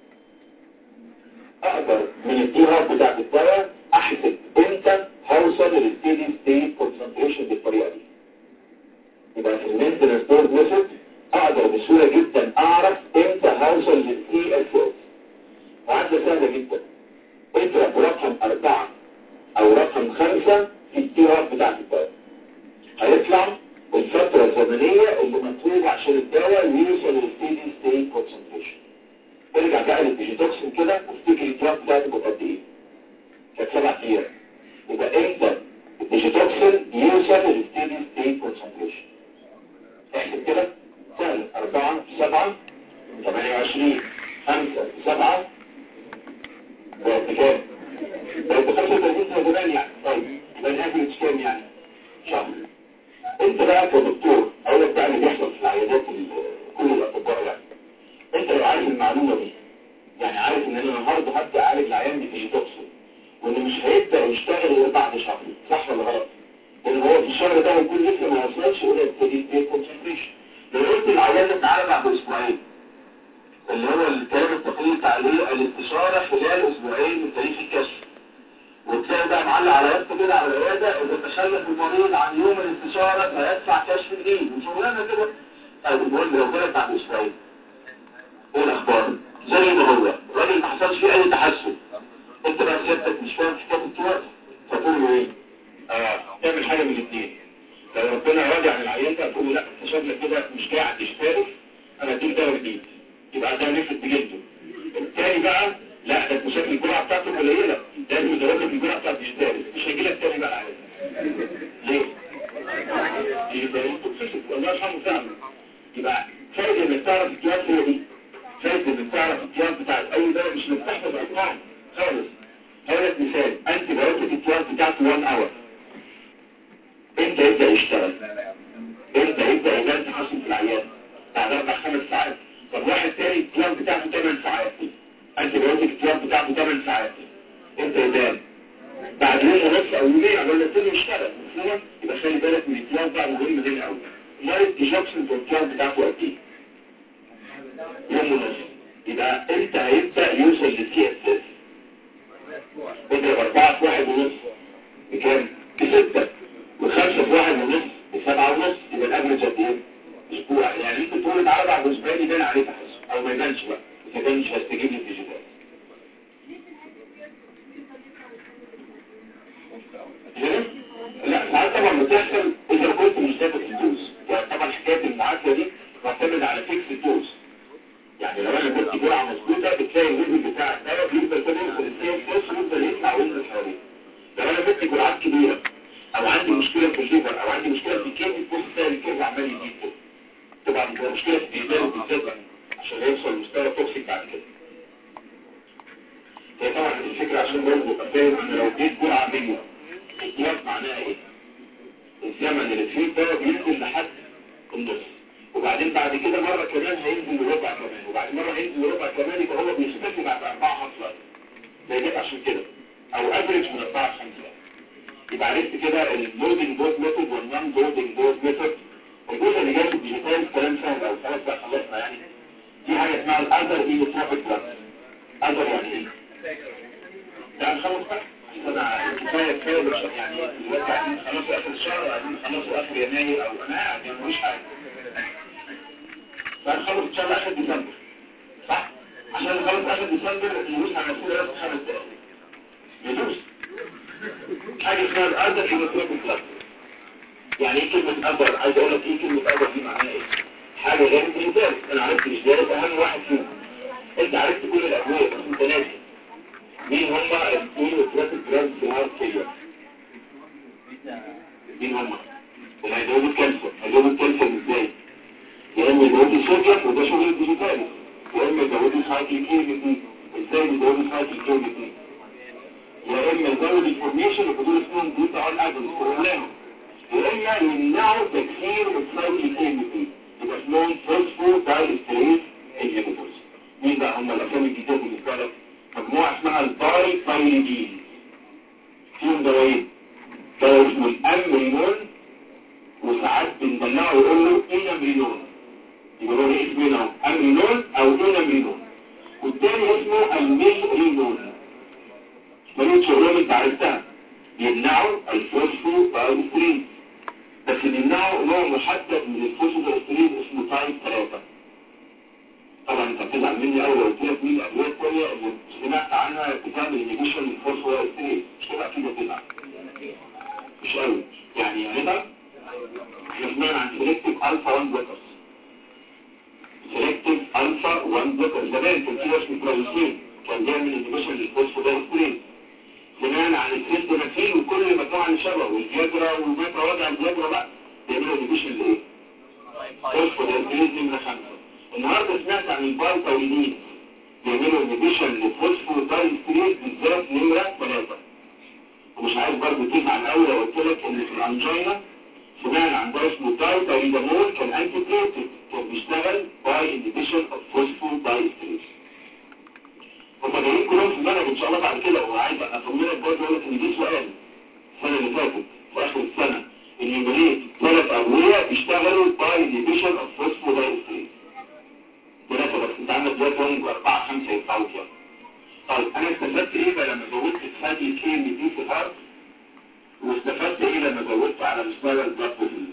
اقدر من التيار بتاعت الدواء احسب امتى هوصل للستيدي ستيت كونسنتريشن بالطريقه دي يبقى في المينتنس دور ميثود اقدر بسهولة جدا اعرف امتى هوصل للسي اس اس معادلة سهلة جدا اضرب رقم أربعة أو رقم خمسة في التيار بتاعت الدواء هيطلع الفترة الزمنية اللي مطلوبة عشان الدواء يوصل للستيدي ستيت كونسنتريشن ارجع بقى للديجيتوكسين كده وافتكر التيار بتاعته كانت قد ايه؟ كانت سبع ايام يبقى امتى الديجيتوكسين يوصل للستيدي ستيت كونسنتريشن احسب كده سهل 4 7 28 5 7 بقت بكام؟ بقت ب 35 سنة زمان يعني طيب يبقى الافريج كام يعني؟ شهر انت بقى كدكتور اقول لك بقى اللي بيحصل في العيادات ال- كل الاطباء يعني انت لو عارف المعلومة دي يعني عارف ان انا النهارده هبدا اعالج العيان بديجيتوكسين وانه مش هيبدا يشتغل غير بعد شهر صح ولا غلط؟ لان هو في الشهر ده هيكون لسه ما وصلش الى الستيدي ستيت كونسنتريشن لو قلت العيان ده تعالى بعد اسبوعين اللي هو الكلام التقليدي بتاع الايه الاستشاره خلال اسبوعين من تاريخ الكشف وتلاقي بقى معلق على يافطه كده على العياده اذا تخلف المريض عن يوم الاستشاره فيدفع كشف جديد وشغلانه كده طيب المهم لو طلعت بعد اسبوعين ايه الاخبار؟ زي ما هو الراجل ما حصلش فيه اي تحسن انت بقى سيادتك مش فاهم حكايه الكوارث فتقول له ايه؟ اه تعمل حاجه من الاثنين لو ربنا راضي عن العيان ده تقول له لا انت شكلك كده مش قاعد تشترك انا اديك دواء جديد يبقى ده نفرد بجلده التاني بقى لا ده انت شكل الجرعه بتاعته قليله لازم يزود لك الجرعه بتاعت الاشتراك مش هيجي لك تاني بقى عادي ليه؟ يبقى انتوا بتشوفوا الله يرحمه فعلا يبقى فايده انك تعرف الكيان هي دي فايده انك تعرف الكيان بتاعت اي دواء مش انك تحفظ ارقام خالص هقول لك مثال انت بايوتيك الكيان بتاعته 1 اور امتى يبدا يشتغل؟ امتى يبدا يبان تحسن في العيان؟ بعد اربع خمس ساعات طب واحد تاني الكيان بتاعته 8 ساعات انت بايوتيك الكيان بتاعته 8 ساعات امتى يبان؟ بعد يوم ونص او يومين عمال يبتدي يشتغل مفهوم؟ يبقى خلي بالك من الكيان بقى مهم هنا قوي مايك ديجوكسن الكيان بتاعته قد ايه؟ يوم ونص يبقى امتى هيبدا يوصل للسي اس اس؟ اضرب اربعه في واحد ونص بكام؟ بستة وخمسة في واحد ونص بسبعة ونص يبقى الافرج قد ايه؟ اسبوع يعني انت تقول تعالى بعد اسبوعين يبان عليه تحسن او ما يبانش بقى اذا كان مش هستجيب للديجيتال هنا؟ لا ساعات طبعا بتحصل اذا كنت مش ثابت الدوز يعني طبعا حكايه المعادله دي معتمد على فيكس الدوز يعني لو انا جبت جرعه مظبوطه بتلاقي الليفل بتاع الدواء بيفضل كده يوصل السي اس اس ويفضل يطلع وينزل حواليه لو انا جبت جرعات كبيره او عندي مشكله في الليفر او عندي مشكله في الكيرف تبص تلاقي الكيرف عمال يزيد كده طبعا بتبقى مشكله في الديزاين بالذات بقى، عشان يوصل لمستوى توكسيك بعد كده هي طبعا الفكره عشان برضه ابقى فاهم ان لو اديت جرعه 100 القياس معناها ايه؟ الزمن اللي فيه ده بينزل لحد النص وبعدين بعد كده مرة كمان هينزل لربع كمان وبعد مرة هينزل لربع كمان يبقى هو بيختفي بعد أربعة خمسة ده جت عشان كده أو أفريج من أربعة خمسة يبقى عرفت كده اللودنج دوز ميثود والنون لودنج دوز ميثود الجزء اللي جاي في الديجيتال كلام سهل أو خلاص بقى خلصنا يعني في حاجة اسمها الأذر ايلوتروبيك دراجز أذر يعني إيه؟ يعني خلاص بقى انا كفايه كفايه مش يعني دلوقتي عايزين نخلصوا اخر الشهر عايزين نخلصوا اخر يناير او انا قاعد يعني مفيش حاجه فهنخلص ان شاء الله اخر ديسمبر صح عشان نخلص اخر ديسمبر ندوس على نفسنا بس خمس دقايق ندوس حاجه اسمها الارض في مطلوب الكلاس يعني ايه كلمه ابر عايز اقول لك ايه كلمه ابر دي معناها ايه حاجه غير الديجيتال انا عرفت مش دارس اهم واحد فيهم انت عرفت كل الادويه بس انت ناسي مين هم الاثنين وثلاثة جرام في الهارت فيلير مين هم الهيدروجين الكالسيوم هيدروجين الكالسيوم ازاي يا اما يزودوا الصوديوم وده شغل الديجيتال يا اما يزودوا سايكل كيميكي ازاي يزودوا سايكل كيميكي يا اما يزود الفورميشن ودول اسمهم بيتا اون اجنس قلناهم يا اما يمنعوا تكسير السايكل كيميكي يبقى اسمهم فوسفو دايستريت انهبيتورز مين بقى هم الاسامي الجديده بالنسبه لك مجموعة اسمها الباي بايريدين فيهم دوايين دواء اسمه الامرينون وساعات بندلعه ويقول له انامرينون يبقى هو ليه اسمين اهو امرينون او انامرينون والتاني اسمه الميلرينون ملوش شغلهم انت عرفتها يمنعوا الفوسفو بايريسترين بس بيمنعوا نوع محدد من الفوسفو بايريسترين اسمه تايب 3 طبعا انت بتزعل مني قوي لو قلت لك مين الادويه الثانيه اللي سمعت عنها بتعمل انيبيشن للفوسفورايستريز مش كده اكيد هتزعل مش قوي يعني يا رضا احنا سمعنا عن سيلكتيف الفا 1 بلوكرز سيلكتيف الفا 1 بلوكرز زمان كان في اسمه بروزين كان بيعمل انيبيشن للفوسفورايستريز سمعنا عن السيلدونافيل وكل مجموعه اللي شبهه والفياجرا والميترا وضع الفياجرا بقى بيعملوا انيبيشن لايه؟ فوسفورايستريز نمره خمسه النهارده سمعت عن البايتاويدين بيعملوا انيبيشن للفوسفورايستريز بالذات نمره ثلاثه ومش عايز برضه تزعل قوي لو قلت لك ان في الانجينا سمعنا عن ده اسمه دايتايدامول كان انتي بليتد كان بيشتغل باي انيبيشن اوف فوسفورايستريز هما جايين كلهم في المنهج ان شاء الله بعد كده وعايز اطمنك برضه اقول لك ان دي سؤال السنه اللي فاتت في اخر السنه ان يمريت ثلاث ادويه بيشتغلوا باي انيبيشن اوف فوسفورايستريز ثلاثه بس انت عندك دلوقتي هم اربعه خمسه يدفعوا كام طيب انا استفدت ايه بقى لما زودت الفادي كي ام دي في الارض واستفدت ايه لما زودت على مستوى البلاد فيسلز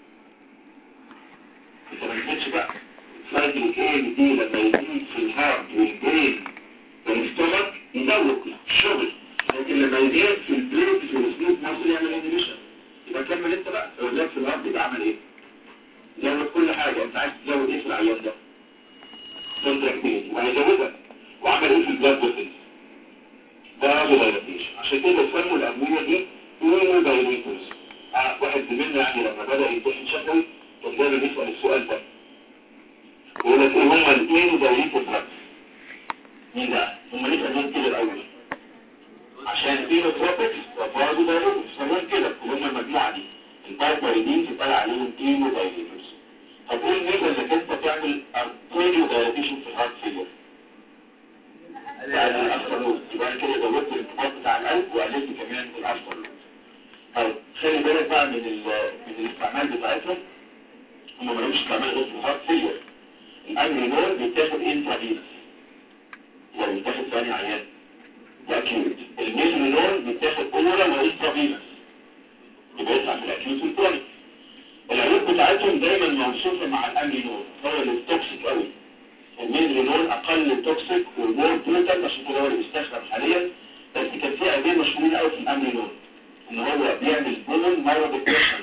انت ما نسيتش بقى الفادي كي ام دي لما يزيد في الهارت والبرين والاستومك يزود الشغل لكن لما يزيد في البرين في السلوك مصر يعمل انيميشن يبقى كمل انت بقى لو زاد في الارض يبقى عمل ايه زود كل حاجه انت عايز تزود ايه في العيان ده كونتراكتيليتي وهيزودها وعمل ايه في البلاد فيسلز ده دايلاتيشن عشان كده سموا الادويه دي ايمو دايليتورز واحد زميلنا يعني لما بدا يمتحن شفوي كان دايما يسال السؤال ده يقول لك ايه هم الايمو دايليتور دراجز مين ده؟ هم ليه سموهم كده الاول عشان اينوتروبكس وفازو دايليتورز سموهم كده اللي هم المجموعه دي البايبريدين تتقال عليهم ايمو دايليتورز طب ايه الميزه انك انت تعمل ارتيريو دايليتيشن في الهارت فيلر يعني الأفضل يبقى كده زودت الانتقاط بتاع القلب وقللت كمان الأفضل طيب خلي بالك بقى من ال من الاستعمال بتاعتهم هم مالهمش استعمال غير في الهارت فيلر الأمرينول بيتاخد انترافينس يعني بيتاخد ثاني عيان ده اكيوت الميزرينول بيتاخد اورا وانترافينس يبقى يطلع في الاكيوت والكرونيك العيوب بتاعتهم دايما موصوفه مع الامرينول هو اللي توكسيك قوي الميزرينول اقل توكسيك والمور بروتال عشان كده هو اللي بيستخدم حاليا بس كان في ادويه مشهورين قوي في الامرينول ان هو بيعمل بولن مايرو ديبريشن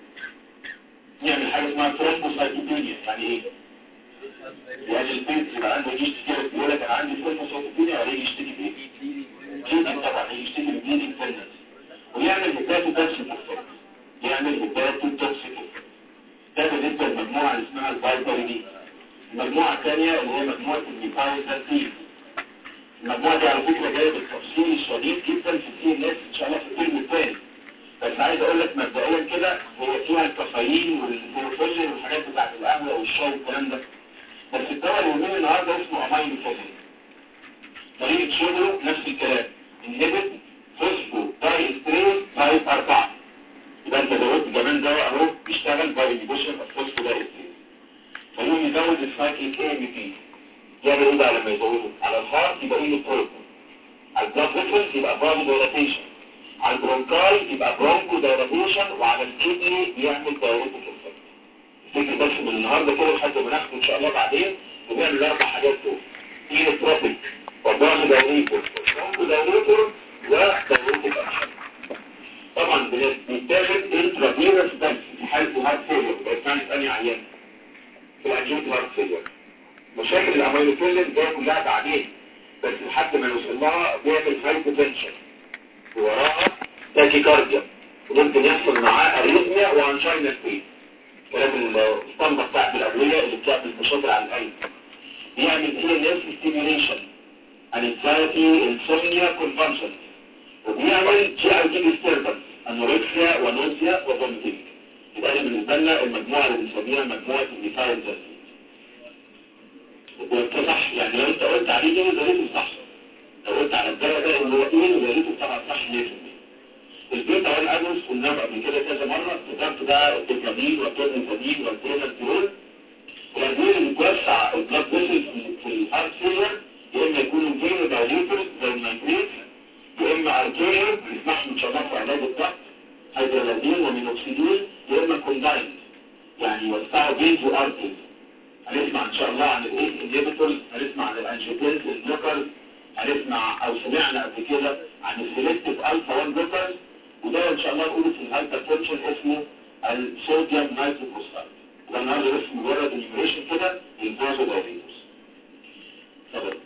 يعمل حاجه اسمها ثرومبوسايتوبينيا يعني ايه؟ يعني البيت يبقى عنده يجي يشتكي يقول لك انا عندي ثرومبوسايتوبينيا ولا يجي يشتكي بايه؟ بليدنج طبعا يجي يشتكي بليدنج تندنس ويعمل هيباتو توكسيك افكت يعمل هيباتو توكسيك افكت ده بالنسبه للمجموعه اللي اسمها البايبريدين المجموعة الثانية اللي هي مجموعة الميثايزاتين المجموعة دي على فكرة جاية بالتفصيل الشديد جدا في السي ان اس ان شاء الله في الترم الثاني بس عايز اقول لك مبدئيا كده هي فيها الكافيين والفوروفيلين والحاجات بتاعت القهوة والشاي والكلام ده بس الدواء اللي يهمني النهارده اسمه امين فوزين طريقة شغله نفس الكلام انهبت فوسفو دايستريز تايب 4 يبقى انت زودت كمان دواء اهو بيشتغل باي انيبيشن اوف فوسفو دايستريز فيقوم يزود السايكليك اي بي بي يعمل ايه بقى لما يزوده على الهارت يبقى ايه بروتين على البلاد فيسلز يبقى بادي دايلاتيشن على البرونكاي يبقى برونكو دايلاتيشن وعلى الكدني يعمل دايريتك افكت الفكر بس من النهارده كده لحد ما ناخده ان شاء الله بعدين ونعمل اربع حاجات دول ايلكتروبيك وبادي دايليتور برونكو دايليتور ودايريتك اكشن طبعا بيتاخد انترافيروس بس في حاله الهارت فيلر يبقى اسمها ثاني عيان في الأجيوت هارت فيلر مشاكل الأميلوفيلين ده كلها بعدين بس لحد ما يوصل لها بيعمل هايبوتنشن ووراها تاكيكارديا وممكن يحصل معاه اريثميا وانشاينا سبيد كلام الاسطمبة بتاعت الأدوية اللي بتعمل مشاكل على القلب بيعمل اي ان اس ستيميوليشن انكزايتي انسومنيا كونفانشن وبيعمل جي اي تي ديستربنس انوركسيا ونوزيا وفوميتنج يبقى دي بالنسبه لنا المجموعه اللي بنسميها مجموعه الميثايل زاسيد وانت صح يعني لو انت قلت عليه ايه يبقى ريته صح لو قلت على الدواء ده اللي هو ايه يبقى ريته طبعا صح 100% البيتا والادرس قلناها قبل كده كذا مره افتكرت ده التكامين والتوزنفادين والتيرنالتيرول الادويه اللي بتوسع البلاد فيسل في الهارت فيلر يا اما يكونوا فينو دايليترز زي النيتريت يا اما ارتيريال بيسمحوا ان شاء الله في علاج الضغط هيدرالين ومينوكسيدين يا اما كوندايند يعني يوسعوا فينز وارترز هنسمع ان شاء الله عن الايس انهبيتورز هنسمع عن الانجيوتنسين بلوكرز هنسمع او سمعنا قبل كده عن السيلكتيف الفا 1 بلوكرز وده ان شاء الله نقوله في الهايبرتنشن اسمه الصوديوم نايتروكوستايد ده النهارده بس مجرد انيميشن كده للفازو دايليتورز اتفضل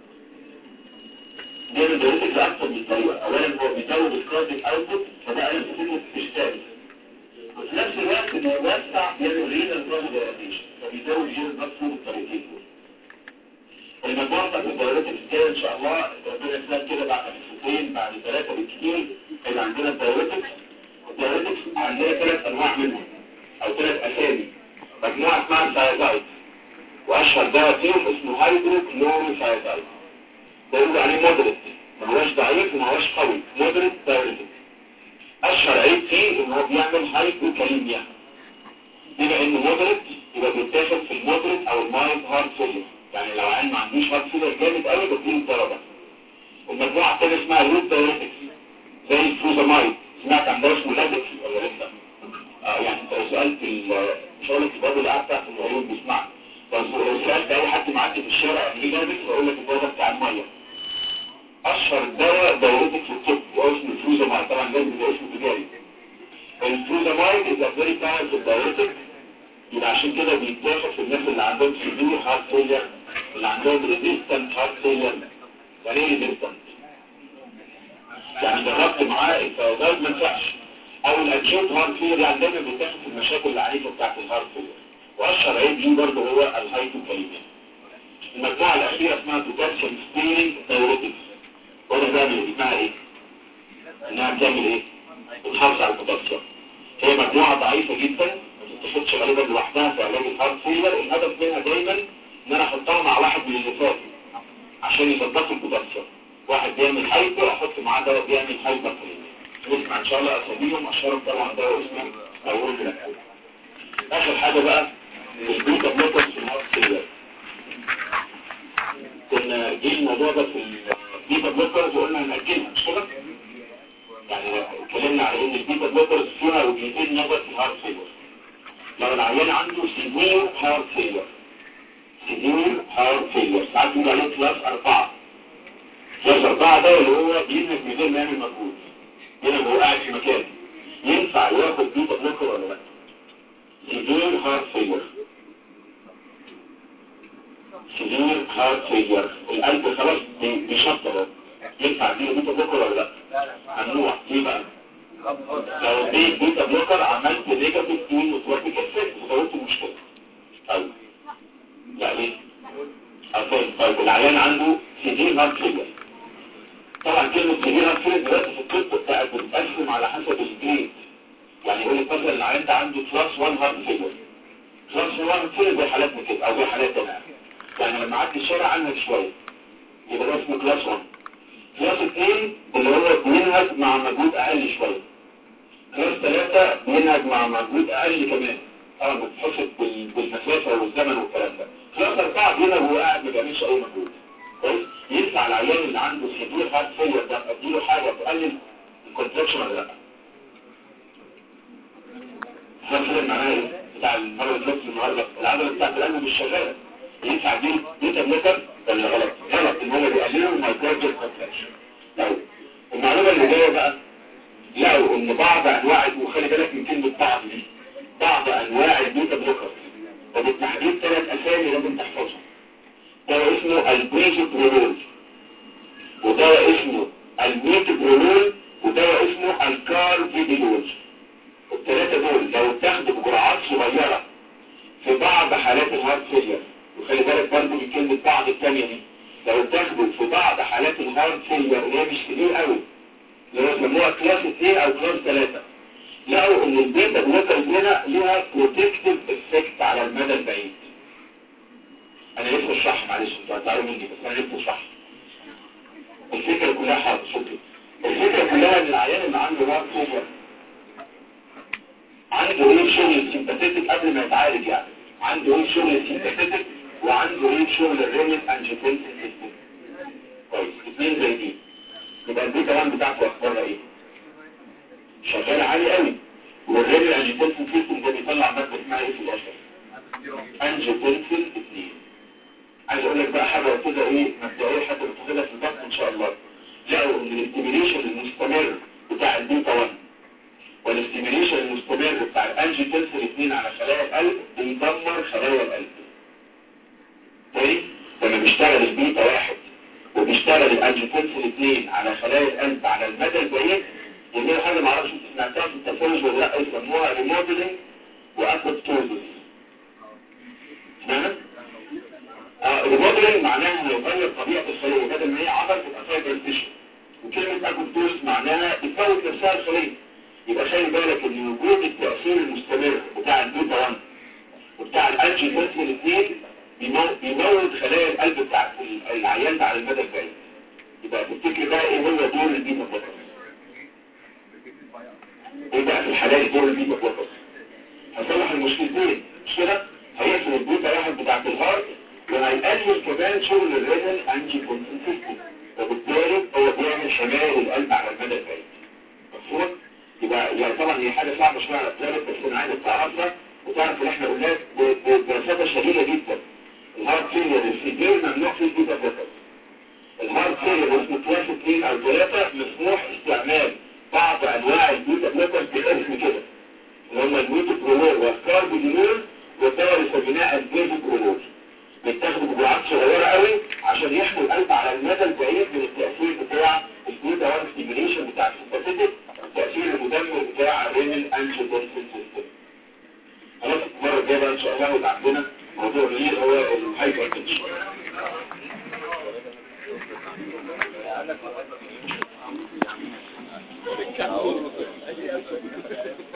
بيعمل دايليتك لاكثر من طريقه اولا هو بيزود الكارديك اوتبوت فده انا فكره اشتغل وفي نفس الوقت بيوسع بيعمل رينال فازو دايليتيشن فبيزود جيل الضغط بالطريقتين دول المجموعة بتاعت الدايركتس كده ان شاء الله ربنا يسلم كده بعد حصتين بعد ثلاثة بالكتير هيبقى عندنا الدايركتس الدايركتس عندنا ثلاث انواع منهم او ثلاث اسامي مجموعة اسمها الثايزايد واشهر دواء فيهم اسمه هايدرو كلورو ثايزايد ده يقول عليه مودريت ما هوش ضعيف وما هوش قوي مودريت دايركتس اشهر عيب فيه ان هو بيعمل هايبوكاليميا بما انه مودريت يبقى بيتاخد في المودريت او المايلد هارت فيلر يعني لو عين ما عندوش هارت فيلر جامد قوي بديله الدواء ده المجموعه الثانيه اسمها روت دايركتس زي الفروزامايد سمعت عن ده اسمه لازكس ولا لسه؟ اه يعني انت لو سالت مش هقول لك الباب اللي قاعد تحت العيون بيسمعك بس لو سالت اي حد معدي في الشارع ايه لازكس هيقول لك الدواء ده بتاع الميه اشهر دواء دايركتس في الطب هو اسمه الفروزامايد طبعا لازم ده اسمه تجاري الفروزامايد از ا فيري باورفul دايركتس يبقى عشان كده بيتاخد في الناس اللي عندهم سيفير هارت فيلر اللي عندهم ريزيستنت هارت فيلر يعني ايه ريزيستنت؟ يعني جربت معاه الفوازات ما ينفعش او الاكيوت هارت فيلر يعني دايما بيتاخد في المشاكل العنيفه بتاعت الهارت فيلر واشهر عيب ليه برضه هو الهايبوكاليميا المجموعه الاخيره اسمها بوتاسيوم ستيرنج دايوريتكس وده بيعمل اسمها ايه؟ انها بتعمل ايه؟ بتحافظ على البوتاسيوم هي مجموعه ضعيفه جدا ما تتاخدش غالبا لوحدها في علاج الهارت فيلر الهدف منها دايما ان انا احطها مع واحد من اللي فاتوا عشان يظبطوا البوتاسيوم واحد بيعمل هايبو احط معاه دواء بيعمل هايبر نسمع ان شاء الله اساميهم اشهرهم طبعا دواء اسمه اقول لك اخر حاجه بقى البيتا بلوكرز في الهارت فيلر كنا جه الموضوع ده في البيتا بلوكرز وقلنا هنأجلها مش كده؟ يعني اتكلمنا على ان البيتا بلوكرز فيها وجهتين نظر في الهارت فيلر لو العيان عنده سيفير هارت فيلر سيفير هارت فيلر ساعات بيقولوا عليه كلاس أربعة كلاس أربعة ده اللي هو بينهك من غير ما يعمل مجهود هنا هو قاعد في مكان ينفع ياخد بيتا بلوكر ولا لا؟ سيفير هارت فيلر سيفير هارت فيلر القلب خلاص بيشطب ينفع اديله بيتا بلوكر ولا لا؟ ممنوع ليه بقى؟ لو دي بيتا بلوكر عملت نيجاتيف تون وتروبيك افكت وزودت المشكله طيب لا ليه؟ طيب طيب العيان عنده سيفير هارت فيلر طبعا كلمة سيفير هارت فيلر دلوقتي في الطب بتاعت بتتقسم على حسب الجريد يعني يقول لك مثلا العيان ده عنده كلاس 1 هارت فيلر كلاس 1 هارت فيلر زي حالاتنا كده او زي حالاتنا يعني لما عدي الشارع عنها شويه يبقى ده اسمه كلاس 1 كلاس 2 اللي هو بينهج مع مجهود اقل شويه كلاس 3 بينهج مع مجهود اقل كمان طبعا بتتحسب بالمسافه والزمن والكلام ده كلاس 4 بينهج وهو قاعد ما بيعملش اي مجهود كويس ينفع العيان اللي عنده سيفير هارت فيلر ده اديله حاجه تقلل الكونتراكشن ولا لا هارت فيلر معناها ايه بتاع المره اللي فاتت النهارده العضله بتاعت القلب مش شغاله ينفع دي بيتا بلوكر ولا غلط غلط ان هو بيقللوا المايكروجين كونتراكشن لو المعلومه اللي جايه بقى لقوا ان بعض انواع وخلي بالك من كلمه بعض دي بعض انواع البيتا بلوكر وبالتحديد ثلاث اسامي لازم تحفظهم دواء اسمه البريزوبرولول ودواء اسمه الميتوبرولول ودواء اسمه الكارفيديلول الثلاثه دول لو اتاخدوا بجرعات صغيره في بعض حالات الهارت فيلير وخلي بالك برضه من كلمه بعض الثانيه دي لو اتاخدوا في بعض حالات الهارت فيلير اللي هي مش كتير قوي اللي هو يسموها كلاس 2 او كلاس 3 لقوا ان البيتا بلوكرز هنا ليها بروتكتيف افكت على المدى البعيد انا لسه اشرح معلش انتوا هتعرفوا مني بس انا لسه اشرح الفكره كلها حاضر شكرا الفكره كلها ان العيان اللي عنده هارت فيلير عنده ايه شغل السيمباثيتك قبل ما يتعالج يعني عنده ايه شغل السيمباثيتك وعنده ايه شغل الرينال انجيوتنسين سيستم كويس اثنين زي دي يبقى البيتا 1 بتاعته اخبارها ايه شغال عالي قوي والرينال انجيوتنسين سيستم ده بيطلع ماده اسمها ايه في الاخر انجيوتنسين 2 عايز اقول لك بقى حاجه كده ايه مبدئيه حتى بتاخدها في الضغط ان شاء الله لقوا ان الاستيميليشن المستمر بتاع البيتا 1 والاستيميليشن المستمر بتاع الانجيوتنسين 2 على خلايا القلب بيدمر خلايا القلب طيب لما بيشتغل البيتا واحد وبيشتغل الانجيوتنسين 2 على خلايا القلب على المدى البعيد ودي حاجه ما اعرفش انت سمعتها في التفاوز ولا لا يسموها ريموديلنج وابوبتوزس سمعنا؟ آه ريموديلنج معناها انه يغير طبيعه الخليه بدل ما هي عضل تبقى فايبر تيشو وكلمه ابوبتوزس معناها بتموت نفسها الخليه يبقى خلي بالك ان وجود التاثير المستمر بتاع البيتا 1 وبتاع الانجيوتنسين 2 بيموت بيموت خلايا القلب بتاع العيان ده على المدى البعيد يبقى تفتكر بقى ايه هو دور البيتا بلوكر ايه بقى في الحالات دور البيتا بلوكر هصلح المشكلتين مش كده هيقفل البيتا واحد بتاعت الهارت وهيقلل كمان شغل الرينال انجي سيستم وبالتالي هو بيعمل حمايه للقلب على المدى البعيد مفهوم يبقى يعني طبعا هي حاجه صعبه شويه على الطالب بس انا عايزك تعرفها وتعرف اللي احنا قلناه ببساطه شديده جدا الهارت فيلير السيفير ممنوع فيه البيتا بلوكر الهارت فيلير اسمه كلاس 2 او 3 مسموح استعمال بعض انواع البيتا بلوكر باسم كده اللي هم الميتوبرولول والكاربيدينول والدواء اللي سميناه البيزوبرولول بيتاخدوا بجرعات صغيره قوي عشان يحموا القلب على المدى البعيد من التاثير بتاع البيتا 1 ستيميليشن بتاع السيمباثيتك التاثير المدمر بتاع الرينال انجيوتنسين سيستم خلاص المره الجايه بقى ان شاء الله هيبقى عندنا موضوع جديد هو الهايبر تنشن Thank you.